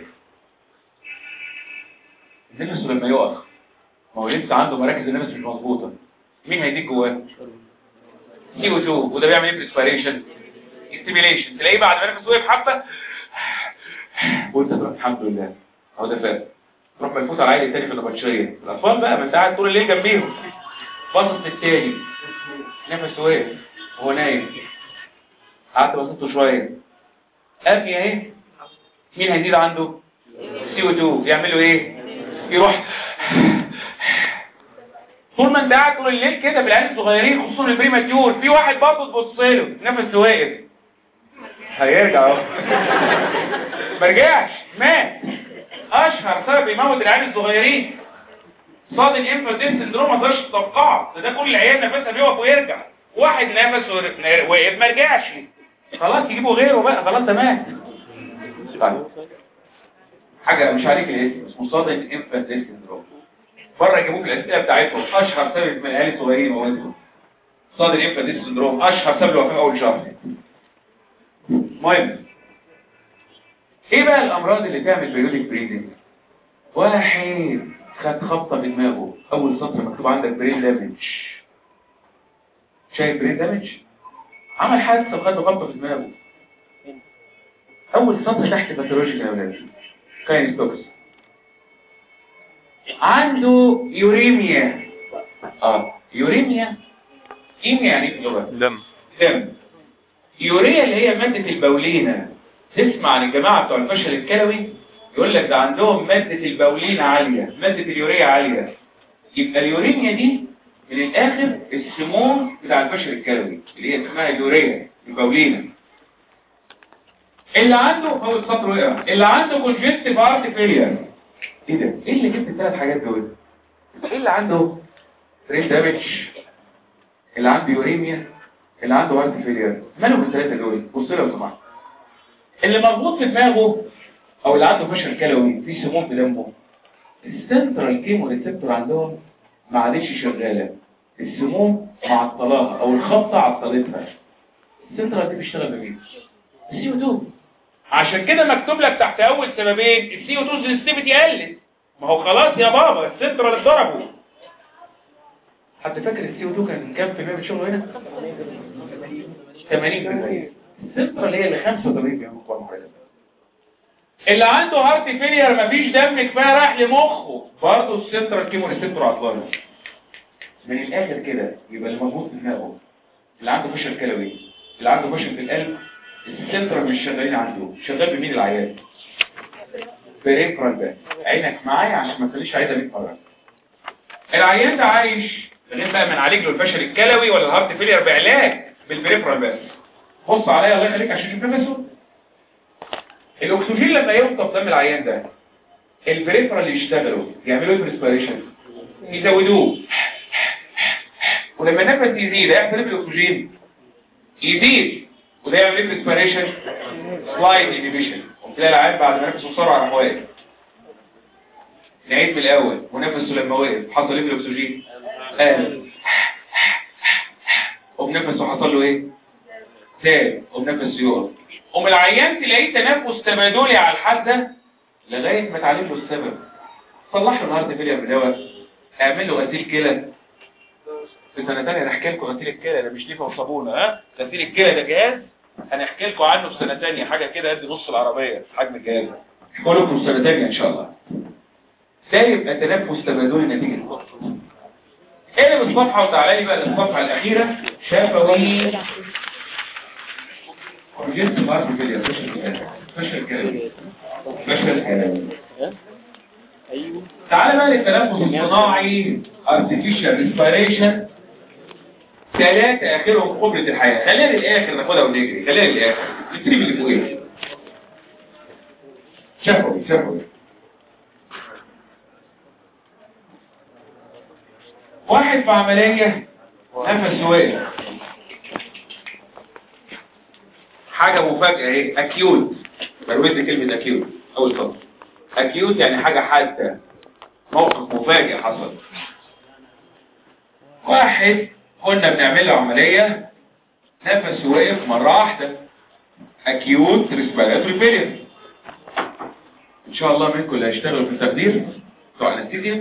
نفسه لما يقف ما هو لسه عنده مراكز النفس مش مظبوطه مين هيديك جواه سي او 2 وده بيعمل ايه بالاسبيريشن ستيميليشن تلاقيه بعد ما نفسه وقف حبه وانت تروح الحمد لله اهو ده فاهم تروح ملفوت على العيل التاني في النبطشيه الاطفال بقى ما انت قاعد طول الليل جنبيهم باصص للتاني نفسه واقف وهو نايم قعدت بصيت شويه ابني اهي مين هيزيد عنده سي او 2 يعملوا ايه يروح طول ما انت قاعد طول الليل كده بالعيال الصغيرين خصوصا البريماتيور في واحد برضه تبص له نفسه واقف هيرجع اهو ما رجعش مات اشهر سبب يموت العيال الصغيرين صاد الانفانتيل سندروم ما تقدرش تتوقعه ده, ده كل العيال نفسها بيقف ويرجع واحد نفسه وقف ما رجعش خلاص يجيبوا غيره بقى خلاص ده مات طيب حاجه مش عليك الاسم اسمه صاد الانفانتيل سندروم بره يجيبوك الاسئله بتاعتهم اشهر سبب من العيال الصغيرين موتهم صاد الانفانتيل سندروم اشهر سبب الوفاه اول شهر مهم ايه بقى الامراض اللي تعمل بيريودك بريدنج واحد خد خبطه في دماغه اول سطر مكتوب عندك برين دامج شايف برين دامج عمل حادثه وخد له خبطه في دماغه اول سطر تحت باثولوجيكال يا ولاد كاين ستوكس عنده يوريميا اه يوريميا كيميا يعني ايه اللغه دم دم يوريا اللي هي مادة البولينة تسمع عن الجماعة بتوع الفشل الكلوي يقول لك ده عندهم مادة البولينة عالية مادة اليوريا عالية يبقى اليوريميا دي من الآخر السموم بتاع الفشل الكلوي اللي هي اسمها اليوريا البولينة اللي عنده هو السطر وقع اللي عنده كونجستيف هارت فيلير ايه ده؟ ايه اللي جبت الثلاث حاجات دول؟ ايه اللي عنده برين دامج اللي عنده يوريميا اللي عنده هارت فيلير مالهم الثلاثه دول بص لو سمحت اللي مربوط في دماغه او اللي عنده فشل كلوي في سموم في دمه السنترال كيمو ريسبتور عندهم ما عادش شغاله السموم معطلاها او الخبطه عطلتها السنترال دي بيشتغل بمين السي او 2 عشان كده مكتوب لك تحت اول سببين السي او 2 سنسيتيفيتي قلت ما هو خلاص يا بابا السنترال اتضربوا حد فاكر السي او 2 كان كام في المية من شغله هنا 80% السنترال هي اللي 85% من قوى المحركات اللي عنده هارت فيلير مفيش دم كفايه رايح لمخه برضه السنترال كيمو ريسبتور عطلان من الاخر كده يبقى اللي موجود في دماغه اللي عنده فشل كلوي اللي عنده فشل في القلب السنترال مش شغالين عنده شغال بمين العيان بريفرال بس عينك معايا عشان ما تخليش عايزه 100 مره العيان ده عايش لغايه بقى ما نعالج له الفشل الكلوي ولا الهارت فيلير بعلاج بالبريفرال بس بص عليا الله يخليك عشان تشوف نفسه الاكسجين لما يهبط دم العيان ده البريفرال اللي يشتغلوا يعملوا ايه بريسبيريشن يزودوه ولما النفس يزيد هيحصل ايه بالاكسجين يزيد وده يعمل ايه بريسبيريشن سلايد انيبيشن وتلاقي العيان بعد ما نفسه بسرعه راح واقف نعيد من الاول ونفسه لما وقف حصل ايه بالاكسجين قال وبنفسه حصل له ايه تاب وبنفسه يقف قوم العيان تلاقيه تنفس تبادلي على الحد ده لغايه ما تعالج له السبب صلح له الهارت فيلير بدواء اعمل له غسيل كلى في سنه ثانيه هنحكي لكم غسيل الكلى ده مش ليفه وصابونه ها غسيل الكلى ده جهاز هنحكي لكم عنه في سنه ثانيه حاجه كده قد نص العربيه في حجم الجهاز هحكي لكم في سنه ثانيه ان شاء الله ده يبقى تنفس تبادلي نتيجه الضغط اقلب الصفحه وتعالى لي بقى للصفحه الاخيره شفوي وجدت مارك فيديو فشل كلامي فشل كلامي فشل كلامي ايوه تعال بقى للتنفس الصناعي artificial respiration ثلاثة آخرهم خبرة الحياة خلينا للآخر ناخدها ونجري خلينا للآخر نبتدي باللي فوقيه شفوي شفوي واحد في عملية نفس واقف حاجة مفاجأة اهي اكيوت بروز كلمة اكيوت اول سطر اكيوت يعني حاجة حادة موقف مفاجئ حصل واحد كنا بنعمل له عملية نفس وقف مرة واحدة acute respiratory failure ان شاء الله منكم اللي هيشتغلوا في التخدير بتوع انستيزيا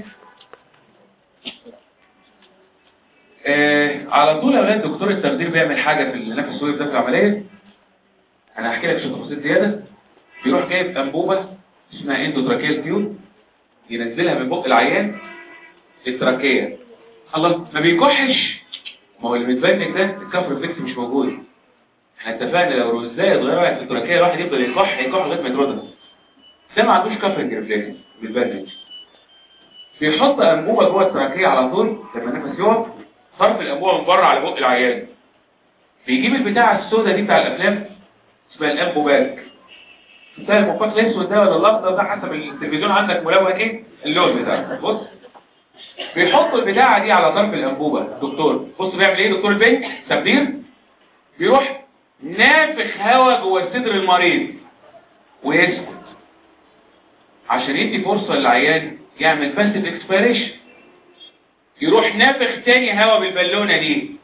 آه على طول يا اولاد دكتور التخدير بيعمل حاجة في النفس الوقف ده في العملية انا هحكي لك شوية تفاصيل زيادة بيروح جايب انبوبة اسمها اندوتراكيال تيوب ينزلها من بق العيان التراكية الله ما بيكحش ما هو اللي متبنك ده الكفر فيكس مش موجود احنا اتفقنا لو روزاية اتغيرت في التراكية الواحد يفضل يكح يكح لغاية ما يتردد ده ما عندوش كفر ريفلكس متبنك بيحط انبوبة جوه التراكية على طول لما النفس يقف طرف الانبوبة من بره على بق العيان بيجيب البتاع السوداء دي بتاع الافلام اسمها الانبوبات ده المفاق الاسود ده ولا الاخضر ده حسب التلفزيون عندك ملون ايه اللون بتاعه بص بيحط البتاعه دي على طرف الانبوبه دكتور بص بيعمل ايه دكتور البنك تبدير بيروح نافخ هواء جوه صدر المريض ويسكت عشان يدي فرصه للعيان يعمل باسيف اكسبيريشن يروح نافخ تاني هواء بالبالونه دي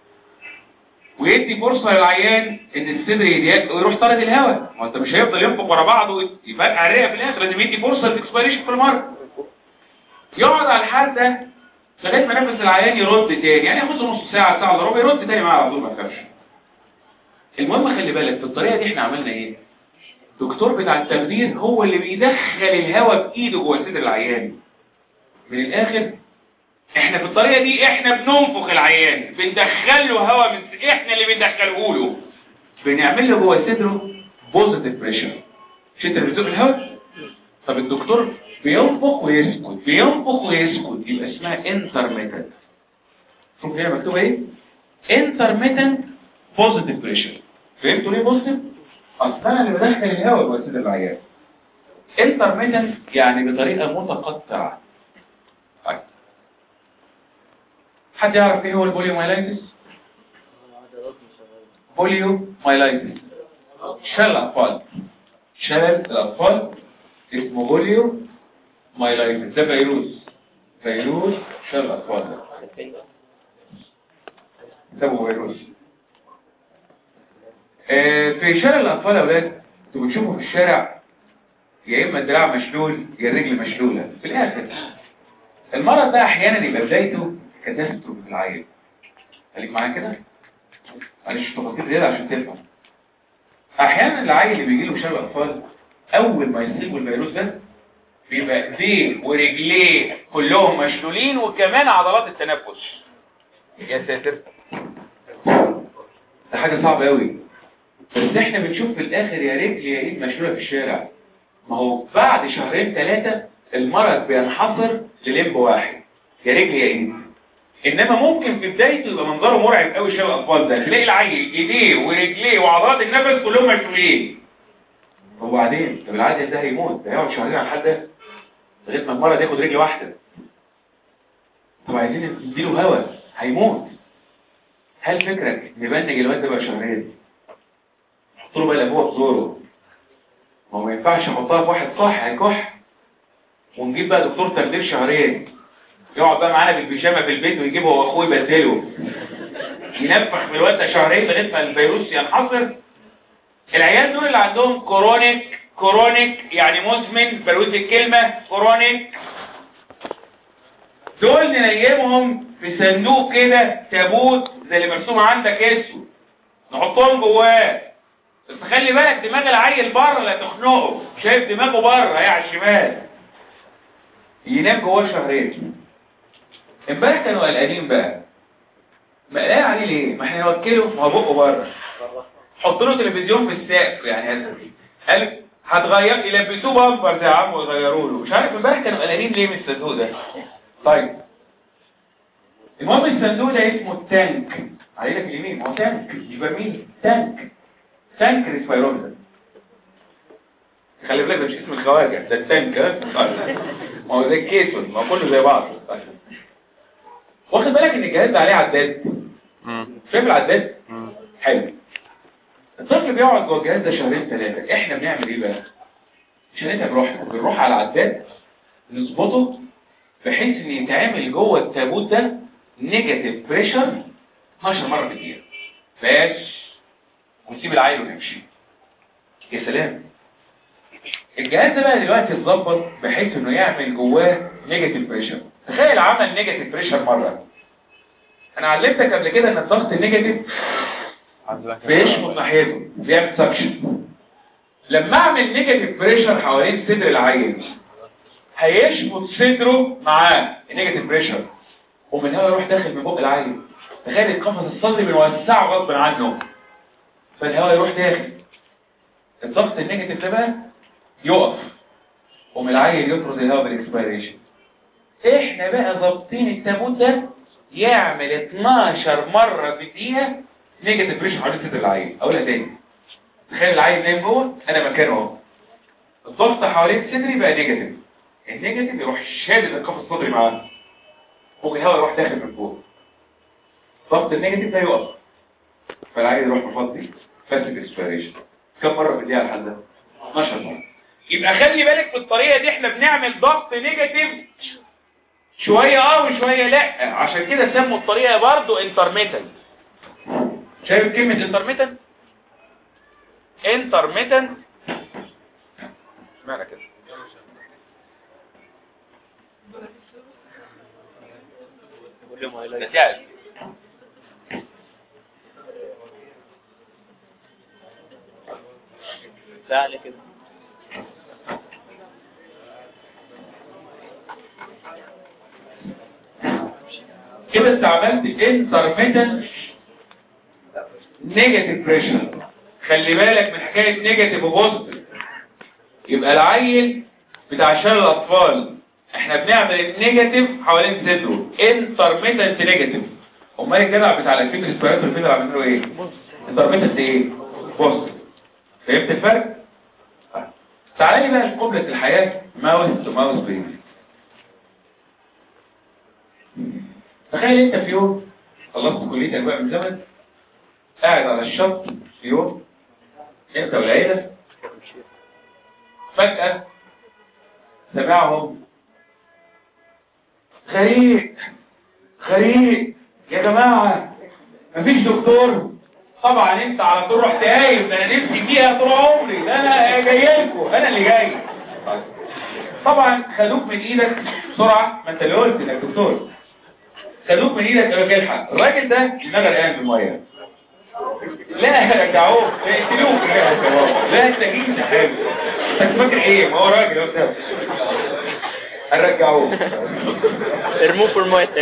ويدي فرصة للعيان ان الصدر يضيق ويروح طارد الهواء ما انت مش هيفضل ينفخ ورا بعضه يبقى الرئه في الاخر لازم يدي فرصة للاكسبيريشن في المرة يقعد على الحال ده لغايه ما نفس العيان يرد تاني يعني ياخد له نص ساعة ساعة الا ربع يرد تاني معاه على طول ما تخافش المهم خلي بالك في الطريقة دي احنا عملنا ايه الدكتور بتاع التخدير هو اللي بيدخل الهواء بايده جوه صدر العيان من الاخر احنا في الطريقة دي احنا بننفخ العيان بندخل له هواء من احنا اللي بندخله له بنعمل له جوه صدره بوزيتيف بريشر مش انت اللي بتزق الهواء طب الدكتور بينفخ ويسكت بينفخ ويسكت يبقى اسمها انترميتنت شوف هنا مكتوبه ايه انترميتنت بوزيتيف بريشر فهمتوا ليه بوزيتيف اصل انا اللي بدخل الهواء جوه صدر العيان انترميتنت يعني بطريقه متقطعه طيب حد يعرف ايه هو البوليو مايلايتس بوليو مايلايتس شلل الاطفال شلل الاطفال اسمه بوليو مايلايتس ده فيروس فيروس شلل الاطفال ده ده فيروس آه في شلل الاطفال يا اولاد انتوا بتشوفوا في الشارع يا اما الدراع مشلول يا الرجل مشلوله في الاخر المرض ده احيانا يبقى بدايته كاتاستروف في العيل خليك معايا كده معلش تفاصيل زياده عشان تفهم احيانا العيل اللي بيجي له شلل اطفال اول ما يصيبه الفيروس ده بيبقى ايديه ورجليه كلهم مشلولين وكمان عضلات التنفس يا ساتر ده حاجه صعبه قوي بس احنا بنشوف في الاخر يا رجل يا ايد مشلوله في الشارع ما هو بعد شهرين ثلاثه المرض بينحصر للمب واحد يا رجل يا ايد انما ممكن في بدايته يبقى منظره مرعب قوي شبه الاطفال ده تلاقي العيل ايديه ورجليه وعضلات النفس كلهم مشلولين وبعدين طب العيل ده هيموت ده هيقعد شهرين على الحال ده لغايه ما المرض ياخد رجل واحده طب عايزين نديله هواء هيموت هل فكرك نبنج الواد ده بقى شهرين نحط له بقى الابوه في زوره ما هو ما ينفعش احطها في واحد صاحي هيكح ونجيب بقى دكتور تخدير شهرين يقعد بقى معانا بالبيجامه في البيت ويجيبه هو واخوه يبدله ينفخ في الوقت ده شهرين لغايه ما الفيروس ينحصر العيال دول اللي عندهم كورونيك كورونيك يعني مزمن بلوز الكلمه كورونيك دول ننيمهم في صندوق كده تابوت زي اللي مرسوم عندك اسود نحطهم جواه بس خلي بالك دماغ العيل بره لا تخنقه شايف دماغه بره هي على الشمال ينام جواه شهرين امبارح كانوا قلقانين بقى ما قلقان عليه ليه ما احنا نوكله ما هو بقه بره حط له تلفزيون في السقف يعني قال هتغير يلبسوه بامبرز يا عم ويغيروا له مش عارف امبارح كانوا قلقانين ليه من الصندوق ده طيب المهم الصندوق ده اسمه التانك على ايدك اليمين ما هو تانك مش برميل تانك تانك ريسبيرومتر خلي بالك ده مش اسم الخواجه ده التانك ها؟ ما هو زي الكيسون ما هو كله زي بعض واخد بالك ان الجهاز ده عليه عداد شايف العداد حلو الطفل بيقعد جوه الجهاز ده شهرين ثلاثه احنا بنعمل ايه بقى شهرين بنروح بنروح على العداد نظبطه بحيث ان يتعمل جوه التابوت ده نيجاتيف بريشر 12 مره في الدقيقه بس ونسيب العيل ونمشي يا سلام الجهاز ده بقى دلوقتي اتظبط بحيث انه يعمل جواه نيجاتيف بريشر تخيل عمل نيجاتيف بريشر مره انا علمتك قبل كده ان الضغط النيجاتيف بيشفط ناحيته بيعمل سكشن لما اعمل نيجاتيف بريشر حوالين صدر العيل هيشفط صدره معاه النيجاتيف بريشر ومن هنا يروح داخل من بق العيل تخيل القفص الصدري بنوسعه غصب عنه فالهواء يروح داخل الضغط النيجاتيف ده بقى يقف ومن العيل يطرد الهواء بالاكسبيريشن احنا بقى ظابطين التابوت ده يعمل 12 مرة في الدقيقة نيجاتيف بريشر حوالين صدر العيل اقولها تاني تخيل العيل نايم جوه انا مكانه اهو الضغط حوالين صدري بقى نيجاتيف النيجاتيف يروح شادد القفص الصدري معاه والهواء يروح داخل من فوق ضغط النيجاتيف ده يقف فالعيل يروح مفضي فاسد اكسبيريشن كم مرة في الدقيقة الحل ده 12 مرة يبقى خلي بالك في الطريقة دي احنا بنعمل ضغط نيجاتيف شوية اه وشوية لا عشان كده سموا الطريقة برضو انترميتنت شايف كلمة انترميتنت انترميتنت معنى كده نتائج فعلا كده كده استعملت intermittent negative pressure خلي بالك من حكاية نيجاتيف وبوزيتيف يبقى العيل بتاع شلل الأطفال احنا بنعمل النيجاتيف حوالين صدره intermittent نيجاتيف امال الجدع بتاع الاكيد ريسبيراتوري فيلر عاملينه ايه intermittent ايه بوزيتيف فهمت الفرق تعالى لي بقى لقبلة الحياة ماوس تو ماوس بين تخيل انت في يوم خلصت كليتك بقى من زمن قاعد على الشط في يوم انت والعيلة فجأة سمعهم غريق غريق يا جماعة مفيش دكتور طبعا انت على طول رحت قايم ده انا نفسي فيها طول عمري ده انا جاي لكم انا اللي جاي طبعا خدوك من ايدك بسرعه ما انت اللي قلت انك دكتور خدوك من ايدك قالوا لك الحق الراجل ده نغر قايم في الميه لا رجعوه اقتلوه كده يا شباب لا تجيب يا حبيبي انت فاكر ايه ما هو راجل اهو هنرجعوه ارموه في الميه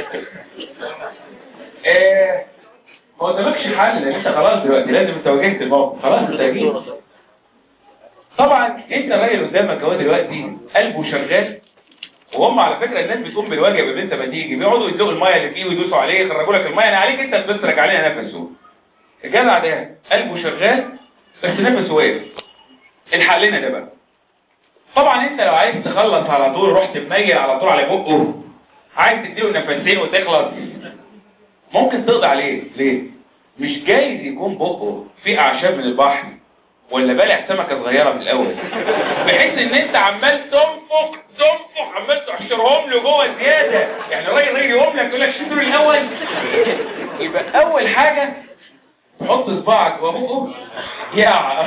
ايه ما قدامكش حل لان انت خلاص دلوقتي لازم انت واجهت الموقف خلاص انت جيت طبعا انت الراجل قدامك اهو دلوقتي قلبه شغال وهم على فكره الناس بتقوم بالواجب اللي انت ما تيجي بيقعدوا يدلقوا الميه اللي فيه ويدوسوا عليه يخرجوا لك الميه يعني عليك انت تبصرك عليها نفسه الجدع ده قلبه شغال بس نفسه واقف الحق لنا ده بقى طبعا انت لو عايز تخلص على طول رحت مميل على طول على بقه عايز تديله نفسين وتخلص ممكن تقضي عليه ليه مش جايز يكون بقه فيه اعشاب من البحر ولا بالع سمكه صغيره من الاول بحيث ان انت عمال تنفخ تنفخ عمال تحشرهم له جوه زياده يعني الراجل يجي يقوم لك يقول لك شدوا الاول يبقى اول حاجه تحط صباعك جوه بقه يا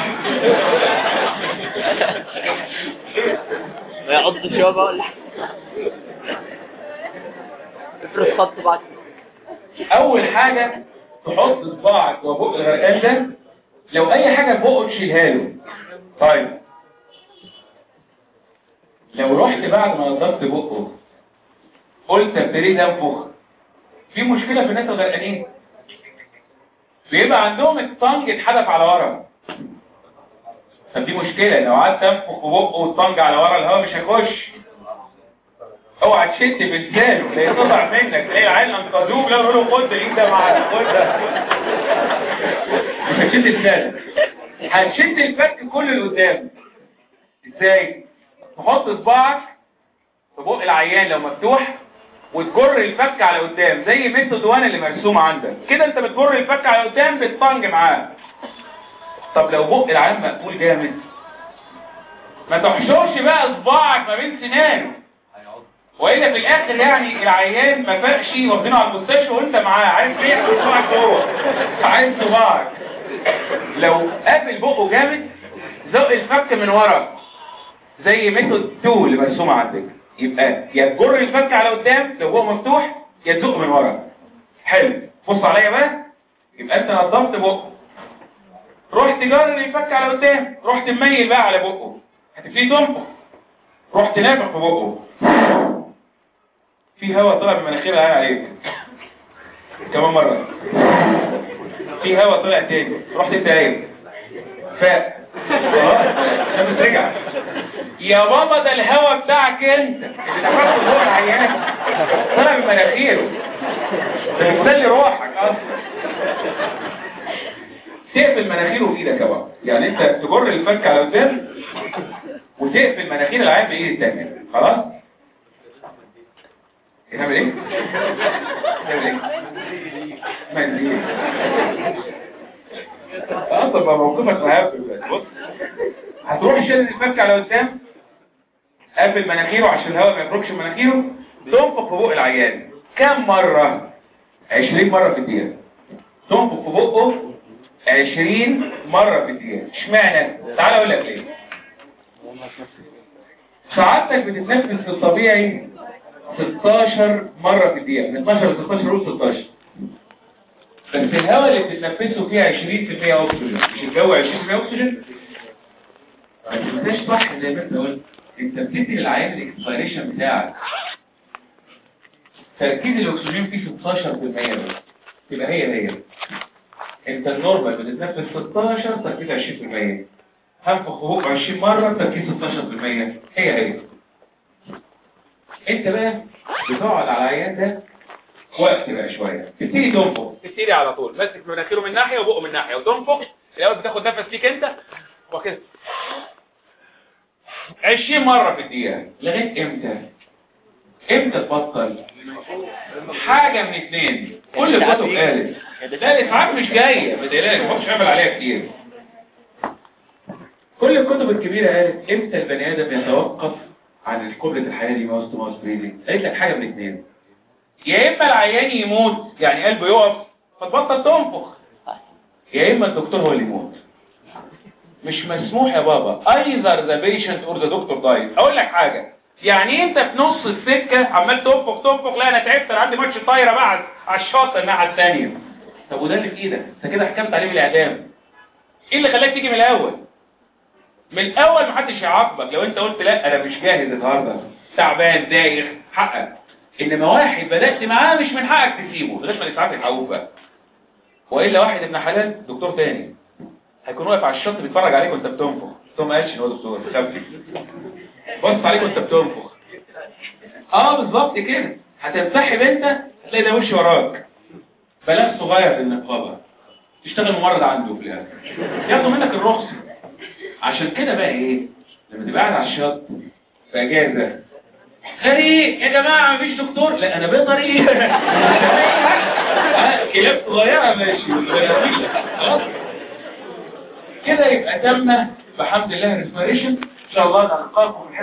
ما يقض شويه بقى ولا افرض خط بعد اول حاجة تحط صباعك جوه بق الغرقان ده لو اي حاجة في بقه تشيلها له طيب لو رحت بعد ما نضفت بقه قلت ابتديت انفخ في مشكلة في الناس الغرقانين بيبقى عندهم الطنج اتحدف على ورا فدي مشكله لو قعدت انفخ ببقه والطنج على ورا الهواء مش هيخش اوعى تشد بلسانه لا يطلع منك تلاقي العيال انقذوه لا يقولوا له خد الايد ده معاك خد ده مش هتشد لسانك هتشد الفك كله لقدام ازاي تحط صباعك في بق العيان لو مفتوح وتجر الفك على قدام زي ميثود 1 اللي مرسوم عندك كده انت بتجر الفك على قدام بتطنج معاه طب لو بق العيان مقفول جامد ما تحشرش بقى صباعك ما بين سنانه والا في الاخر يعني العيان ما فاقش واخدينه على المستشفى وانت معاه عايز ايه صباعك جوه عايز صباعك لو قافل بقه جامد زق الفك من ورا زي ميثود 2 اللي مرسومه عندك يبقى يا تجر الفك على قدام لو هو مفتوح يا تزق من ورا حلو بص عليا بقى يبقى انت نظمت بقه رحت جر الفك على قدام رحت مميل بقى على بقه هتبتدي تنفخ رحت نافخ في بقه في هواء طلع من مناخيرها عين عليك كمان مرة في هواء طلع تاني رحت انت قايم ف خلاص الشمس رجع يا بابا ده الهواء بتاعك انت اللي دخلته جوه العيان طلع من مناخيره ده بيسلي روحك اصلا تقفل مناخيره بايدك يا بابا يعني انت تجر الفك على قدام وتقفل مناخير العيان بايد التانية خلاص نعمل ايه؟ نعمل ايه؟ منديل اه طب ما موقفك مهاب دلوقتي بص هتروح شيل الفك على قدام قافل مناخيره عشان الهواء ما يخرجش من مناخيره تنفخ في بق العيان كم مرة؟ 20 مرة في الدقيقة تنفخ في بقه 20 مرة في الدقيقة اشمعنى؟ تعال اقول لك ليه سعادتك بتتنفس في الطبيعي 16 مرة في الدقيقة من 12 ل 16 قول 16 بس الهواء اللي بتتنفسه فيه 20% اكسجين مش الجو 20% اكسجين ما تنساش صح زي ما انت قلت انت بتدي للعيان الاكسبيريشن بتاعك تركيز الاكسجين فيه 16% بس تبقى هي هي انت النورمال بتتنفس 16 تركيز 20% هنفخ فوق 20 مرة تركيز 16% هي هي انت بقى بتقعد على العيان ده وقت بقى شوية تبتدي تنفخ تبتدي على طول ماسك مناخيره من ناحيه وبقه من ناحيه وتنفخ الاول بتاخد نفس فيك انت وكده 20 مرة في الدقيقة لغاية امتى امتى تبطل حاجة من اتنين كل الكتب قالت لا الاسعاف مش جاية ما تقلقش ما تحطش عمل عليها كتير كل الكتب الكبيرة قالت امتى البني ادم يتوقف عن الكبرة الحياة دي ماوس تو ماوس بريدنج قالت لك حاجة من اتنين يا اما العيان يموت يعني قلبه يقف فتبطل تنفخ يا اما الدكتور هو اللي يموت مش مسموح يا بابا either the patient or the doctor dies اقول لك حاجة يعني انت في نص السكة عمال تنفخ تنفخ لا انا تعبت انا عندي ماتش طايرة بقى على الشاطئ الناحية الثانية طب وده اللي في ايدك انت كده حكمت عليه بالاعدام ايه اللي خلاك تيجي من الاول من الاول محدش يعاقبك لو انت قلت لا انا مش جاهز النهارده تعبان دايخ حقك انما واحد بدأت معاه مش من حقك تسيبه لغايه ما الاسعاف يلحقوك بقى والا واحد ابن حلال دكتور تاني هيكون واقف على الشط بيتفرج عليك وانت بتنفخ بس هو ما قالش ان هو دكتور خبي بص عليك وانت بتنفخ اه بالظبط كده هتنسحب انت هتلاقي ده وش وراك بلاغ صغير في النقابه تشتغل ممرض عنده في الاخر ياخدوا منك الرخصه عشان كده بقى ايه لما تبقى قاعد على الشط في اجازه غريب يا جماعه مفيش دكتور لا انا بيطري كلاب صغيره ماشي خلاص كده يبقى تم بحمد الله الريسبيريشن ان شاء الله نلقاكم